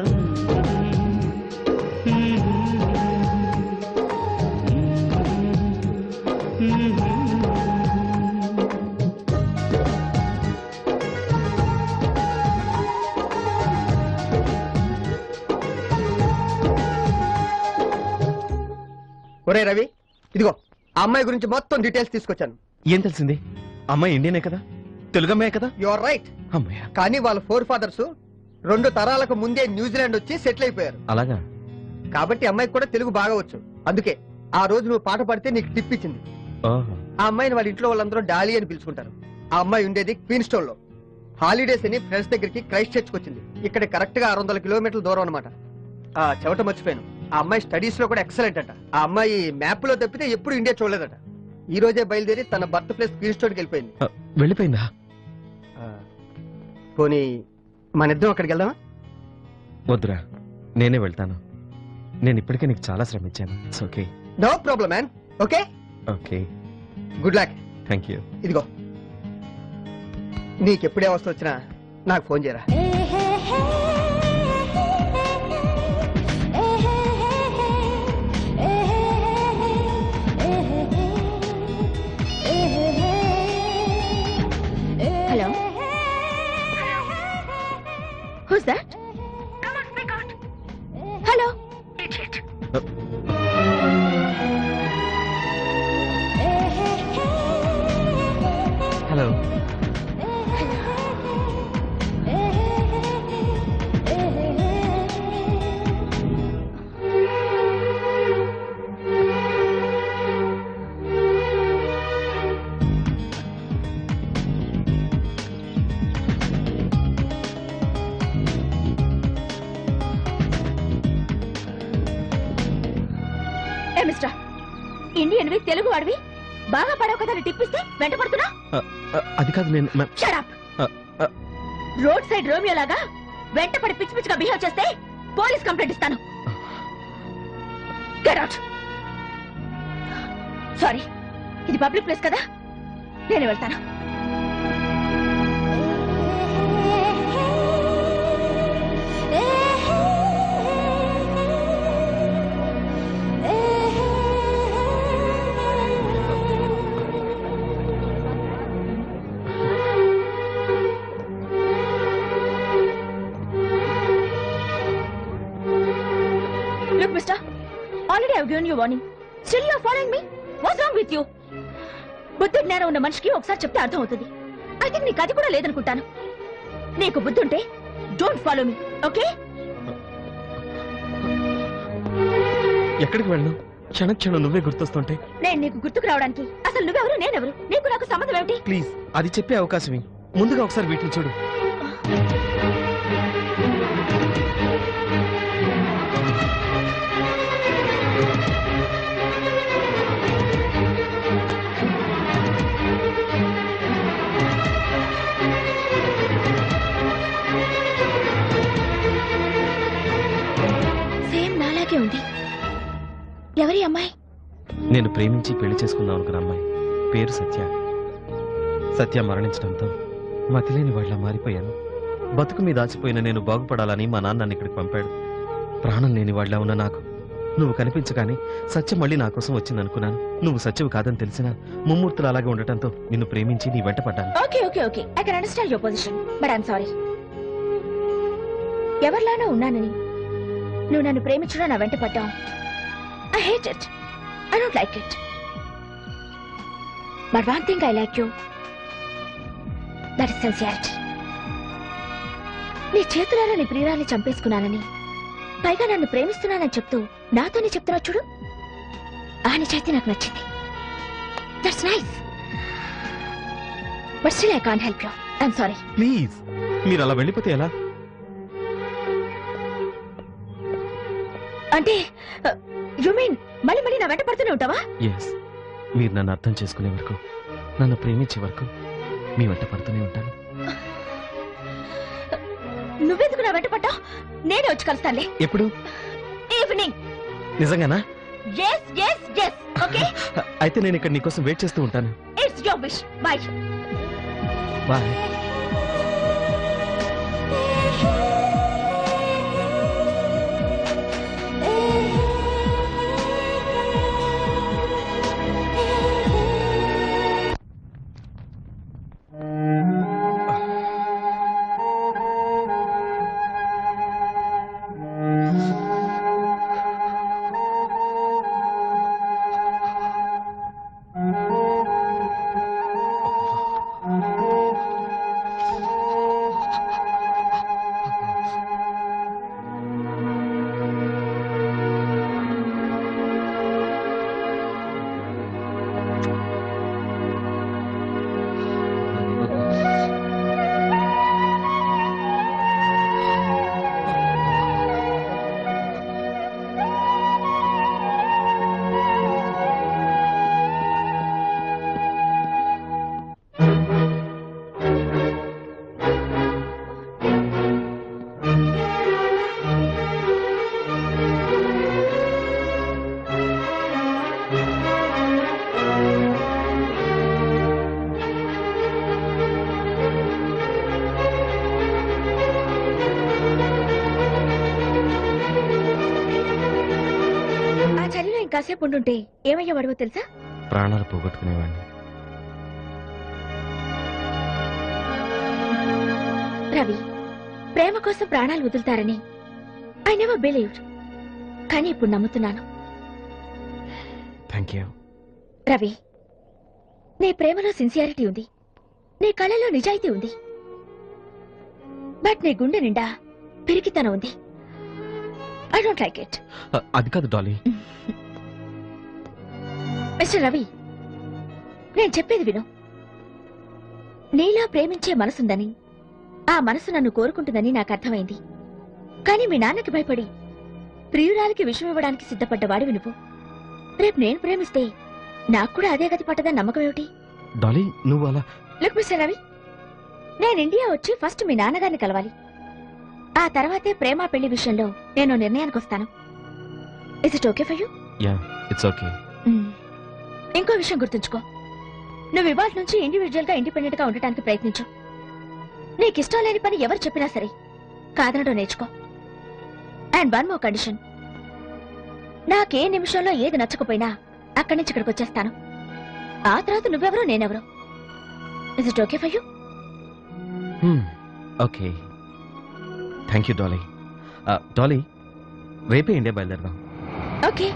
ఒరే రవి ఇదిగో ఆ అమ్మాయి గురించి మొత్తం డీటెయిల్స్ తీసుకొచ్చాను ఏం తెలిసింది అమ్మాయి ఇండియనే కదా తెలుగు అమ్మాయి కదా యు ఆర్ రైట్ అమ్మాయ కానీ వాళ్ళ ఫోర్ ఫాదర్స్ రెండు తరాలకు ముందే న్యూజిలాండ్ వచ్చి సెటిల్ అయిపోయారు అలాగా కాబట్టి అమ్మాయికి కూడా తెలుగు బాగా వచ్చు అందుకే ఆ రోజు నువ్వు పాట పాడితే నీకు టిప్ ఇచ్చింది ఓహో ఆ అమ్మాయిని వాళ్ళ ఇంట్లో వాళ్ళందరూ డాలీ అని పిలుచుకుంటారు ఆ అమ్మాయి ఉండేది క్వీన్ స్టోన్ లో హాలిడేస్ అని ఫ్రెండ్స్ దగ్గరికి క్రైస్ట్ చర్చ్ వచ్చింది ఇక్కడ కరెక్ట్ గా ఆరు వందల కిలోమీటర్ల దూరం అనమాట ఆ చెవట మర్చిపోయాను ఆ అమ్మాయి స్టడీస్ లో కూడా ఎక్సలెంట్ అట ఆ అమ్మాయి మ్యాప్ లో తప్పితే ఎప్పుడు ఇండియా చూడలేదట ఈ రోజే బయలుదేరి తన బర్త్ ప్లేస్ క్వీన్ స్టోన్ కి వెళ్ళిపోయింది ఆ, వెళ్ళిపోయిందా పోనీ మన ఇద్దరం అక్కడికి వెళ్దామా వద్దురా నేనే వెళ్తాను నేను ఇప్పటికే నీకు చాలా శ్రమించాను it's okay no problem man okay okay good luck thank you ఇదిగో నీకెప్పుడే అవస్థ వచ్చినా నాకు ఫోన్ చేయరా ఏ హలో ఏ మిస్టర్ ఇండియన్వి తెలుగు వాడివి బాగా పడవ కదా టిప్పిస్తే వెంట పడుతున్నా ఆ, ఆ, అది కాదు నేను మ్యామ్. షడప్ ఆ, ఆ, రోడ్ సైడ్ రోమియో లాగా వెంట పడి పిచ్చి పిచ్చిగా బిహేవ్ చేస్తే పోలీస్ కంప్లైంట్ ఇస్తాను Get out. సారీ ఇది పబ్లిక్ ప్లేస్ కదా నేను వెళ్తాను Look, mister. Already I've given you warning. Still you're following me? What's wrong with you? బుద్ధి జ్ఞానం ఉన్న మనిషికి ఒకసారి చెప్తే అర్థం అవుతుంది ఐ థింక్ నీకు అది కూడా లేదనుకుంటాను నీకు బుద్ధి ఉంటే డోంట్ ఫాలో మీ ఓకే ఎక్కడికి వెళ్ళను క్షణ క్షణం నువ్వే గుర్తొస్తుంటే నేను నీకు గుర్తుకు రావడానికి అసలు నువ్వెవరు నేనెవరు నీకు నాకు సంబంధం ఏమిటి ప్లీజ్ అది చెప్పే అవకాశం ఇవ్వు. ముందుగా ఒకసారి వీటిని చూడు సేమ్ నాలాగే ఉంది ఎవరి అమ్మాయి నేను ప్రేమించి పెళ్లి చేసుకుందాం అనుకున్న అమ్మాయి పేరు సత్య సత్య మరణించడంతో మతిలేని వాళ్ళ మారిపోయాను బతుకు మీద దాచిపోయిన నేను బాగుపడాలని మా నాన్న నన్ను ఇక్కడికి పంపాడు ప్రాణం లేని వాళ్ళ ఉన్న నాకు నువ్వు కనిపించగానే సత్యం మళ్ళీ నా కోసం వచ్చిందనుకున్నాను నువ్వు సత్యవు కాదని తెలిసినా ముమ్మూర్తులు అలాగే ఉండటంతో నిన్ను ప్రేమించి నీ వెంట పడ్డాను okay okay okay I can understand your position but I'm sorry ఎవరిలానో ఉన్నానని నువ్వు నన్ను ప్రేమించడం నా వెంట పడ్డావు I hate it I don't like it but one thing I like you that is sincerity నీ చేతులలో నీ ప్రియురాల్ని చంపేసుకున్నానని పైగా నన్ను ప్రేమిస్తున్నానని చెప్తూ నాతోనే చెప్తున్నా చూడు ఆ నిజాయితీ నాకు నచ్చింది that's nice but still I can't help you I'm sorry please మీరు అలా వెళ్ళిపోతే ఎలా అంటే యు మీన్ మళ్ళీ మళ్ళీ నా వెంట పడుతూనే ఉంటావా ఎస్ మీరు నన్ను అర్థం చేసుకునే వరకు నన్ను ప్రేమించే వరకు మీ వెంట పడుతూనే ఉంటాను నువ్వెందుకు నా వెంట పడ్డావు నేనే వచ్చి కలుస్తానులే ఎప్పుడు ఈవినింగ్ నిజంగానా ఎస్ ఎస్ ఎస్ ఓకే అయితే నేను ఇక్కడ నీకోసం వెయిట్ చేస్తూ ఉంటాను it's your wish bye bye ఆ చలిలో ఇంకాసేపు ఉండుంటే ఏమయ్యేవాడవో తెలుసా ప్రాణాలు పోగొట్టుకునేవాడిని రవి ప్రేమ కోసం ప్రాణాలు వదులుతారని ఐ నెవర్ బిలీవ్డ్ కానీ ఇప్పుడు నమ్ముతున్నాను థ్యాంక్ యూ రవి నీ ప్రేమలో సిన్సియారిటీ ఉంది నీ కళ్ళలో నిజాయితీ ఉంది బట్ నీ గుండె నిండా పిరికితనం ఉంది ఐ డోంట్ లైక్ ఇట్ అ- అది కాదు డాలీ మిస్టర్ రవి నేను చెప్పేది విను నీలా ప్రేమించే మనసుందని ఆ మనసు నన్ను కోరుకుంటుందని నాకు అర్థమైంది కానీ మీ నాన్నకి భయపడి ప్రియురాలికి విషయం ఇవ్వడానికి సిద్ధపడ్డ వాడివి నువ్వు రేపు నేను ప్రేమిస్తే నాకు కూడా అదే గతి పట్టదని నమ్మకం ఏమిటి డాలీ నువ్వు అలా లుక్ మిస్టర్ రవి నేను ఇండియా వచ్చి ఫస్ట్ మీ నాన్నగారిని కలవాలి ఆ తర్వాతే ప్రేమ పెళ్లి విషయంలో నేను నిర్ణయానికి వస్తాను is it okay for you yeah it's okay ఇంకో విషయం గుర్తుంచుకో నువ్వు ఇవాళ నుంచి ఇండివిజువల్ గా ఇండిపెండెంట్ గా ఉండటానికి ప్రయత్నించు నీకు ఇష్టం లేని పని ఎవరు చెప్పినా సరే కాదనడం నేర్చుకో అండ్ వన్ మో కండిషన్ నాకే నిమిషంలో ఏది నచ్చకపోయినా అక్కడి నుంచి ఇక్కడికి వచ్చేస్తాను ఆ తర్వాత నువ్వెవరో నేనెవరో is it okay for you okay thank you Dolly ఆ, డాలీ రేపే ఇండియా బయలుదేరదాం ఓకే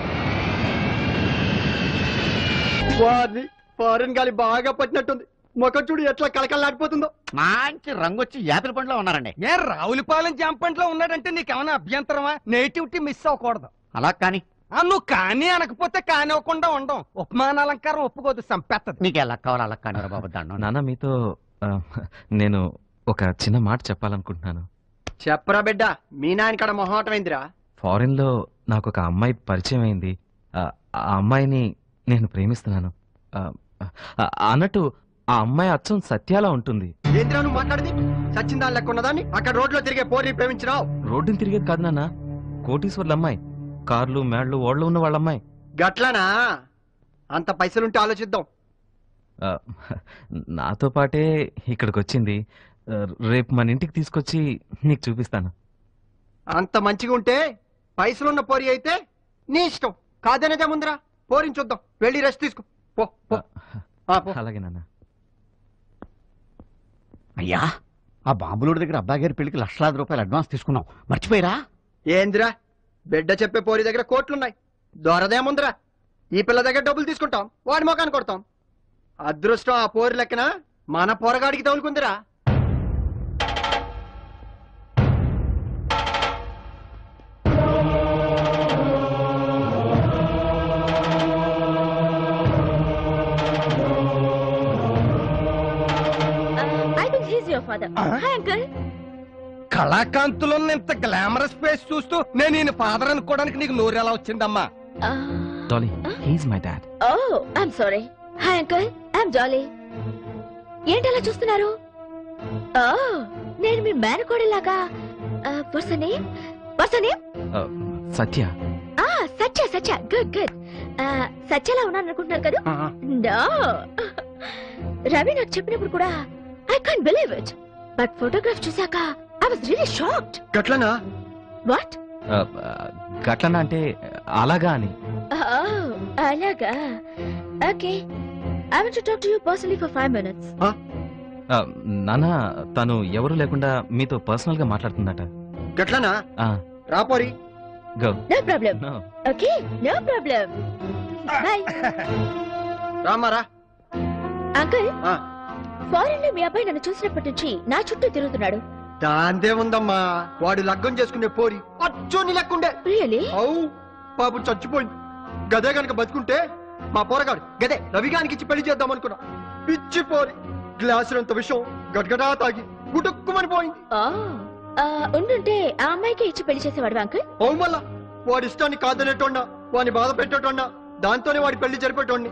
వారిని ఫారెన్ గాలి బాగా పట్టినట్టుంది ముఖం చూడు ఎట్లా కలకలాడిపోతుందో మంచి రంగొచ్చి యాపిల్ పండ్లో ఉన్నారండి ఏ రావులపాలెం జాంపంట్లో ఉన్నాడంటే నీకేమైనా అభ్యంతరమా నేటివిటీ మిస్ అవ్వకూడదు అలా కానీ ఆ, నువ్వు కానీ అనకపోతే కానివ్వకుండా ఉండం ఉపమానాలంకారం ఒప్పుకోదు సంపెత్తది నీకు ఎలా కావాలి అలా కానీ బాబు దండం నాన్న మీతో ఆ, నేను ఒక చిన్న మాట చెప్పాలనుకుంటున్నాను చెప్పరా బిడ్డ మీ నాయన కడ మొహమాటమైందిరా ఫారెన్ లో నాకు ఒక అమ్మాయి పరిచయం అయింది ఆ ఆ అమ్మాయిని నేను ప్రేమిస్తున్నాను ఆ, ఆ, అన్నట్టు ఆ అమ్మాయి అచ్చం సత్యాలా ఉంటుంది ఏంద్రా నువ్వు మాట్లాడింది సచిన్ దాని లెక్క ఉన్నదాన్ని అక్కడ రోడ్లో తిరిగే పోరి ప్రేమించినావు రోడ్డుని తిరిగేది కాదు నాన్న కోటీశ్వర్ల అమ్మాయి కార్లు మేళ్లు ఓళ్ళు ఉన్న వాళ్ళ అమ్మాయి గట్లనా అంత పైసలుంటే ఆలోచిద్దాం ఆ, నాతో పాటే ఇక్కడికి వచ్చింది ఆ, రేపు మన ఇంటికి తీసుకొచ్చి నీకు చూపిస్తాను అంత మంచిగా ఉంటే పైసలున్న పోరి అయితే నీ ఇష్టం కాదనేదే ముందరా పోరిని చూద్దాం వెళ్ళి రెస్ట్ తీసుకో పో పో ఆ, పో. అలాగే నాన్న అయ్యా ఆ బాంబులోడి దగ్గర అబ్బాయి గారి పెళ్లికి లక్షలాది రూపాయలు అడ్వాన్స్ తీసుకున్నాం మర్చిపోయిరా ఏందిరా బిడ్డ చెప్పే పోరి దగ్గర కోట్లున్నాయి దొరదేముందిరా ఈ పిల్ల దగ్గర డబ్బులు తీసుకుంటాం వాడి మొఖాన్ని కొడతాం అదృష్టం ఆ పోరి లెక్కన మన పోరగాడికి తగులుకుందిరా I think he's your father hi uncle కళాకాంతులో ఇంత గ్లామరస్ ఫేస్ చూస్తూ నేను ఈయన ఫాదర్ అనుకోవడానికి నీకు నోరు ఎలా వచ్చిందమ్మా Dolly he's my dad oh I'm sorry hi uncle I'm Jolly ఏంటి అలా చూస్తున్నారు ఓ నేను మీ మేనకోడలాగా what's name what's name Satya ఆ సత్య సత్య గుడ్ గుడ్ సత్యలా ఉన్నాను అనుకుంటున్నారు కదా నో రవి నాకు చెప్పినప్పుడు కూడా I can't believe it but photograph చూసాక ఐ వాస్ రియల్లీ షాక్డ్ గట్లనా వాట్ గట్లనా అంటే అలాగా అని అలాగా okay I want to talk to you personally for 5 minutes ఆ, నాన్న తను ఎవరు లేకుండా మీతో పర్సనల్ గా మాట్లాడుతుందట గట్లనా ఆ, రాపోరి go no problem No. Okay no problem bye రామారా అంకుల్ ఫారెన్ లో మీ అబ్బాయి నన్ను చూసినప్పటి నుంచి నా చుట్టూ తిరుగుతున్నాడు దాందే ఉందమ్మా వాడు లగ్గం చేసుకునే పోరి అచ్చోని లెక్కుండే రియలీ అవు పాపం చచ్చిపోయింది గదే గనక బతుకుంటే మా పోరగాడు గదే రవిగానికి ఇచ్చి పెళ్లి చేద్దాం అనుకున్నా పిచ్చి పోరి గ్లాసులంత విషయం గడ్గడా తాగి గుటుక్కుమని పోయింది ఉండుంటే ఆ అమ్మాయికి ఇచ్చి పెళ్లి చేసేవాడు అంకుల్ అవు మళ్ళా వాడి ఇష్టాన్ని కాదనేటోన్నా వాడిని బాధ పెట్టేటోన్నా దాంతోనే వాడి పెళ్లి జరిపేటోడిని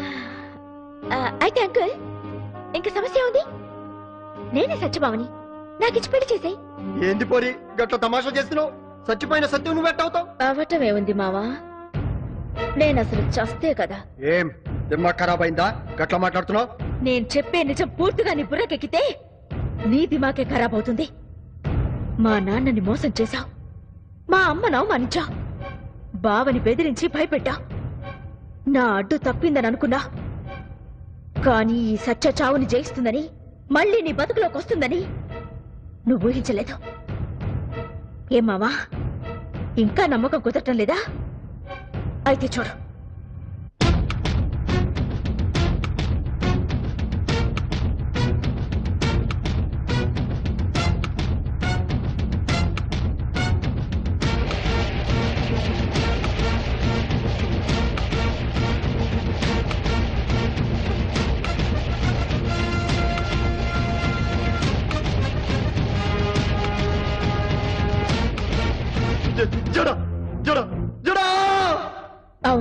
అయితే అంకుల్ ఇంకా సమస్య ఉంది నేనే సత్యభామని నాకు ఇచ్చి పెళ్లి చేసాయి ఏంది పోరి గట్ల తమాషా చేస్తున్నావు చచ్చిపోయిన సత్యం నువ్వు పెట్టవుతావు అవటం ఏముంది మావా నేను అసలు చస్తే కదా ఏం దిమ్మ ఖరాబ్ అయిందా గట్ల మాట్లాడుతున్నావు నేను చెప్పే నిజం పూర్తిగా నీ బుర్రకెక్కితే నీ దిమాకే ఖరాబ్ అవుతుంది మా నాన్నని మోసం చేశావు మా అమ్మను అవమానించా బావని బెదిరించి భయపెట్టా నా అడ్డు తప్పిందని అనుకున్నా కానీ ఈ సత్య చావుని జయిస్తుందని మళ్ళీ నీ బతుకులోకి వస్తుందని నువ్వు ఊహించలేదు ఏమావా ఇంకా నమ్మకం కుదరటం లేదా అయితే చూడు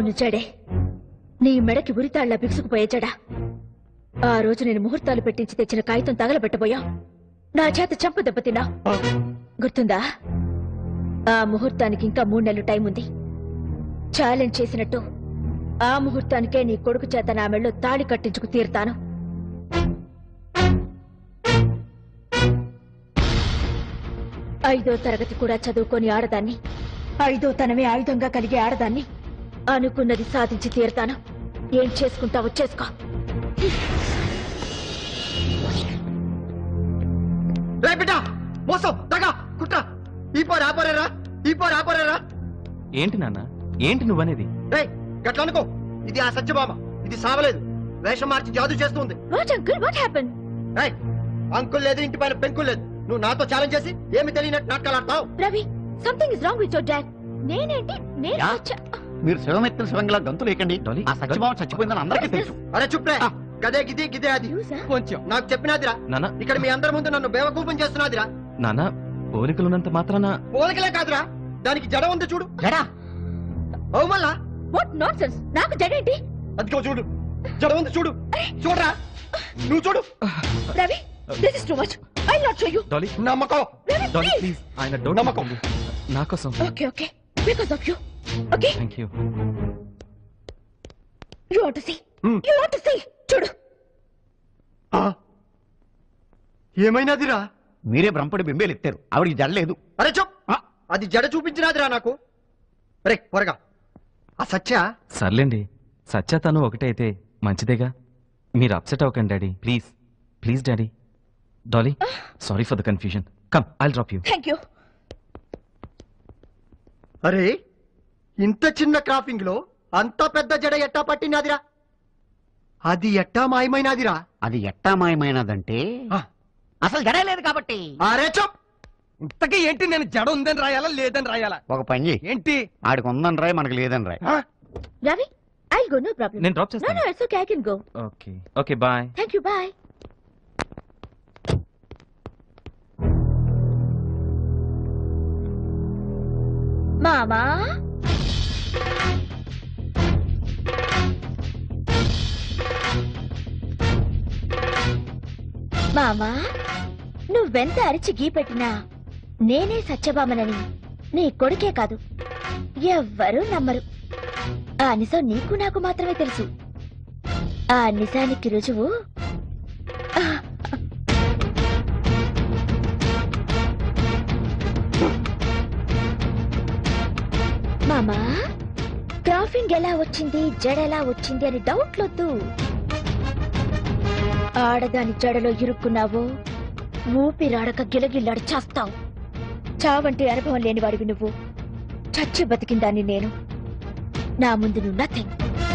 అవును జడే నీ మెడకి ఉరితాళ్ల బిగుసుకుపోయే జడ ఆ రోజు నేను ముహూర్తాలు పెట్టించి తెచ్చిన కాగితం తగలబెట్టబోయా నా చేత చంప దెబ్బతిన్నా గుర్తుందా ఆ ముహూర్తానికి ఇంకా మూడు నెలలు టైం ఉంది ఛాలెంజ్ చేసినట్టు ఆ ముహూర్తానికే నీ కొడుకు చేత నా మెళ్ళో తాళి కట్టించుకు తీరుతాను ఐదో తరగతి కూడా చదువుకొని ఆడదాన్ని ఐదో తనమే ఆయుధంగా కలిగే ఆడదాన్ని అనుకున్నది సాధించి తీరుతాను ఏం చేసుకుంటావో చేసుకో రే బిడ్డ మోసం దగా కుట్ర ఈ పోరు ఆ పోరేరా ఈ పోరు ఆ పోరేరా ఏంటి నాన్న ఏంటి నువ్వనేది రే గట్ల అనుకో ఇది ఆ సత్యభామ ఇది సావలేదు వేషం మార్చి జాదు చేస్తుంది వాట్ అంకుల్ వాట్ హ్యాపెన్ రేయ్, అంకుల్ లేదు ఇంటి పైన పెంకుల్ లేదు నువ్వు నాతో ఛాలెంజ్ చేసి ఏమి తెలియనట్టు నాటకాలు ఆడతావు Ravi something is wrong with your dad నేనేంటి నేను యా. సత్య- మీరు శివమెత్తిన శివంగిలా గంతులు వేయకండి ఆ సత్యభామ చచ్చిపోయిందని అందరికీ తెలుసు అరే చుప్రే గదే గిదే గిదే అది కొంచెం నాకు చెప్పినాదిరా నాన్న ఇక్కడ మీ అందరి ముందు నన్ను బేవకూపం చేస్తున్నదిరా నాన్న పోలికలున్నంత మాత్రాన పోలికలే కాదురా దానికి జడ ఉంది చూడు జడా అవు మళ్ళా వాట్ నాన్సెన్స్ నాకు జడేంటి అదిగో చూడు జడ ఉంది చూడు చూడరా నువ్వు చూడు Ravi this is too much I not show you Dolly నమ్మకం రవి డాలీ ప్లీజ్ ప్లీజ్ ఆయన డోంట్ నమ్మకం. నా కోసం okay okay because of you okay thank you you want to see you want to see చూడు ఏమైనాదిరా మీరే బ్రహ్మపడి బింబేలు ఎత్తారు ఆవిడికి జడలేదు అరే చెప్ అది జడ చూపించినాదిరా నాకు రే పొరగా ఆ సత్య సర్లేండి సత్య తను ఒకటే అయితే మంచిదేగా మీరు అప్సెట్ అవ్వకండి daddy please please daddy Dolly sorry for the confusion come I'll drop you thank you అరే ఇంత చిన్న క్రాఫింగ్ లో అంత పెద్ద జడ ఎట్టా పట్టినాదిరా అది ఎట్టా మాయమైనాదిరా అది ఎట్టా మాయమైనదంటే అసలు జడే లేదు కాబట్టి అరే చెప్ ఇంతకీ ఏంటి నేను జడ ఉందని రాయాలా లేదని రాయాలా ఒక పని చేయి ఏంటి ఆడికి ఉందని రాయి మనకి లేదని రాయి Ravi I go no problem నేను డ్రాప్ నో చేస్తాను no it's okay I can go okay okay bye thank you bye మామా మామా నువ్వెంత అరిచి గీ పెట్టినా నేనే సత్యభామనని నీ కొడుకే కాదు ఎవ్వరూ నమ్మరు ఆ నిజం నీకు నాకు మాత్రమే తెలుసు ఆ నిజానికి రుజువు మామా క్రాఫింగ్ ఎలా వచ్చింది జడ ఎలా వచ్చింది అని డౌట్లొద్దు ఆడదాని జడలో ఇరుక్కున్నావో ఊపిరాడక గిలగిల్లాడి చేస్తావు చావంటే అనుభవం లేని వాడివి నువ్వు చచ్చి బతికిందాన్ని నేను నా ముందు నువ్వు నథింగ్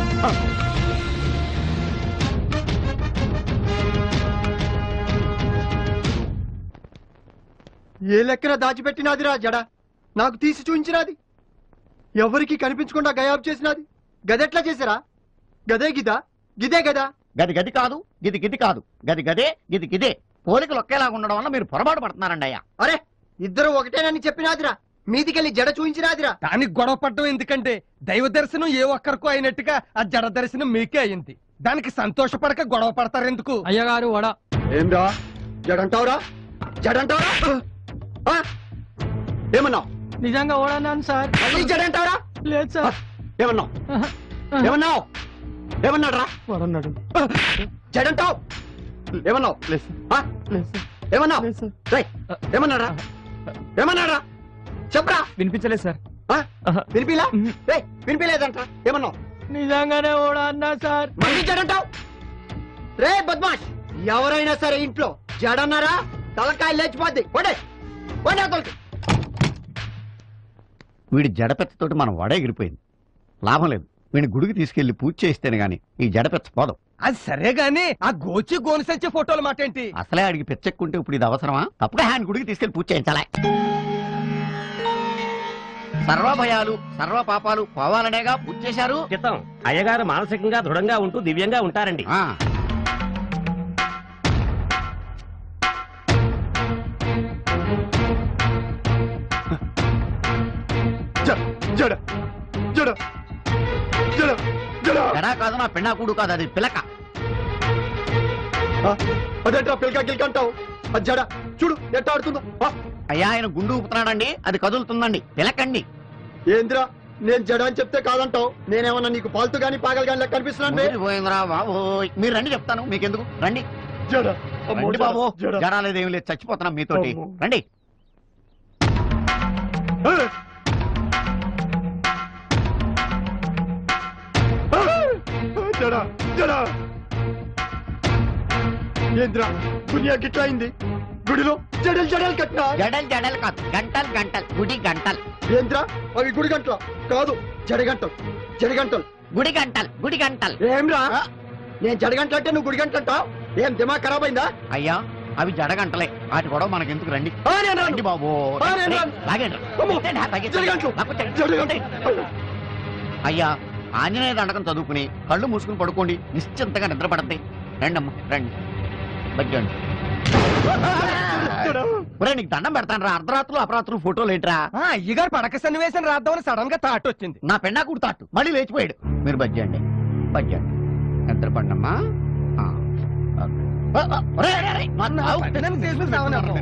ఏ లెక్కన దాచిపెట్టినాదిరా జడ నాకు తీసి చూపించినది ఎవరికి కనిపించకుండా గయాబ్ చేసినది గదెట్లా చేసారా గదే గిదా గిదే గదా గది గది కాదు గిది గిది కాదు గది గదే గిది గిదే పోలికలు ఒకేలాగా ఉండడం వల్ల మీరు పొరపాటు పడుతున్నారండి అయ్యా అరే ఇద్దరు ఒకటేనని చెప్పినాదిరా మీదికెళ్ళి జడ చూపించినాదిరా దానికి గొడవ పడటం ఎందుకంటే దైవ దర్శనం ఏ ఒక్కరికో అయినట్టుగా ఆ జడ దర్శనం మీకే అయింది దానికి సంతోషపడక గొడవ పడతారు ఎందుకు అయ్యగారు వడ ఏంరా జడంటావురా జడంటావురా ఆ? ఏమన్నావు నిజంగా ఓడన్నాను సార్ మళ్ళీ జడంటావురా లేదు సార్ ఏమన్నావు ఏమన్నావు ఏమన్నాడు వాడన్నాడు జడంటావు ఏమన్నావు ఆ? ఏమన్నావు రేయ్, ఏమన్నాడా ఏమన్నాడా చెప్పరా వినిపించలేదు సార్ వినిపిలా రేయ్, వినిపిలేదంట ఏమన్నావు నిజంగానే ఓడా అన్నా సార్ మళ్ళీ జడంటావు రే బద్మాష్ ఎవరైనా సరే ఇంట్లో జడన్నారా తలకాయ లేచిపోద్ది పోడే పోడే అవతలకి. వీడి జడపెత్తతోటి మనం వడ ఎగిరిపోయింది లాభం లేదు వీడిని గుడికి తీసుకెళ్లి పూజ చేస్తేనే గాని ఈ జడపెచ్చ పోదాం అది సరే గాని ఆ గోచి గోను సంచే ఫోటోలు మాట ఏంటి అసలే ఆడికి పెచ్చెక్కుంటే ఇప్పుడు ఇది అవసరమా తప్పగా హ్యాండ్ గుడికి తీసుకెళ్లి పూజ చేయించాలా సర్వ భయాలు సర్వ పాపాలు పోవాలనేగా పూజ చేశారు చిత్తం అయ్యగారు మానసికంగా దృఢంగా ఉంటూ దివ్యంగా ఉంటారండి ఆ, జడ జడ జడ జడ కాదు నా పెన్నాకుడు కాదు అది పిలక అదేంట్రా పిల్కా గిల్క అంటావు అది జడ చూడు ఎట్ట ఆడుతుందో ఆ, అయ్యా ఆయన గుండు ఊపుతున్నాడండి అది కదులుతుందండి పిలకండి ఏందిరా నేను జడ అని చెప్తే కాదంటావు నేనేమన్నా నీకు పాలతు గాని పాగలు గాని లెక్క కనిపిస్తున్నాను పోయిందిరా బాబు మీరు రండి చెప్తాను మీకెందుకు రండి జడ అమ్మో, రండి జడ, బాబు జడ. జడా లేదేం లేదు చచ్చిపోతున్నాం మీతోటి అమ్మో. రండి జడ జడ ఏంద్రా దునియా గిట్లా అయింది గుడిలో జడలు జడలు కట్టినా జడల్ జడల్ కాదు గంటల్ గంటల్ గుడి గంటల్ ఏంద్రా అవి గుడి గంటల కాదు జడి గంటలు జడి గంటలు గుడి గంటల్ గుడి గంటల్ ఏమ్రా నేను జడి గంటలు అంటే నువ్వు గుడి గంటలు అంటావు ఏం దిమాగ్ ఖరాబ్ అయిందా అయ్యా అవి జడ గంటలే వాటి గొడవ మనకెందుకు రండి ఆ, నేను రాను. రండి బాబు ఆ, నేను రే, రాను. లాగండి. అమ్మో, ఎత్తండి, ఆ, లాగండి. జడి గంటలు. లాక్కొచ్చండి. జడి గంటలు. అయ్యా ఆంజనేయ దండకం చదువుకుని కళ్ళు మూసుకుని పడుకోండి నిశ్చింతగా నిద్రపడద్ది రండమ్మా రండి బజ్జండి ఒరే నీకు దండం పెడతాను రా అర్ధరాత్రులు అపరాత్రులు ఫోటోలు ఏంట్రా ఆ, అయ్యగారు పడక సన్నివేశం రాద్దామని సడన్ గా థాట్ వచ్చింది నా పెన్నా కూడా తాటు మళ్ళీ లేచిపోయాడు మీరు బజ్జండి బజ్జండి నిద్రపండమ్మా ఆ, ఓకే. ఆ, ఆ, ఒరే, ఒరే, ఒరే, మా తావు. పట్టణం చేసిన సావనవ్వం.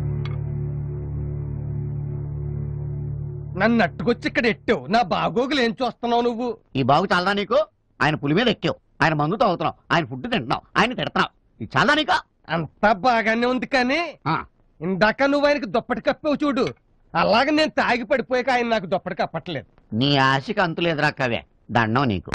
నన్ను అట్టుకొచ్చి ఇక్కడ ఎట్టావు నా బాగోగులు ఏం చూస్తున్నావు నువ్వు ఈ బాగు చాలదా నీకు ఆయన పులి మీద ఎక్కావు ఆయన మందు తాగుతున్నావు ఆయన ఫుడ్ తింటున్నావు ఆయన తిడుతున్నావు ఇది చాలదా నీకు అంతా బాగానే ఉంది కానీ ఇందాక నువ్వు ఆయనకి దుప్పటి కప్పావు చూడు అలాగే నేను తాగి పడిపోయాక ఆయన నాకు దుప్పటి కప్పట్లేదు నీ ఆశకి అంతులేదురా కవే దండం నీకు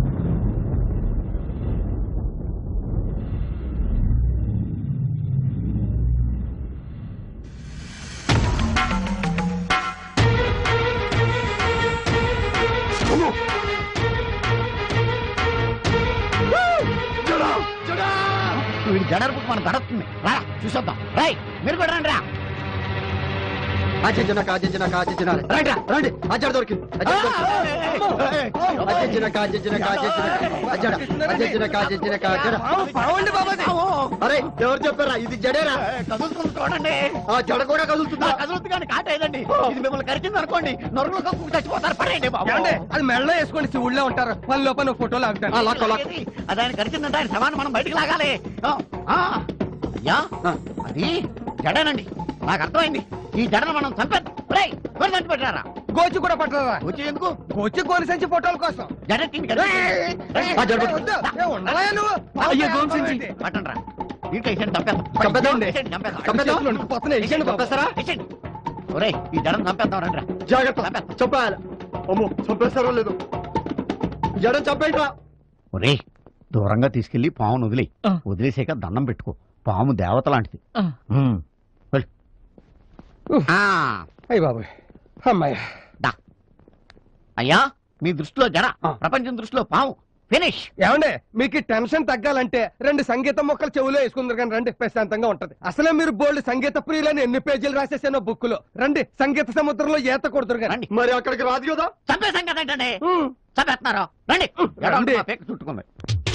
వీడి జడరుపుకు మన దడస్తుంది రా చూసొద్దాం రై మీరు కూడా రండి రా అజెంజన కాజెంజన కాజెంజన రండి రా, రండి అజ్జడ దొరికింది అజ్జడ దొరికింది. అజెంజన కాజెంజన కాజెంజన అజ్జడ అజెంజన కాజెంజన కాజడ బాగుండి బాబాజీ అరే ఎవరు చెప్పారా ఇది జడేరా కదులుతుంది చూడండి ఆ జడ కూడా కదులుతుందా కదులుతుంది కానీ కాటేదండి ఇది మిమ్మల్ని కరిచింది అనుకోండి నొరుగులు కక్కు చచ్చిపోతారు పడండి బాబు ఏమండి? అది మెడలో వేసుకోండి శివుళ్ళే ఉంటారు పని లోపల నువ్వు ఫోటోలు ఆగుతాను ఏది? అది ఆయన కరిచిందంటే ఆయన శవాన్ని మనం బయటికి లాగాలి ఆ, ఆ. అయ్యా అది జడేనండి నాకు అర్థమైంది ఈ జడను మనం చంపేద్దాం రేయ్, ఎవరు చంపి పెట్టారా గోచి కూడా పట్టరా వచ్చి ఎందుకు గోచి కోని సంచి ఫోటోల కోసం జడ తిండి కదా ఆ, జడ పట్టు. ఏ, ఉండవయ్యా నువ్వు? అయ్యో గోంసంచి పట్టండి రా ఇంట్లో వేసేయండి చంపేద్దాం చంపేద్దామండి. వేసేయండి, చంపేద్దాం. చంపేద్దాం? చేతులు వణికిపోతున్నాయి. వేసేయండి, చంపేస్తారా? వేసేయండి. ఒరేయ్ ఈ జడను చంపేద్దాం రండి రా. జాగ్రత్త చంపేయాలి అమ్మో చంపేస్తారో లేదు జడ చంపేయట్రా ఒరేయ్ దూరంగా తీసుకెళ్లి పామును వదిలే వదిలేసాక దండం పెట్టుకో పాము దేవత లాంటిది ఉమ్. వెళ్ళు. ఆ, అయ్యి బాబు అమ్మాయి దా. అయ్యా మీ దృష్టిలో జడ ప్రపంచం దృష్టిలో పాము ఫినిష్ ఏమండే మీకు ఈ టెన్షన్ తగ్గాలంటే రెండు సంగీత మొక్కలు చెవులో వేసుకుందరు కానీ రండి ప్రశాంతంగా ఉంటది అసలే మీరు బోల్డ్ సంగీత ప్రియులని ఎన్ని పేజీలు రాసేసానో బుక్ లో రండి సంగీత సముద్రంలో ఈత కొడుతురు కానీ మరి అక్కడికి రాదు కదా చంపేశాం కదంటే చంపేస్తున్నారు రండి జడ రండి. మా పేక చుట్టుకుంది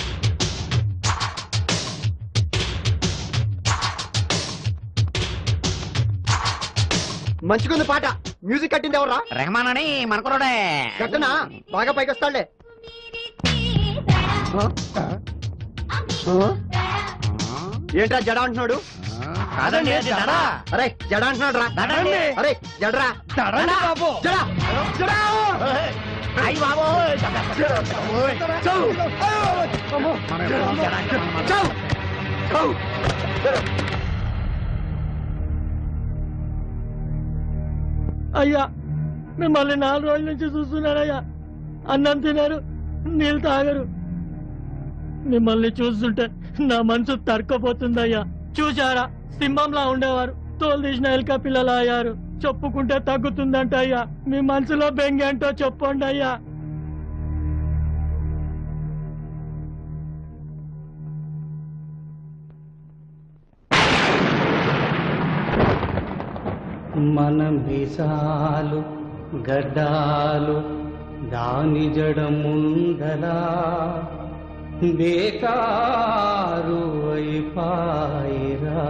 మంచిగుంది పాట మ్యూజిక్ కట్టింది ఎవరా రెహమాన్ అని మనకురాడే కట్టనా బాగా పైకి వస్తాడులే ఏంట్రా జడ అంటున్నాడు కాదండి, అది జడ. అరే జడ అంటున్నాడు రా దడండి. అరే జడరా దడండి బాబు. జడ జడ అయ్యి బాబు అయ్యా మిమ్మల్ని నాలుగు రోజుల నుంచి చూస్తున్నారయ్యా అన్నం తినరు నీళ్ళు తాగరు మిమ్మల్ని చూస్తుంటే నా మనసు తరకపోతుందయ్యా చూశారా సింహంలా ఉండేవారు తోలు తీసిన ఎలుక పిల్లలు అయ్యారు చెప్పుకుంటే తగ్గుతుందంట అయ్యా మీ మనసులో బెంగ ఏంటో చెప్పండి అయ్యా మన మీసాలు గడ్డాలు దాని జడ ముందలా బేకారు అయిపాయిరా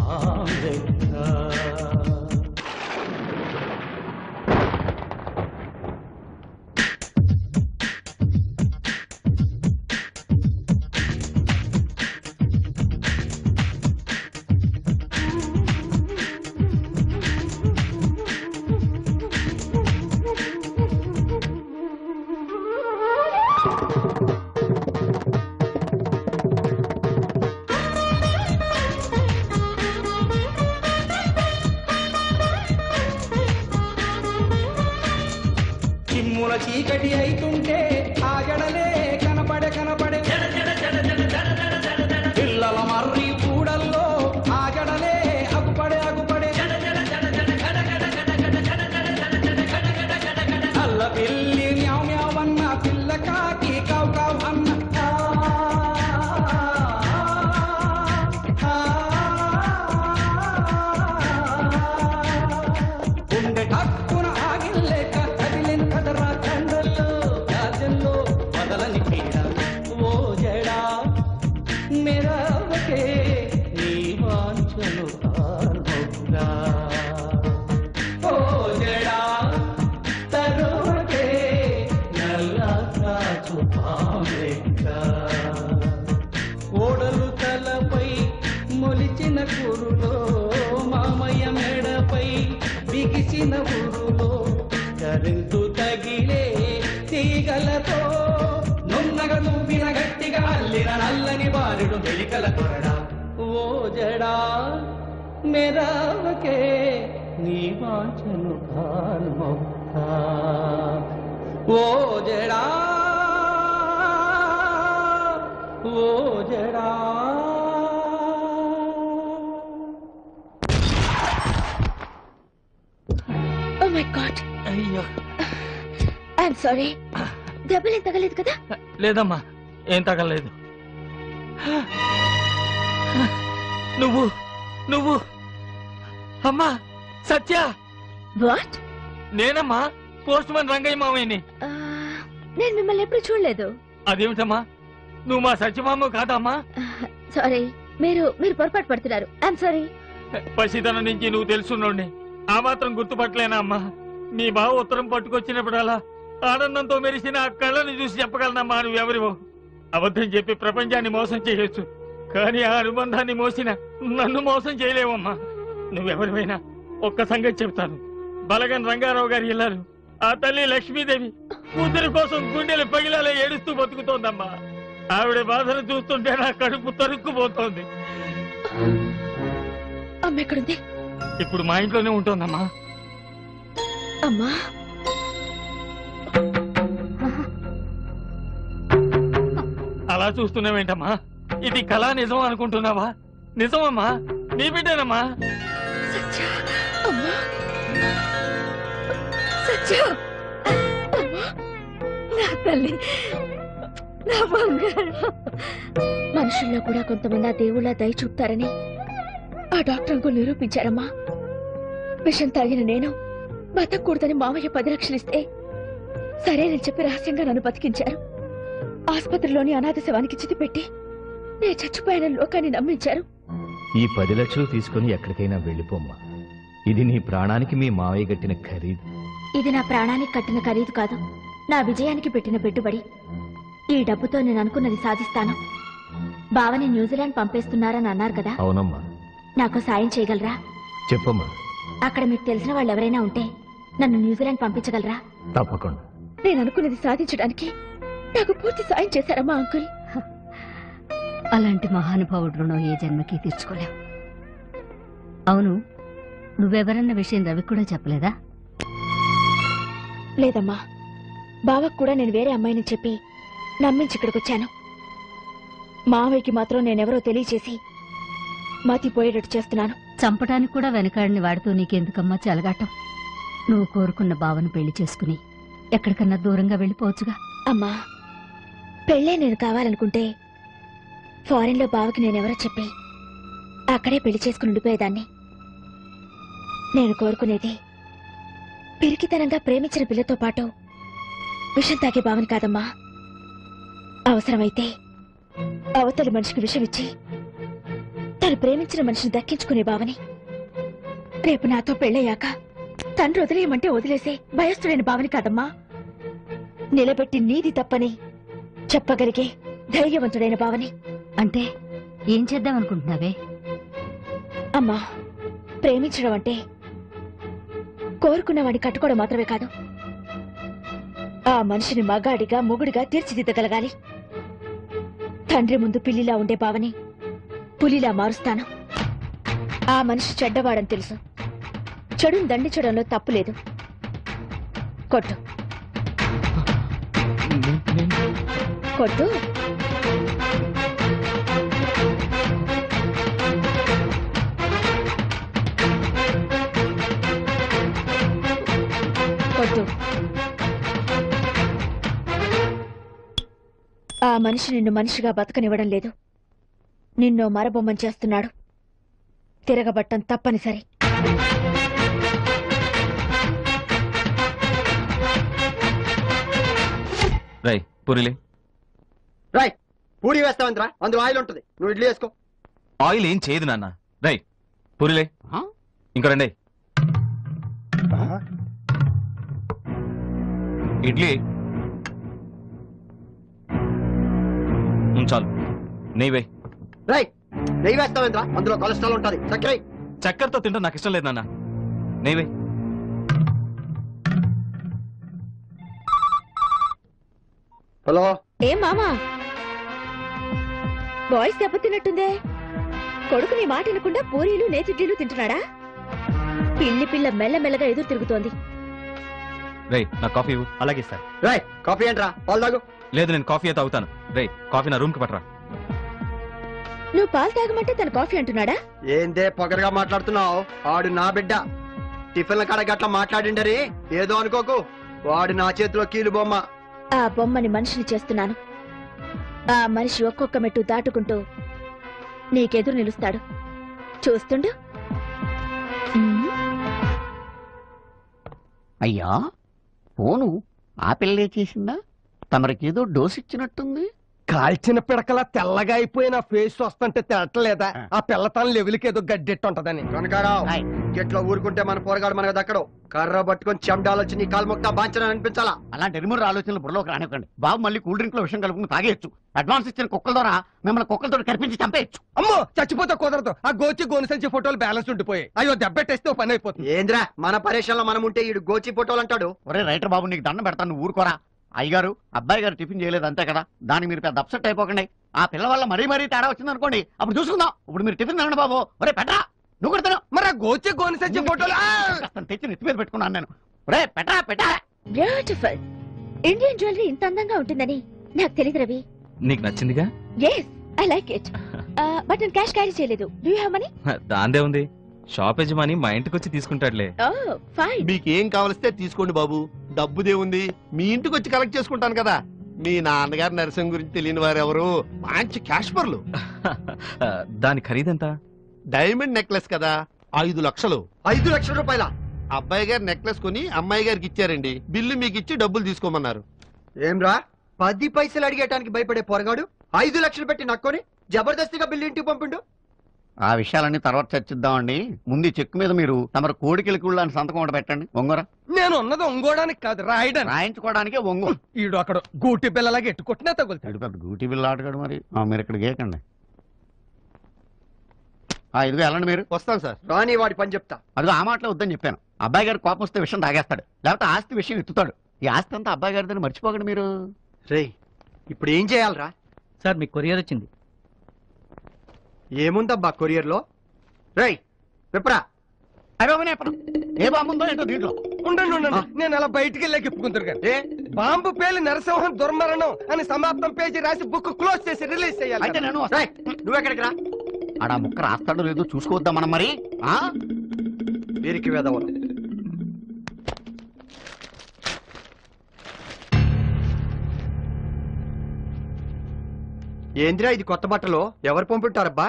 పాండెక్క చిమ్ముల చీకటి అయితుంటే ఆ జడలే కనపడే కనపడే పిల్లల మర్రి కూడల్లో ఆ జడలే అగుపడే అగుపడే అల్ల పిల్లి మ్యావ్ మ్యావ్ అన్న పిల్ల కాకి కావు కావు అన్న ఆ, ఆ, గుండె టక్కున ఆగిల్లేక కదిలిన కదరా కండల్లో గాజల్లో వదలని పీడ ఓ జడా మెరవకే నీ వాంఛను ఆర్మౌగా ఓ జడా తరువకే నల్ల కాచు పామెక్క ఓడలు తలపై మొలిచిన కురులో మామయ్య మెడపై బిగిసిన ఊరులో కరెంటు తగిలే తీగలతో నున్నగా నువ్విన గట్టిగా అల్లిన నల్లని బారుడు మెలికల కొరడా ఓ జడా మెరవకే నీ వాంఛను భాల్మొక్క ఓ జడా ఓ జడా ఓ మై గాడ్ అయ్యో ఐఎమ్ సారీ దెబ్బలేం తగలేదు కదా లేదమ్మా ఏం తగలేదు నువ్వు నువ్వు అమ్మా సత్య వాట్ నేనమ్మా పోస్ట్ మ్యాన్ రంగయ్య మామయ్యని నేను మిమ్మల్ని ఎప్పుడు చూడలేదు అదేమిటమ్మా నువ్వు మా సత్యమామ కాదమ్మా సారీ మీరు మీరు పొరపాటు పడుతున్నారు ఐఎమ్ సారీ పసితనం నుంచి నువ్వు తెలుసున్నోడిని ఆ మాత్రం గుర్తుపట్టలేనా అమ్మా మీ బావ ఉత్తరం పట్టుకొచ్చినప్పుడల్లా ఆనందంతో మెరిసిన ఆ కళ్ళని చూసి చెప్పగలనమ్మా నువ్వెవరివో అబద్ధం చెప్పి ప్రపంచాన్ని మోసం చేయొచ్చు కానీ ఆ అనుబంధాన్ని మోసిన నన్ను మోసం చేయలేవమ్మా నువ్వెవరివైనా ఒక్క సంగతి చెప్తాను బలగన్ రంగారావు గారి ఇల్లారు ఆ తల్లి లక్ష్మీదేవి కూతురి కోసం గుండెలు పగిలాలే ఏడుస్తూ బతుకుతోందమ్మా ఆవిడ బాధను చూస్తుంటే నా కడుపు తరుక్కుపోతోంది అమ్మ ఎక్కడుంది ఇప్పుడు మా ఇంట్లోనే ఉంటోందమ్మా అమ్మా అలా చూస్తున్నావేంటమ్మా ఇది కళా నిజం అనుకుంటున్నావా నిజమమ్మా నీ బిడ్డేనమ్మా అమ్మా సత్య అమ్మా నా తల్లి నా బంగారం మనుషుల్లో కూడా కొంతమంది ఆ దేవుళ్ళ దయ చూపుతారని ఆ డాక్టర్ అంకుల్ నిరూపించారమ్మా విషం తాగిన నేను బతకూడదని మామయ్య పది లక్షలు ఇస్తే సరేనని చెప్పి రహస్యంగా నన్ను బతికించారు ఆసుపత్రిలోని అనాథ శవానికి చితి పెట్టి నేను చచ్చిపోయిన లోకాన్ని నమ్మించారు ఈ పది లక్షలు తీసుకుని ఎక్కడికైనా వెళ్ళిపోమ్మా ఇది నీ ప్రాణానికి మీ మావయ్య గట్టిన ఖరీదు ఇది నా ప్రాణానికి కట్టిన ఖరీదు కాదు నా విజయానికి పెట్టిన పెట్టుబడి ఈ డబ్బుతో నేను అనుకున్నది సాధిస్తాను బావని న్యూజిలాండ్ పంపేస్తున్నారని అన్నారు కదా అవునమ్మా నాకు సాయం చేయగలరా చెప్పమ్మా అక్కడ మీకు తెలిసిన వాళ్ళు ఎవరైనా ఉంటే నన్ను న్యూజిలాండ్ పంపించగలరా తప్పకుండా నేను అనుకున్నది సాధించడానికి నాకు పూర్తి సాయం చేశారమ్మా అంకుల్ అలాంటి మహానుభావుడు రుణం ఏ జన్మకి తీర్చుకోలేం అవును నువ్వెవరన్న విషయం రవి కూడా చెప్పలేదా లేదమ్మా బావకు కూడా నేను వేరే అమ్మాయిని చెప్పి నమ్మించి ఇక్కడికి వచ్చాను మావయ్యకి మాత్రం నేనెవరో తెలియచేసి మతిపోయేటట్టు చేస్తున్నాను చంపటానికి కూడా వెనకాడిని వాడితో నీకెందుకమ్మా చెలగాటం నువ్వు కోరుకున్న బావను పెళ్లి చేసుకుని ఎక్కడికన్నా దూరంగా వెళ్ళిపోవచ్చుగా అమ్మా పెళ్ళే నేను కావాలనుకుంటే ఫారెన్ లో బావకి నేనెవరో చెప్పి అక్కడే పెళ్లి చేసుకుని ఉండిపోయేదాన్ని నేను కోరుకునేది పిరికితనంగా ప్రేమించిన పిల్లతో పాటు విషం తాగే భావన కాదమ్మా అవసరమైతే అవతలి మనిషికి విషం ఇచ్చి తను ప్రేమించిన మనిషిని దక్కించుకునే భావని రేపు నాతో పెళ్ళయ్యాక తండ్రి వదిలేయమంటే వదిలేసే భయస్థుడైన భావని కాదమ్మా నిలబెట్టి నీది తప్పని చెప్పగలిగే ధైర్యవంతుడైన భావని అంటే ఏం చేద్దాం అనుకుంటున్నావే అమ్మా ప్రేమించడం అంటే కోరుకున్నవాడిని కట్టుకోవడం మాత్రమే కాదు ఆ మనిషిని మగాడిగా మొగుడిగా తీర్చిదిద్దగలగాలి తండ్రి ముందు పిల్లిలా ఉండే భావని పులిలా మారుస్తాను ఆ మనిషి చెడ్డవాడని తెలుసు చెడుని దండించడంలో తప్పు లేదు కొట్టు కొట్టు కొట్టు ఆ మనిషి నిన్ను మనిషిగా బతకనివ్వడం లేదు నిన్నో మరబొమ్మని చేస్తున్నాడు తిరగబట్టం తప్పనిసరి రై పూరిలే రాయ్ పూరి వేస్తావంతరా అందులో ఆయిల్ ఉంటుంది నువ్వు ఇడ్లీ వేసుకో ఆయిల్ ఏం చేయదు నాన్న రై పూరిలే ఇంకో రండి ఇడ్లీ ఉమ్, చాలు నెయ్యి వేయ్ రాయ్ నెయ్యి వేస్తావేంద్రా అందులో కొలెస్ట్రాల్ ఉంటుంది చక్కెర చక్కెరతో తింటే నాకు ఇష్టం లేదు నాన్న నెయ్యి వేయ్ హలో ఏం మామా బాయ్స్ దెబ్బతిన్నట్టుందే కొడుకు నీ మాట వినకుండా పూరీలు నేతిడ్లీలు తింటున్నాడా పిల్లి పిల్ల మెల్లమెల్లగా ఎదురు తిరుగుతోంది రై నా కాఫీ ఇవ్వు అలాగే సార్ రాయ్ కాఫీ ఏంట్రా పాలు తాగు లేదు నేను కాఫీ అయితే అవుతాను రై కాఫీ నా రూమ్కి పట్టరా నువ్వు పాలు తాగమంటే తన కాఫీ అంటున్నాడా ఏందే పొగరగా మాట్లాడుతున్నావు ఆడు నా బిడ్డ టిఫిన్ల కాడ గట్ల మాట్లాడిండరి ఏదో అనుకోకు వాడు నా చేతిలో కీలు బొమ్మ ఆ బొమ్మని మనిషిని చేస్తున్నాను ఆ మనిషి ఒక్కొక్క మెట్టు దాటుకుంటూ నీకెదురు నిలుస్తాడు చూస్తుండు అయ్యా ఫోను ఆ పిల్లే చేసిందా తమరికేదో డోస్ ఇచ్చినట్టుంది కాల్చిన పిడకలా తెల్లగా అయిపోయిన ఫేస్ వస్తుంటే తెలటలేదా ఆ పిల్లతన లెవెల్కి ఏదో గడ్డెట్టు ఉంటదని కనకారావు ఇట్లా ఊరుకుంటే మన పోరగాడు మనకు దక్కడు కర్ర పట్టుకొని చెమడాలొచ్చి నీ కాలు మొక్క బాంచనని అనిపించాలా అలాంటి ఎరుమురు ఆలోచనలు బుర్రలోకి రానివ్వకండి బాబు మళ్ళీ కూల్ డ్రింక్ లో విషయం కలుపుకుని తాగేయచ్చు అడ్వాన్స్ ఇచ్చిన కుక్కల ద్వారా మిమ్మల్ని కుక్కలతో కనిపించి చంపేయచ్చు అమ్మో చచ్చిపోతే కుదరదు ఆ గోచి గోను సంచి ఫోటోలు బ్యాలెన్స్ ఉండిపోయి అయ్యో దెబ్బెట్టేస్తే ఓ పని అయిపోతుంది ఏంద్రా మన పరేషన్లో మనం ఉంటే ఈడు గోచి ఫోటోలు అంటాడు ఒరే రైటర్ బాబు నీకు దండం పెడతాను నువ్వు ఊరుకోరా అయ్యగారు అబ్బాయి గారు టిఫిన్ చేయలేదు అంతే కదా దానికి మీరు పెద్ద అప్సెట్ అయిపోకండి ఆ పిల్ల వల్ల మరీ మరీ తేడా వచ్చింది అనుకోండి అప్పుడు చూసుకుందాం ఇప్పుడు మీరు టిఫిన్ తినండి బాబు ఒరే పెట్టరా నువ్వు కూడా మరి ఆ గోచి గోను సంచి ఫోటోలు కాస్త తెచ్చి నెత్తి మీద పెట్టుకున్నాను నేను ఒరే పెట్టరా పెట్టరా బ్యూటిఫుల్ ఇండియన్ జ్యువెలరీ ఇంత అందంగా ఉంటుందని నాకు తెలియదు రవి నీకు నచ్చిందిగా yes I like it but నేను క్యాష్ క్యారీ చేయలేదు డూ హ్యావ్ మనీ దాందే ఉంది షాప్ యజమాని మా ఇంటికి వచ్చి తీసుకుంటాడులే ఓ ఫైన్ మీకేం కావలిస్తే తీసుకోండి బాబు డబ్బుదే ఉంది మీ ఇంటికి వచ్చి కలెక్ట్ చేసుకుంటాను కదా మీ నాన్నగారు నరసింహ గురించి తెలియని వారు ఎవరు మంచి క్యాష్పర్లు ఆ, దాని ఖరీదెంత డైమండ్ నెక్లెస్ కదా ఐదు లక్షలు ఐదు లక్షల రూపాయల అబ్బాయి గారు నెక్లెస్ కొని అమ్మాయి గారికి ఇచ్చారండి బిల్లు మీకు ఇచ్చి డబ్బులు తీసుకోమన్నారు ఏమ్రా పది పైసలు అడిగేటానికి భయపడే పొరగాడు ఐదు లక్షలు పెట్టి నక్కొని జబర్దస్తిగా బిల్లు ఇంటికి పంపిండు ఆ విషయాలన్నీ తర్వాత చర్చిద్దామండి ముందు ఈ చెక్కు మీద మీరు తమరు కోడికెళ్ళి అని సంతకం ఒకటి పెట్టండి ఒంగర నేను ఉన్నది ఒంగోడానికి కాదు రాయడానికి రాయించుకోవడానికే ఒంగు ఈడు అక్కడ గూటి పిల్లలాగా ఎట్టుకొట్టినా తగులుతాడు పెద్ద డ్యూటీ బిల్ ఆటగాడు మరి ఆ, మీరు ఇక్కడ గేకండి ఆ ఇదిగో వెళ్ళండి మీరు వస్తాను సార్ రాని వాడి పని చెప్తా అదిగో ఆ మాటలో వద్దని చెప్పాను అబ్బాయి గారు కోపం వస్తే విషయం తాగేస్తాడు లేకపోతే ఆస్తి విషయం ఎత్తుతాడు ఈ ఆస్తి అంతా అబ్బాయి గారిదని మర్చిపోకండి మీరు రేయ్ ఇప్పుడు ఏం చేయాలరా సార్ మీకు కొరియర్ వచ్చింది ఏముందబ్బా కొరియర్ లో రేయ్ విప్రా ఏ బాగుందో ఏంటో దీంట్లో ఉండండి ఉండండి నేను అలా బయటికి వెళ్ళాక ఇప్పుకుంటారు కానీ బాంబు పేలి నరసింహం దుర్మరణం అని సమాప్తం పేజీ రాసి బుక్ క్లోజ్ చేసి రిలీజ్ చేయాలి అయితే నేను వస్తా. నువ్వు ఎక్కడికి రా ఆడ ఆ ముక్క రాస్తాడో లేదో చూసుకోవద్దా మనం మరి ఆ వీరికి వేదవలు ఏందిరా ఇది కొత్త బట్టలు ఎవరు పంపుంటారబ్బా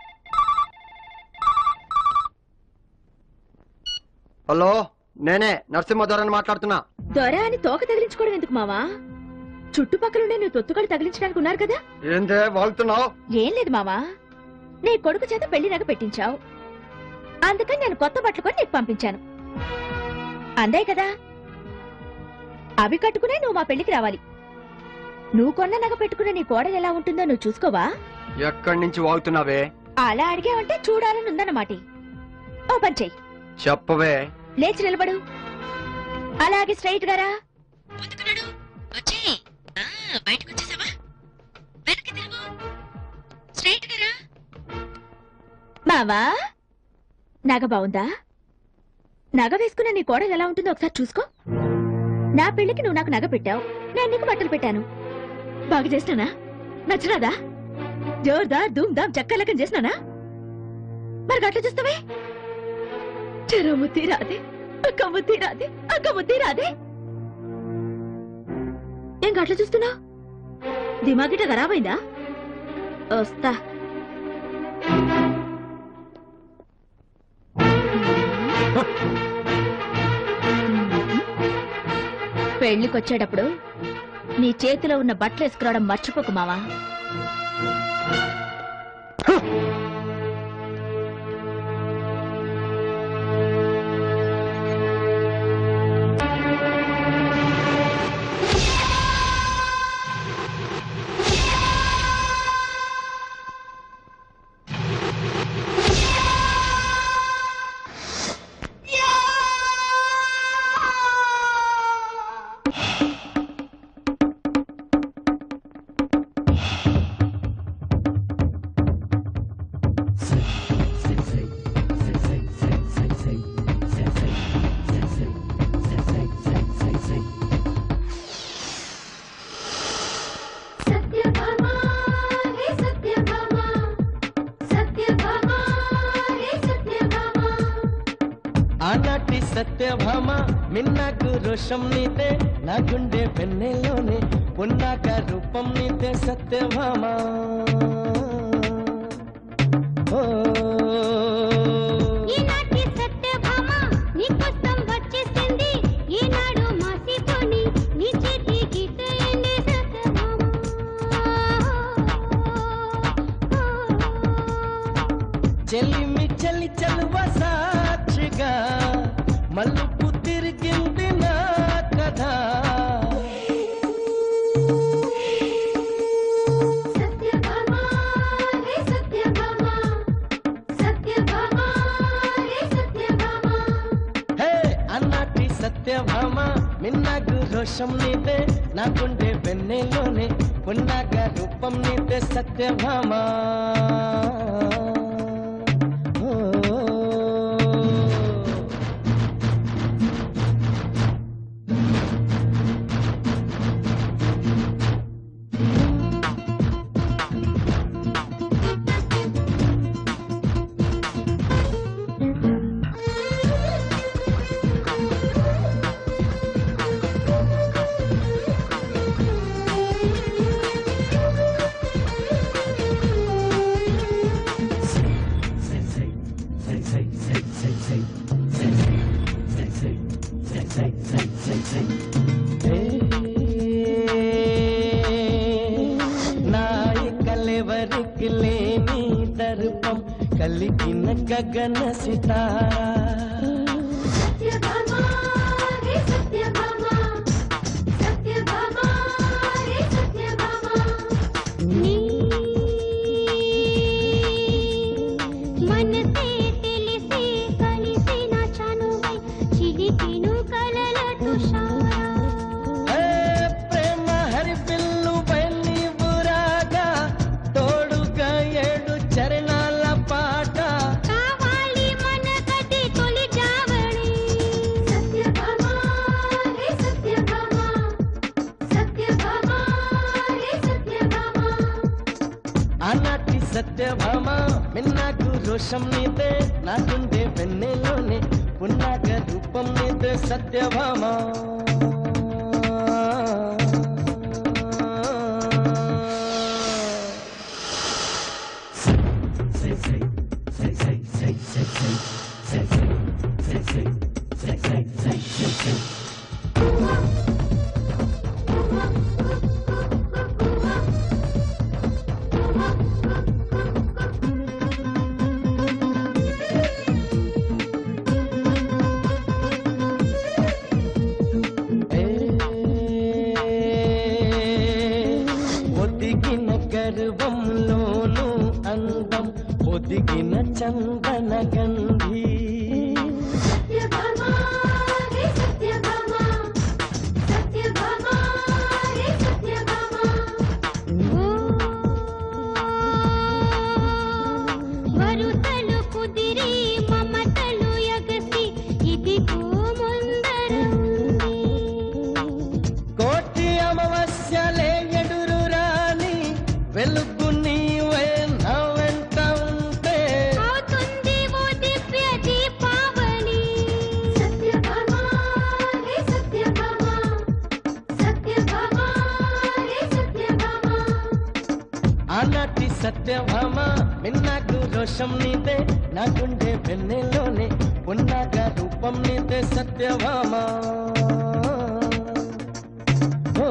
హలో నేనే నరసింహధరని మాట్లాడుతున్నా దొర అని తోక తగిలించుకోవడం ఎందుకు మావా చుట్టుపక్కల ఉండే నువ్వు తొత్తుగడు తగిలించడానికి ఉన్నారు కదా ఏందే వాగుతున్నావు ఏం లేదు మావా నీ కొడుకు చేత పెళ్లి నగ పెట్టించావు అందుకని నేను కొత్త బట్టలు కొని నీకు పంపించాను అందే కదా అవి కట్టుకునే నువ్వు మా పెళ్లికి రావాలి నువ్వు కొన్న నగ పెట్టుకునే నీ కోడలు ఎలా ఉంటుందో నువ్వు చూసుకోవా ఎక్కడి నుంచి వాగుతున్నావే అలా అడిగావంటే చూడాలని ఉందన్నమాట ఓ పని చెయ్యి చెప్పవే లేచి నిలబడు అలాగే స్ట్రైట్ గారా బయటకు వచ్చేసావా వెనక్కి తిరుగు స్ట్రైట్ గారా మావా నగ బాగుందా నగ వేసుకున్న నీ కోడలు ఎలా ఉంటుందో ఒకసారి చూసుకో నా పెళ్లికి నువ్వు నాకు నగ పెట్టావు నేను నీకు బట్టలు పెట్టాను బాగా చేసినానా నచ్చరాదా జోర్దార్ ధూమ్ ధామ్ చక్కలకం చేసినానా మరి గట్ల చూస్తావే చెరముద్ది రాదే అక్క ముద్ది రాదే అక్క ముద్ది రాదే ఏం గట్ల చూస్తున్నా దిమాగిట ఖరాబైందా వస్తా పెళ్లికొచ్చేటప్పుడు నీ చేతిలో ఉన్న బట్టలు వేసుకురావడం మర్చిపోకు మావా సత్యభామా హే సత్యభామా సత్యభామా హే సత్యభామా ఆనాటి సత్యభామ మిన్నాకు రోషం నీతే నా గుండె వెన్నెలోనే ఉన్నాక రూపం నీతే సత్యభామ ఓ ఈనాటి సత్యభామ నీకోసం వచ్చేసింది ఈనాడు మాసిపోని నీ చేతి గీతయండి చెల్లిమి చెల్లి చలువ సాక్షిగా మలుపు తిరిగింది నా కథ సత్యభామా హే సత్యభామా సత్యభామా హే సత్యభామా హే అన్నాటి సత్యభామ మిన్నాకు రోషం నీదే నా గుండె వెన్నెలోనే ఉన్నాక రూపం నీదే సత్యభామ ఓ నాయకలెవరికి లేని దర్పం కలిగిన గగన సితారా సత్యభామా హే సత్యభామా సత్యభామా హే సత్యభామా నీ మనసే తెలిసి కలిసిన చనువై చిలిపిను కలల తుషారా ఏ ప్రేమ హరి పిల్లు బయలి బురాగా తోడుగా ఏడు చరణాల పాట కావాలి మన గది తొలి జావళి సత్యభామా హే సత్యభామా సత్యభామా హే సత్యభామా ఆనాటి సత్యభామ మిన్నాకు రోషం నీదే నా గుండె వెన్నెలోనే ఉన్నాక రూపం నీదే సత్యభామ సత్యభామ మిన్నాకు రోషం నీదే నా గుండె వెన్నెలోనే ఉన్నాగా రూపం నీదే సత్యభామ ఓ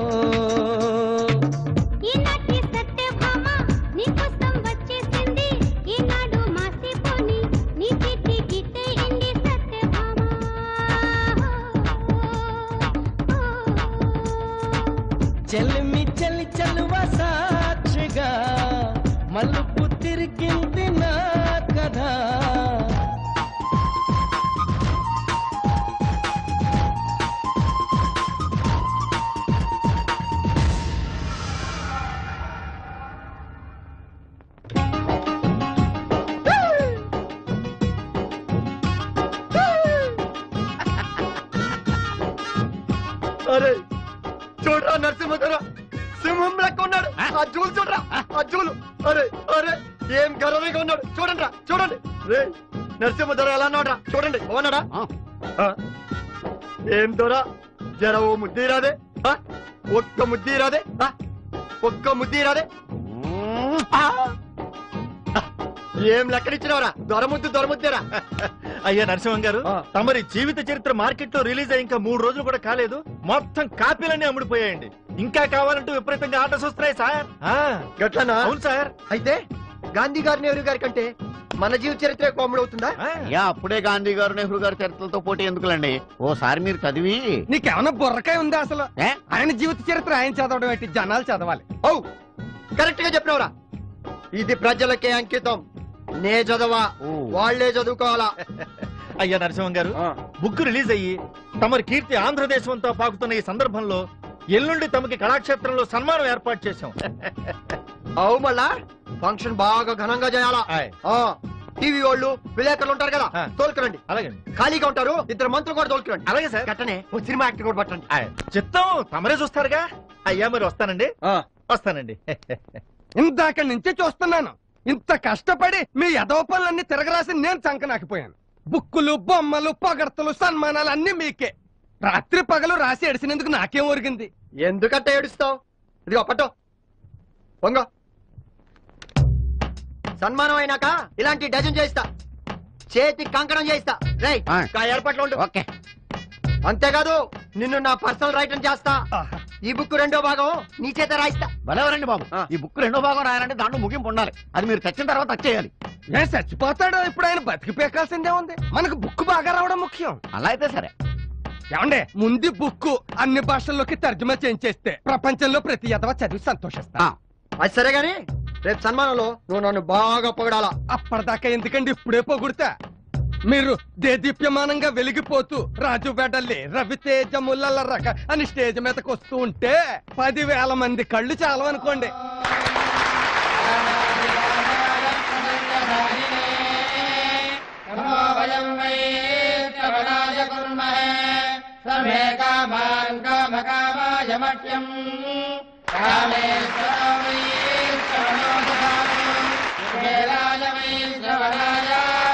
ఈనాటి సత్యభామ నీకోసం వచ్చేసింది ఈనాడు మాసిపోని నీ చేతి గిట్టేయండి సత్యభామ చెల్లిమి చెల్లి చెల్లువ సాక్షిగా మలుపు తిరిగింది నా కథ అరే చూడరా నరసింహధర సింహం లెక్క ఉన్నాడు ఆ జూలు చూడరా ఆ జూలు అరే అరే ఏం గర్వంగా ఉన్నాడు చూడండి రా చూడండి రే నరసింహధర ఎలా ఉన్నాడు చూడండి బాగున్నాడా ఆ? ఏం దొరా జర ఓ ముద్దీరాదే ఆ? ఒక్క ముద్దీరాదే ఆ? ఒక్క ముద్దీరాదే ఆ! ఏం లెక్కనిచ్చినవరా దొరముద్దు దొరముద్దేరా అయ్యా నరసింహం గారు తమరి జీవిత చరిత్ర మార్కెట్ లో రిలీజ్ అయ్యి ఇంకా మూడు రోజులు కూడా కాలేదు మొత్తం కాపీలన్నీ అమ్ముడిపోయాయండి ఇంకా కావాలంటూ విపరీతంగా ఆటోస్ వస్తున్నాయి సార్ ఆ, గట్లనా అవును సార్ అయితే గాంధీ గారి నెహ్రూ గారి కంటే మన జీవిత చరిత్ర కోమడి అవుతుందా యా అప్పుడే గాంధీ గారు నెహ్రూ గారి చరిత్రలతో పోటీ ఎందుకులండి ఓసారి మీరు చదివి నీకేమన్నా బుర్రకాయ ఉందా అసలు ఆయన జీవిత చరిత్ర ఆయన చదవడం ఏంటి జనాలు చదవాలి ఓ కరెక్ట్ గా చెప్పినవరా ఇది ప్రజలకే అంకితం నే చదవా వాళ్లే చదువుకోవాలా అయ్యా నరసింహం గారు బుక్ రిలీజ్ అయ్యి తమరి కీర్తి ఆంధ్రదేశం అంతా పాకుతున్న ఈ సందర్భంలో ఎల్లుండి తమకి కళాక్షేత్రంలో సన్మానం ఏర్పాటు చేశాం అవు మళ్ళా ఫంక్షన్ బాగా ఘనంగా చేయాలా ఆ, టీవీ వాళ్ళు విలేకరులు ఉంటారు కదా తోలుకురండి అలాగే ఖాళీగా ఉంటారు ఇద్దరు మంత్రులు కూడా తోలుకురండి అలాగే సార్ గట్టనే ఓ సినిమా యాక్టర్ కూడా పట్టండి చిత్తం తమరే చూస్తారుగా అయ్యా మరి వస్తానండి వస్తానండి ఇందాక నుంచి చూస్తున్నాను ఇంత కష్టపడి మీ యదవ పనులన్నీ తిరగరాసి నేను చంకనాకిపోయాను బుక్కులు బొమ్మలు పొగడ్తలు సన్మానాలు అన్ని మీకే రాత్రి పగలు రాసి ఎడిసినందుకు నాకేం ఒరిగింది ఎందుకంటే ఏడుస్తావు ఇదిగో పట్టు పొంగ సన్మానం అయినాక ఇలాంటి డజన్ చేయిస్తా చేతి కంకణం చేయిస్తా రైట్ ఏర్పాట్లు ఉండు ఓకే అంతేకాదు నిన్ను నా పర్సనల్ రైటర్ చేస్తా ఈ బుక్ రెండో భాగం నీ చేత రాయిస్తా భలేవరండి బాబు ఈ బుక్ రెండో భాగం రాయాలంటే దాంట్లో ముగింపు ఉండాలి అది మీరు చచ్చిన తర్వాత వచ్చేయాలి ఏ చచ్చిపోతాడో ఇప్పుడు ఆయన బతికి పేకాల్సిందే ఉంది మనకు బుక్ బాగా రావడం ముఖ్యం అలా అయితే సరే ఏమండే ముందు బుక్ అన్ని భాషల్లోకి తర్జుమా చేయించేస్తే ప్రపంచంలో ప్రతి ఎదవ చదివి సంతోషిస్తా అది సరే గాని రేపు సన్మానంలో నువ్వు నన్ను బాగా పొగడాలా అప్పటిదాకా ఎందుకండి ఇప్పుడే పొగుడుతా మీరు దేదీప్యమానంగా వెలిగిపోతూ రాజు వెడల్లి రవితేజముల రక అని స్టేజ్ మీదకి వస్తూ ఉంటే పదివేల మంది కళ్ళు చాలవనుకోండి వయం వై శ్రవణాయ కుర్మహే సమే కామాన్ కామ కామాయ మహ్యం కామేశ్వర వై శ్రవణో దదాతు కుబేరాయ వై శ్రవణాయ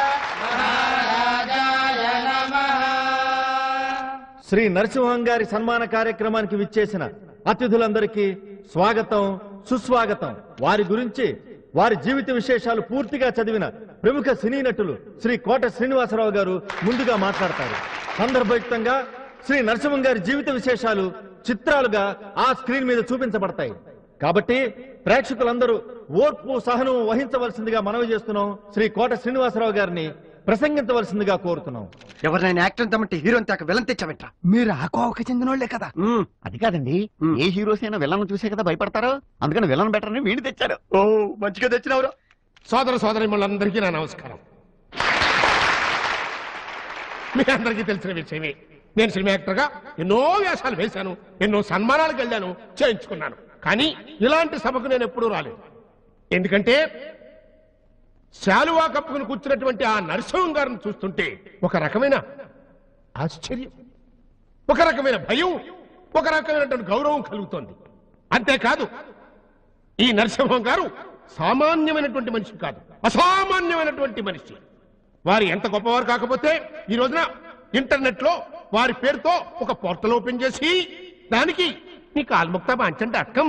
మహారాజాయ నమః శ్రీ నరసింహం గారి సన్మాన కార్యక్రమానికి విచ్చేసిన అతిథులందరికీ స్వాగతం సుస్వాగతం వారి గురించి వారి జీవిత విశేషాలు పూర్తిగా చదివిన ప్రముఖ సినీ నటులు శ్రీ కోట శ్రీనివాసరావు గారు ముందుగా మాట్లాడతారు సందర్భయుక్తంగా శ్రీ నరసింహం గారి జీవిత విశేషాలు చిత్రాలుగా ఆ స్క్రీన్ మీద చూపించబడతాయి కాబట్టి ప్రేక్షకులందరూ ఓర్పు సహనం వహించవలసిందిగా మనవి చేస్తున్నాం శ్రీ కోట శ్రీనివాసరావు గారిని ప్రసంగించవలసిందిగా కోరుతున్నాం ఎవరినైనా యాక్టర్ తమ్మంటే హీరోని తెక విలన్ తెచ్చామంట మీరు ఆ కోవకి చెందినోళ్లే కదా అది కాదండి ఏ హీరోస్ అయినా విలన్ చూసే కదా భయపడతారు అందుకని విలన్ బెటర్ అని వీడి తెచ్చారు ఓ మంచిగా తెచ్చినవరా సోదర సోదరి మనందరికీ నా నమస్కారం మీ అందరికీ తెలిసిన విషయమే నేను సినిమా యాక్టర్గా ఎన్నో వేషాలు వేశాను ఎన్నో సన్మానాలకు వెళ్ళాను చేయించుకున్నాను కానీ ఇలాంటి సభకు నేను ఎప్పుడూ రాలేదు ఎందుకంటే శాలువా కప్పుకుని కూర్చున్నటువంటి ఆ నరసింహం గారిని చూస్తుంటే ఒక రకమైన ఆశ్చర్యం ఒక రకమైన భయం ఒక రకమైనటువంటి గౌరవం కలుగుతోంది అంతేకాదు ఈ నరసింహం గారు సామాన్యమైనటువంటి మనిషి కాదు అసామాన్యమైనటువంటి మనిషి వారు ఎంత గొప్పవారు కాకపోతే ఈ రోజున ఇంటర్నెట్ లో వారి పేరుతో ఒక పోర్టల్ ఓపెన్ చేసి దానికి మీ కాల్ముక్త బాంచన్ డాట్ కామ్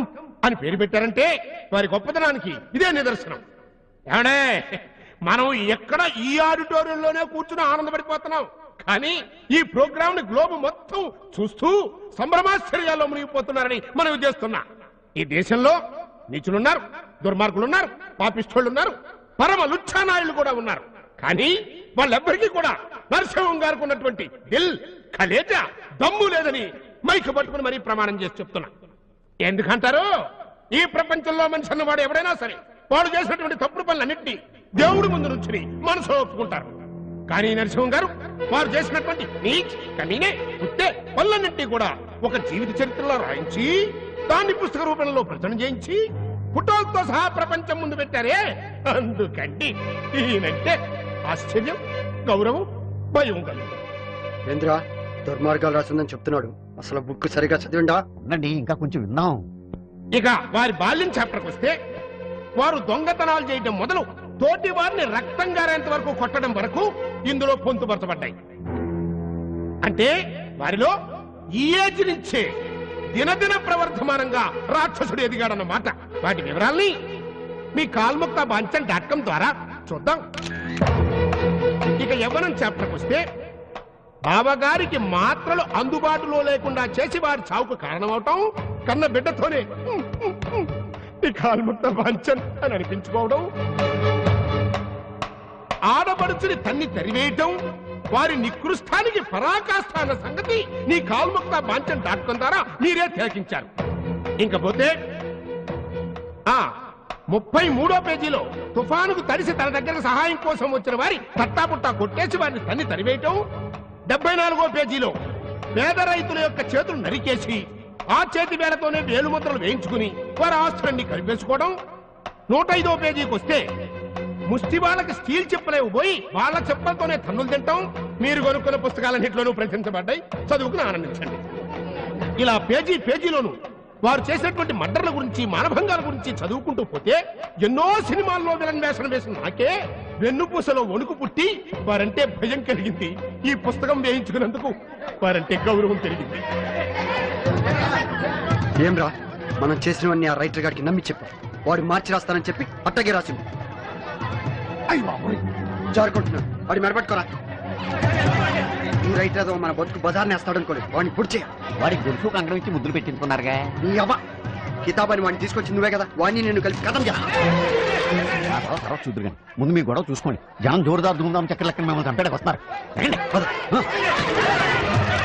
అని పేరు పెట్టారంటే వారి గొప్పతనానికి ఇదే నిదర్శనం ఏమండే మనం ఎక్కడ ఈ ఆడిటోరియంలోనే కూర్చుని ఆనందపడిపోతున్నాం కానీ ఈ ప్రోగ్రామ్ ని గ్లోబ్ మొత్తం చూస్తూ సంభ్రమాశ్చర్యాల్లో మునిగిపోతున్నారని మనం చేస్తున్నా ఈ దేశంలో నీచులున్నారు దుర్మార్గులున్నారు పాపిష్టోళ్ళున్నారు పరమ లుచ్చానాయులు కూడా ఉన్నారు కానీ వాళ్ళెవ్వరికీ కూడా నరసింహం గారికి ఉన్నటువంటి దిల్ కలేజ దమ్ము లేదని మైకు పట్టుకుని మరీ ప్రమాణం చేసి చెప్తున్నా ఎందుకంటారు ఈ ప్రపంచంలో మనిషి అన్నవాడు ఎవడైనా సరే వాడు చేసినటువంటి తప్పుడు పనులన్నింటినీ దేవుడి ముందు నుంచుని మనసులో ఒప్పుకుంటారు కానీ నరసింహం గారు వారు చేసినటువంటి నీచ్ కనీనే పుట్టే పనులన్నింటినీ కూడా ఒక జీవిత చరిత్రలో రాయించి దాన్ని పుస్తక రూపంలో ప్రచురణ చేయించి ఫోటోలతో సహా ప్రపంచం ముందు పెట్టారే అందుకండి ఈయనంటే ఆశ్చర్యం గౌరవం భయం కలుగు ఏంద్ర దుర్మార్గాలు రాసిందని చెప్తున్నాడు అసలు బుక్ సరిగా చదివిండా ఉండండి ఇంకా కొంచెం విందాం ఇక వారి బాల్యం చాప్టర్కి వస్తే వారు దొంగతనాలు చేయడం మొదలు తోటి వారిని రక్తం గారేంత వరకు కొట్టడం వరకు ఇందులో పొందుపరచబడ్డాయి అంటే వారిలో ఈ ఏజ్ నుంచే దినదిన ప్రవర్ధమానంగా రాక్షసుడు ఎదిగాడన్నమాట వాటి వివరాల్ని మీ కాల్ముక్త బాంచన్ డాట్ కామ్ ద్వారా చూద్దాం ఇక యవ్వనం చాప్టర్కి వస్తే బావగారికి మాత్రలు అందుబాటులో లేకుండా చేసి వారి చావుకు కారణమవటం కన్న బిడ్డతోనే ఈ కాల్ముక్త వాంఛన్ అని అనిపించుకోవడం ఆడపడుచుని తన్ని తరివేయటం వారి నికృష్టానికి పరాకాష్ట అన్న సంగతి నీ కాల్ముక్త వాంఛన్ డాట్ కామ్ ద్వారా మీరే తిలకించారు ఇంకపోతే ఆ ముప్పై మూడో పేజీలో తుఫానుకు తడిసి తన దగ్గర సహాయం కోసం వచ్చిన వారి తట్టాపుట్టా కొట్టేసి వారిని తన్ని తరివేయటం డెబ్బై నాలుగో పేజీలో పేద రైతుల యొక్క చేతులు నరికేసి ఆ చేతి వేలతోనే వేలుముద్రలు వేయించుకుని వారి ఆస్తులన్నీ కలిపేసుకోవడం నూట ఐదో పేజీకి వస్తే ముష్టి వాళ్ళకి స్టీల్ చెప్పలేవు పోయి వాళ్ళ చెప్పలతోనే తన్నులు తింటాం మీరు కొనుక్కున్న పుస్తకాలన్నింటిలోనూ ప్రశంసబడ్డాయి చదువుకుని ఆనందించండి ఇలా పేజీ పేజీలోను వారు చేసినటువంటి మర్డర్ల గురించి మానభంగాల గురించి చదువుకుంటూ పోతే ఎన్నో సినిమాల్లో విలన్ వేషం వేసిన నాకే వెన్నుపూసలో వణుకు పుట్టి వారంటే భయం కలిగింది ఈ పుస్తకం వేయించుకున్నందుకు వారంటే గౌరవం పెరిగింది ఏం రా మనం చేసినవన్నీ ఆ రైటర్ గారికి నమ్మి చెప్పు వాడు మార్చి రాస్తానని చెప్పి అట్టగే రాసింది జారుకుంటున్నాడు వాడి మెడపట్టుకోరా ఈ రైటర్ ఏదో మన బతుకు బజార్ని వేస్తాడు అనుకోలేదు వాడిని పుడి చేయ వాడి గొలుసు కంకణం ఇచ్చి ముద్దులు పెట్టించుకున్నారుగా నీ అవ్వ కితాబని వాడిని తీసుకొచ్చి నువ్వే కదా వాడిని నేను కలిసి కథం చేస్తా ఆ తర్వాత తర్వాత చూద్దరు కానీ ముందు మీ గొడవ చూసుకోండి జనం జోరుదారు దుమ్దాం చక్కెర లెక్కన మిమ్మల్ని చంపేటకు వస్తున్నారు రండి, పద. ఆ.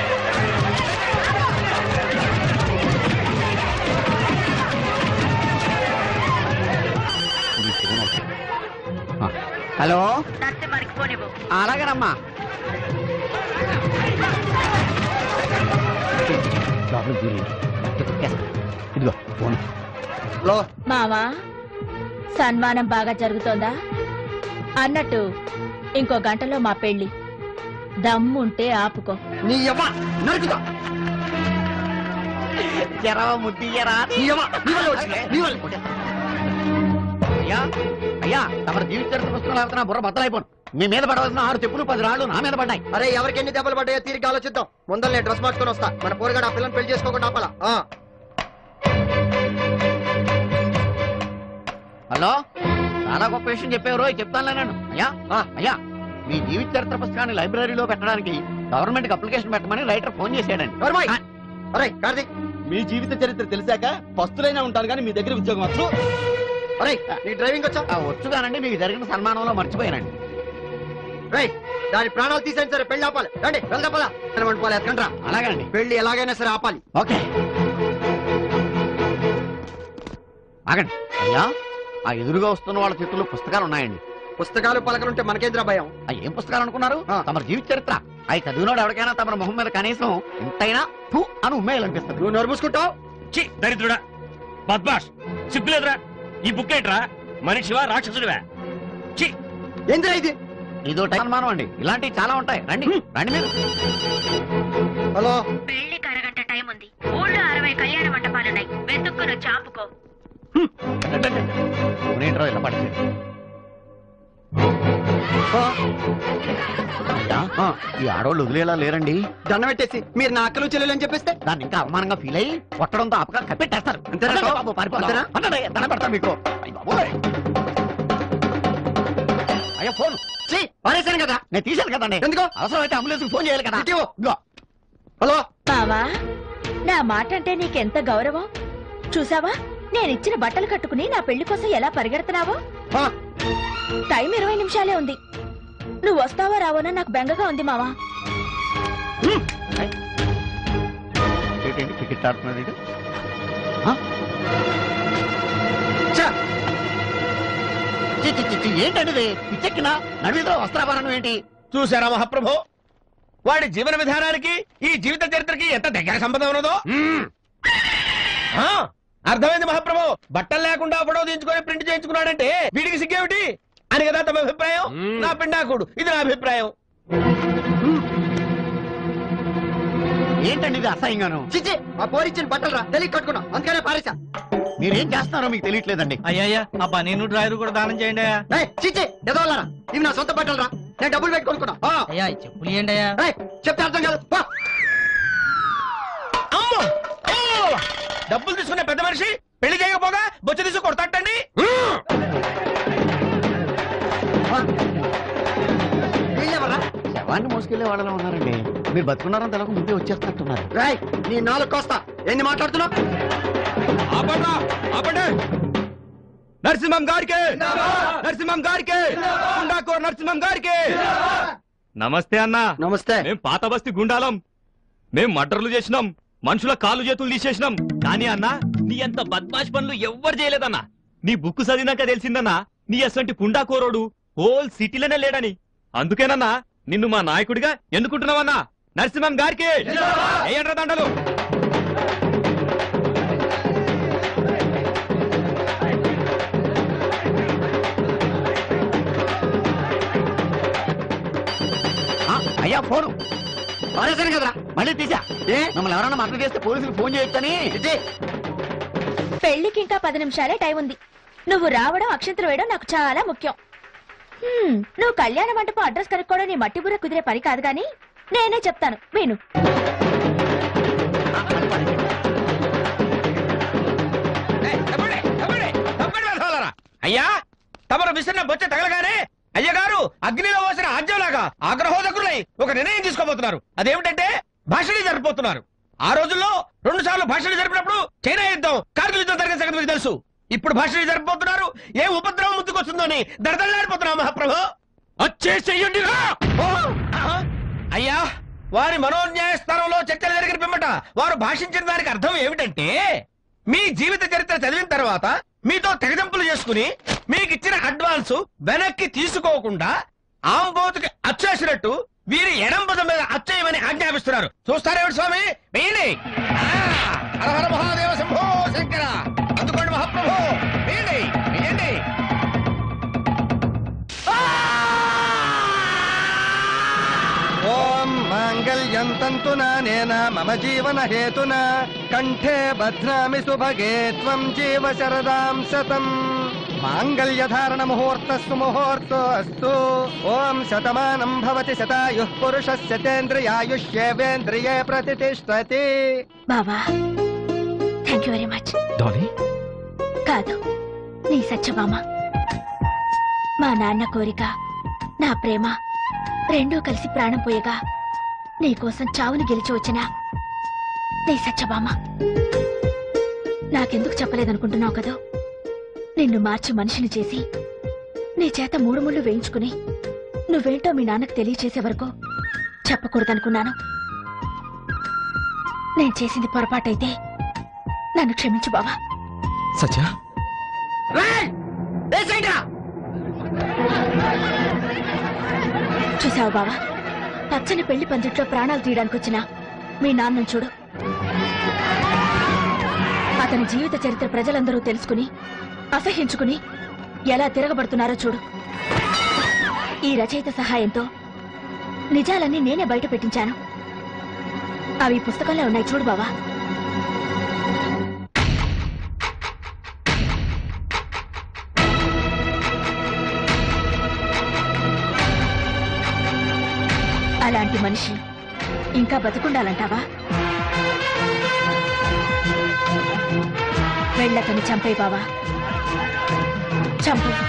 ఇది ఫోన్ అవుతుంది. ఆ, హలో అలాగేనమ్మా లోపలికి దూరి ఇదిగో ఫోన్ లో మావా సన్మానం బాగా జరుగుతోందా అన్నట్టు ఇంకో గంటలో మా పెళ్లి దమ్ముంటే ఆపుకో నీ అవ్వ నరుకుతా ఎరవ ముద్దియరా నీ అవ్వ నీ వల్ల వచ్చింది నీ వల్ల అయ్యా అయ్యా తమ జీవిత చరిత్ర పుస్తకాలు ఆడుతున్నా బుర్ర బద్దలైపోను మీ మీద పడవలసిన ఆరు చెప్పులు పది రాళ్ళు నా మీద పడ్డాయి అరే ఎవరికి ఎన్ని దెబ్బలు పడ్డాయో తీరిక ఆలోచిద్దాం ముందర నేను డ్రెస్ మార్చుకొని వస్తా మన పోరగాడు ఆ పిల్లని పెళ్లి చేసుకోకుండా ఆపాలా ఆ. హలో చాలా గొప్ప విషయం చెప్పేవారు చెప్తానులే నేను అయ్యా ఆ, అయ్యా మీ జీవిత చరిత్ర పుస్తకాన్ని లైబ్రరీలో పెట్టడానికి గవర్నమెంట్ కి అప్లికేషన్ పెట్టమని రైటర్ ఫోన్ చేశాడండి నోర్మోయ్. అరే కార్తీక్ మీ జీవిత చరిత్ర తెలిసాక పస్తులైనా ఉంటాను కానీ మీ దగ్గర ఉద్యోగం వచ్చు అరే నీ డ్రైవింగ్ వచ్చా ఆ, వచ్చుగానండి మీకు జరిగిన సన్మానంలో మర్చిపోయానండి రేయ్ దాని ప్రాణాలు తీసేయండి సరే పెళ్లి ఆపాలి రండి వెళ్దా పదా మండిపోవాలి ఎత్కండ్రా అలాగండి పెళ్లి ఎలాగైనా సరే ఆపాలి ఓకే ఆగండి అయ్యా ఆ ఎదురుగా వస్తున్న వాళ్ళ చేతుల్లో పుస్తకాలు ఉన్నాయండి పుస్తకాలు పలకలుంటే మనకేంద్రా భయం ఆ ఏం పుస్తకాలు అనుకున్నారు తమ జీవిత చరిత్ర అవి చదివినోడు ఎవరికైనా తమ మొహం మీద కనీసం ఇంతైనా టూ అని ఉమ్మేయాలనిపిస్తుంది నువ్వు నోరు మూసుకుంటావు చి దరిద్రుడా బద్మాష్ సిగ్గులేదురా ఈ బుక్ ఏంట్రా మనిషివా రాక్షసుడివా చి ఏంద్రా ఇది ఇదో టైం అనుమానం అండి ఇలాంటివి చాలా ఉంటాయి రండి రండి మీరు హలో పెళ్లికి అరగంట టైం ఉంది ఊళ్ళో అరవై కళ్యాణ మంటపాలున్నాయి వెతుక్కును చాపుకో ఏంట్రో ఇలా పడితే అయ్యా ఆ, ఈ ఆడవాళ్ళు వదిలేలా లేరండి దండం పెట్టేసి మీరు నా అక్కలు చెల్లెలు అని చెప్పేస్తే దాన్ని ఇంకా అవమానంగా ఫీల్ అయ్యి కొట్టడంతో అపగా కప్పెట్టేస్తారు అంతేనా? పదండి బాబు, పారిపోదాం. అంతేనా? పదండి, దండం పెడతాం మీకు అయ్ బాబోయ్. అయ్యో ఫోన్ చీ, పారేశాను కదా నేను తీశాను కదండి ఎందుకు అవసరం అయితే అంబులెన్స్ ఫోన్ చేయాలి కదా ఇదిగో. హలో బావా నా మాట అంటే నీకెంత గౌరవం చూసావా నేనిచ్చిన బట్టలు కట్టుకుని నా పెళ్లి కోసం ఎలా పరిగెడుతున్నావో టైం ఇరవై నిమిషాలే ఉంది నువ్వు వస్తావా రావోనా నాకు బెంగగా ఉంది మావా ఏంటండి క్రికెట్ ఆడుతున్నాడు వీడు? ఆ? ఛ! చి, చి, చి, చి, ఏంటండి ఇది పిచ్చెక్కినా నడివిలో వస్త్రాభరణం ఏంటి చూసారా మహాప్రభు వాడి జీవన విధానానికి ఈ జీవిత చరిత్రకి ఎంత దగ్గర సంబంధం ఉన్నదో ఆ, అర్థమైంది మహాప్రభు బట్టలు లేకుండా ఫోటో తీయించుకొని ప్రింట్ చేయించుకున్నాడంటే వీడికి సిగ్గేమిటి అని కదా తమ అభిప్రాయం నా పిండాకుడు ఇది నా అభిప్రాయం ఏంటండి ఇది అసహ్యంగాను చిచ్చి ఆ పోరిచ్చిన బట్టలు రా తెలియ కట్టుకున్నా అందుకనే పారేశా మీరేం చేస్తున్నారో మీకు తెలియట్లేదండి అయ్యా ఆ బనీను డ్రైవర్ కూడా దానం చేయండి అయ్యా ఏయ్, చిచ్చి ఎదవలారా ఇవి నా సొంత బట్టలు రా నేను డబ్బులు పెట్టి కొనుక్కున్నా ఆ. అయ్యా చెప్పులు ఏంటి అయ్యా ఏయ్, చెప్తే అర్థం కాదు పో. అమ్మో అమ్మో! డబ్బులు తీసుకునే పెద్ద మనిషి పెళ్లి చేయకపోగా బొచ్చ తీసి కొడతాటండి వీళ్ళెవర్రా? శవాన్ని మోసుకెళ్లే వాళ్ళలో ఉన్నారండి మీరు బతుకున్నారని తెలక ముందే వచ్చేస్తున్నారు రేయ్, నీ నాలుగు కోస్తా ఎన్ని మాట్లాడుతున్నావు నరసింహం గారికి నరసింహం గారికి గుండాకోర్ నరసింహం గారికి నమస్తే అన్నా నమస్తే మేం పాత బస్తీ గుండాలం మేం మర్డర్లు చేసినాం మనుషుల కాళ్ళు చేతులు తీసేసినాం కానీ అన్నా నీ అంత బద్మాష్ పనులు ఎవ్వరు చేయలేదన్నా నీ బుక్ చదివినాక తెలిసిందన్నా నీ అసంటి పుండాకోరోడు హోల్ సిటీలోనే లేడని అందుకేనన్నా నిన్ను మా నాయకుడిగా ఎన్నుకుంటున్నావన్నా నరసింహం గారికి ఏయండ్రా దండలు ఆ, అయ్యా ఫోను పారేశాను కదరా మళ్ళీ తీసా ఏ మమ్మల్ని ఎవరన్నా మద్దతు చేస్తే పోలీసులు ఫోన్ చేయొచ్చని పెళ్లికి ఇంకా పది నిమిషాలే టైం ఉంది నువ్వు రావడం అక్షంతలు వేయడం నాకు చాలా ముఖ్యం హ్మ్, నువ్వు కళ్యాణ మంటపం అడ్రస్ కనుక్కోవడం నీ మట్టి బుర్ర కుదిరే పని కాదు గాని నేనే చెప్తాను విను అయ్యా తమరు విసిరిన బొచ్చ తగలగానే అయ్యగారు అగ్నిలో పోసిన ఆజ్యంలాగా ఆగ్రహోదకులై ఒక నిర్ణయం తీసుకోబోతున్నారు అదేమిటంటే భాషణి జరపబోతున్నారు ఆ రోజుల్లో రెండు సార్లు భాషణి జరిపినప్పుడు చైనా యుద్ధం కార్గిల్ యుద్ధం జరిగిన సంగతి మీకు తెలుసు ఇప్పుడు భాషణి జరపబోతున్నారు ఏ ఉపద్రవం ముందుకొస్తుందో అని దడదల్లాడిపోతున్నా మహాప్రభు వచ్చేసేయండి అయ్యా వారి మనోన్యాయ స్థానంలో చర్చలు జరిగిన పిమ్మట వారు భాషించిన దానికి అర్థం ఏమిటంటే మీ జీవిత చరిత్ర చదివిన తర్వాత మీతో తెగజంపులు చేసుకుని మీకు ఇచ్చిన అడ్వాన్స్ వెనక్కి తీసుకోకుండా ఆంబోతుకి అచ్చేసినట్టు వీరి ఎడం భుజం మీద అచ్చేయమని ఆజ్ఞాపిస్తున్నారు చూస్తారేమిటి స్వామి వేయండి ఆ, హర హర మహాదేవ శంభో శంకర అందుకోండి మహాప్రభు వేయండి వేయండి ఓం మాంగళ్యం తంతునానేన మమ జీవన హేతున కంఠే బధ్నామి సుభగే త్వం జీవ శరదాం శతం మాంగళ్యధారణ ముహూర్తస్సు ముహూర్తో అస్తు ఓం శతమానం భవతి శతాయు పురుష శతేంద్రియాయుష్యేవేంద్రియే ప్రతిష్టతి బావా thank you very much Dolly కాదు నీ సత్యభామ మా నాన్న కోరిక నా ప్రేమ రెండూ కలిసి ప్రాణం పోయగా నీకోసం చావుని గెలిచి వచ్చిన నీ సత్యభామ నాకెందుకు చెప్పలేదనుకుంటున్నావు కదూ నిన్ను మార్చి మనిషిని చేసి నీ చేత మూడు ముళ్ళు వేయించుకుని నువ్వేంటో మీ నాన్నకు తెలియచేసే వరకు చెప్పకూడదనుకున్నాను నేను చేసింది పొరపాటైతే నన్ను క్షమించు బావా సత్య చూసావు బావా పచ్చని పెళ్లి పందిట్లో ప్రాణాలు తీయడానికి వచ్చిన మీ నాన్నను చూడు అతని జీవిత చరిత్ర ప్రజలందరూ తెలుసుకుని అసహించుకుని ఎలా తిరగబడుతున్నారో చూడు ఈ రచయిత సహాయంతో నిజాలన్నీ నేనే బయట పెట్టించాను అవి ఈ పుస్తకంలో ఉన్నాయి చూడు బావా అలాంటి మనిషి ఇంకా బతుకుండాలంటావా వెళ్ళతని చంపే బావా చంపు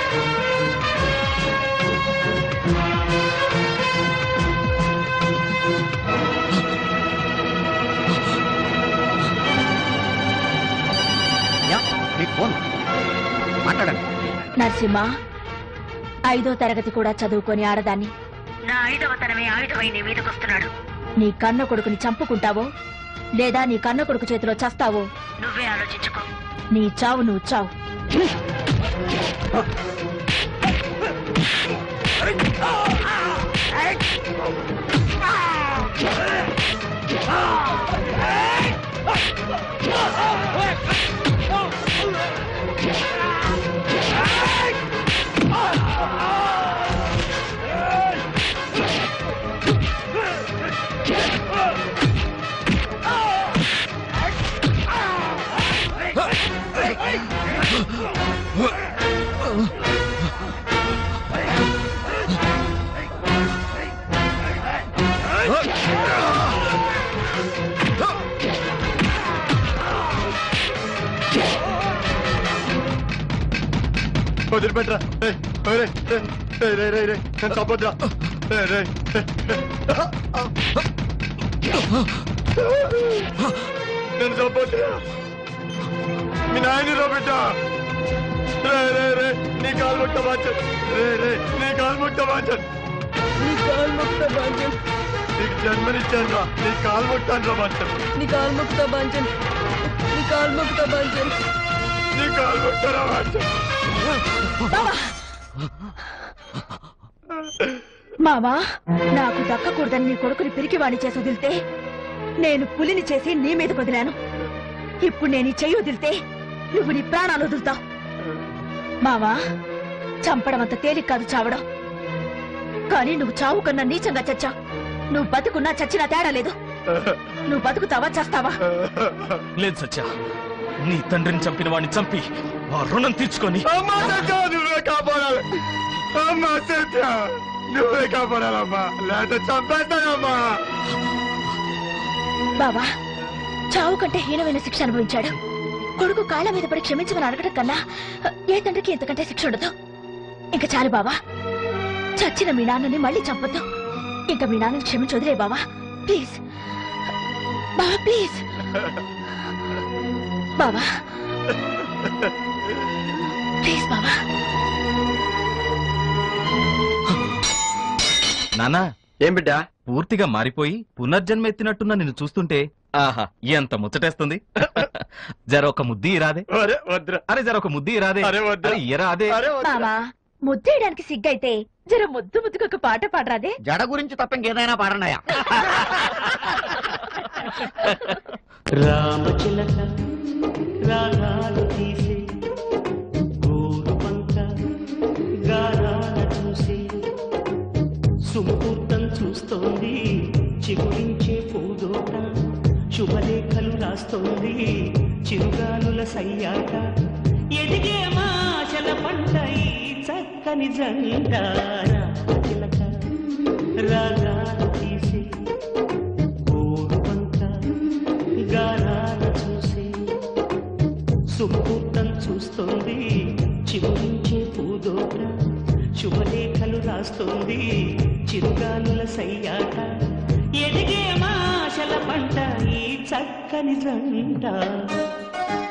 యా, మీకు ఫోన్ మాట్లాడండి నరసింహ ఐదో తరగతి కూడా చదువుకొని ఆడదాన్ని నా ఐదవ తనమే ఆయుధమై నీ మీదకొస్తున్నాడు నీ కన్న కొడుకుని చంపుకుంటావో లేదా నీ కన్న కొడుకు చేతిలో చస్తావో నువ్వే ఆలోచించుకో నీ చావు నువ్వు చావు వదిలిపెట్టరా ఏయ్, ఏయ్, ఏయ్, ఏయ్, రేయ్, రేయ్, రేయ్, నన్ను చంపొద్దురా. ఏయ్, రేయ్, ఏయ్, ఏయ్. నన్ను చంపొద్దురా. మీ నాయని రా బిడ్డ రే రే రే నీ కాలు ముట్ట బాచన్ రే రే నీ కాలు ముట్ట బాచన్ నీ కాలు ముట్ట బాచన్ నీకు జన్మనిచ్చాను రా నీ కాలు ముట్టాను రా బాచన్ నీ కాలు మొక్కుతా బాంచన్ నీ కాలు మొక్కుతా బాంచన్ నీ కాలు ముట్టరా బాచన్ మావా నాకు దక్కకూడదని నీ కొడుకుని పిరికివాణి చేసి వదిలితే నేను పులిని చేసి నీ మీద వదిలాను ఇప్పుడు నేను ఈ చెయ్యి వదిలితే నువ్వు నీ ప్రాణాలు వదులుతావు మావా చంపడం అంత తేలిక కాదు చావడం కానీ నువ్వు చావు కన్నా నీచంగా చచ్చావు నువ్వు బతుకున్నా చచ్చినా తేడా లేదు నువ్వు బతుకుతావా చస్తావా లేదు సత్య నీ తండ్రిని చంపిన వాడిని చంపి ఆ రుణం తీర్చుకొని అమ్మా సత్య నువ్వే కాపాడాలి అమ్మా సత్య నువ్వే కాపాడాలమ్మా లేక చంపేస్తానమ్మా బావా చావు కంటే హీనమైన శిక్ష అనుభవించాడు కొడుకు కాళ్ళ మీద పడి క్షమించమని అడగడం కన్నా ఏ తండ్రికి ఇంతకంటే శిక్ష ఉండదు ఇంకా చాలు బావా చచ్చిన మీ నాన్నని మళ్ళీ చంపొద్దు ఇంకా మీ నాన్నని క్షమించి వదిలే బావా ప్లీజ్ బావా ప్లీజ్ బావా ప్లీజ్ బావా నానా ఏం బిడ్డా పూర్తిగా మారిపోయి పునర్జన్మ ఎత్తినట్టున్న నిన్ను చూస్తుంటే ఆహా ఎంత ముచ్చటేస్తుంది జర ఒక ముద్ది ఇరాదే అరే వద్దురా అరే జర ఒక ముద్ది ఇరాదే అరే వద్దురా. అరే ఇరాదే బావా ముద్దేయడానికి సిగ్గైతే జర ముద్దు ముద్దుకు ఒక పాట పాడరాదే జడ గురించి తప్ప ఇంకేదైనా పాడన్నాయా రామచిలక రాగాలు తీసే గోరు పంక గారాల చూసే సుముహూర్తం చూస్తోంది చిగురించే పూదోట శుభలేఖలు రాస్తోంది చిరుగాలుల సయ్యాట ఎదిగే మాశల పంట ఈ చక్కని జంట రామచిలక రాగాలు తీసే గోరు పంక గారాల చూసే సుముహూర్తం చూస్తోంది చిగురించే పూదోట శుభలేఖలు రాస్తోంది చిరుగాలుల సయ్యాట ఎదిగే మాశల పంట ఈ చక్కని జంట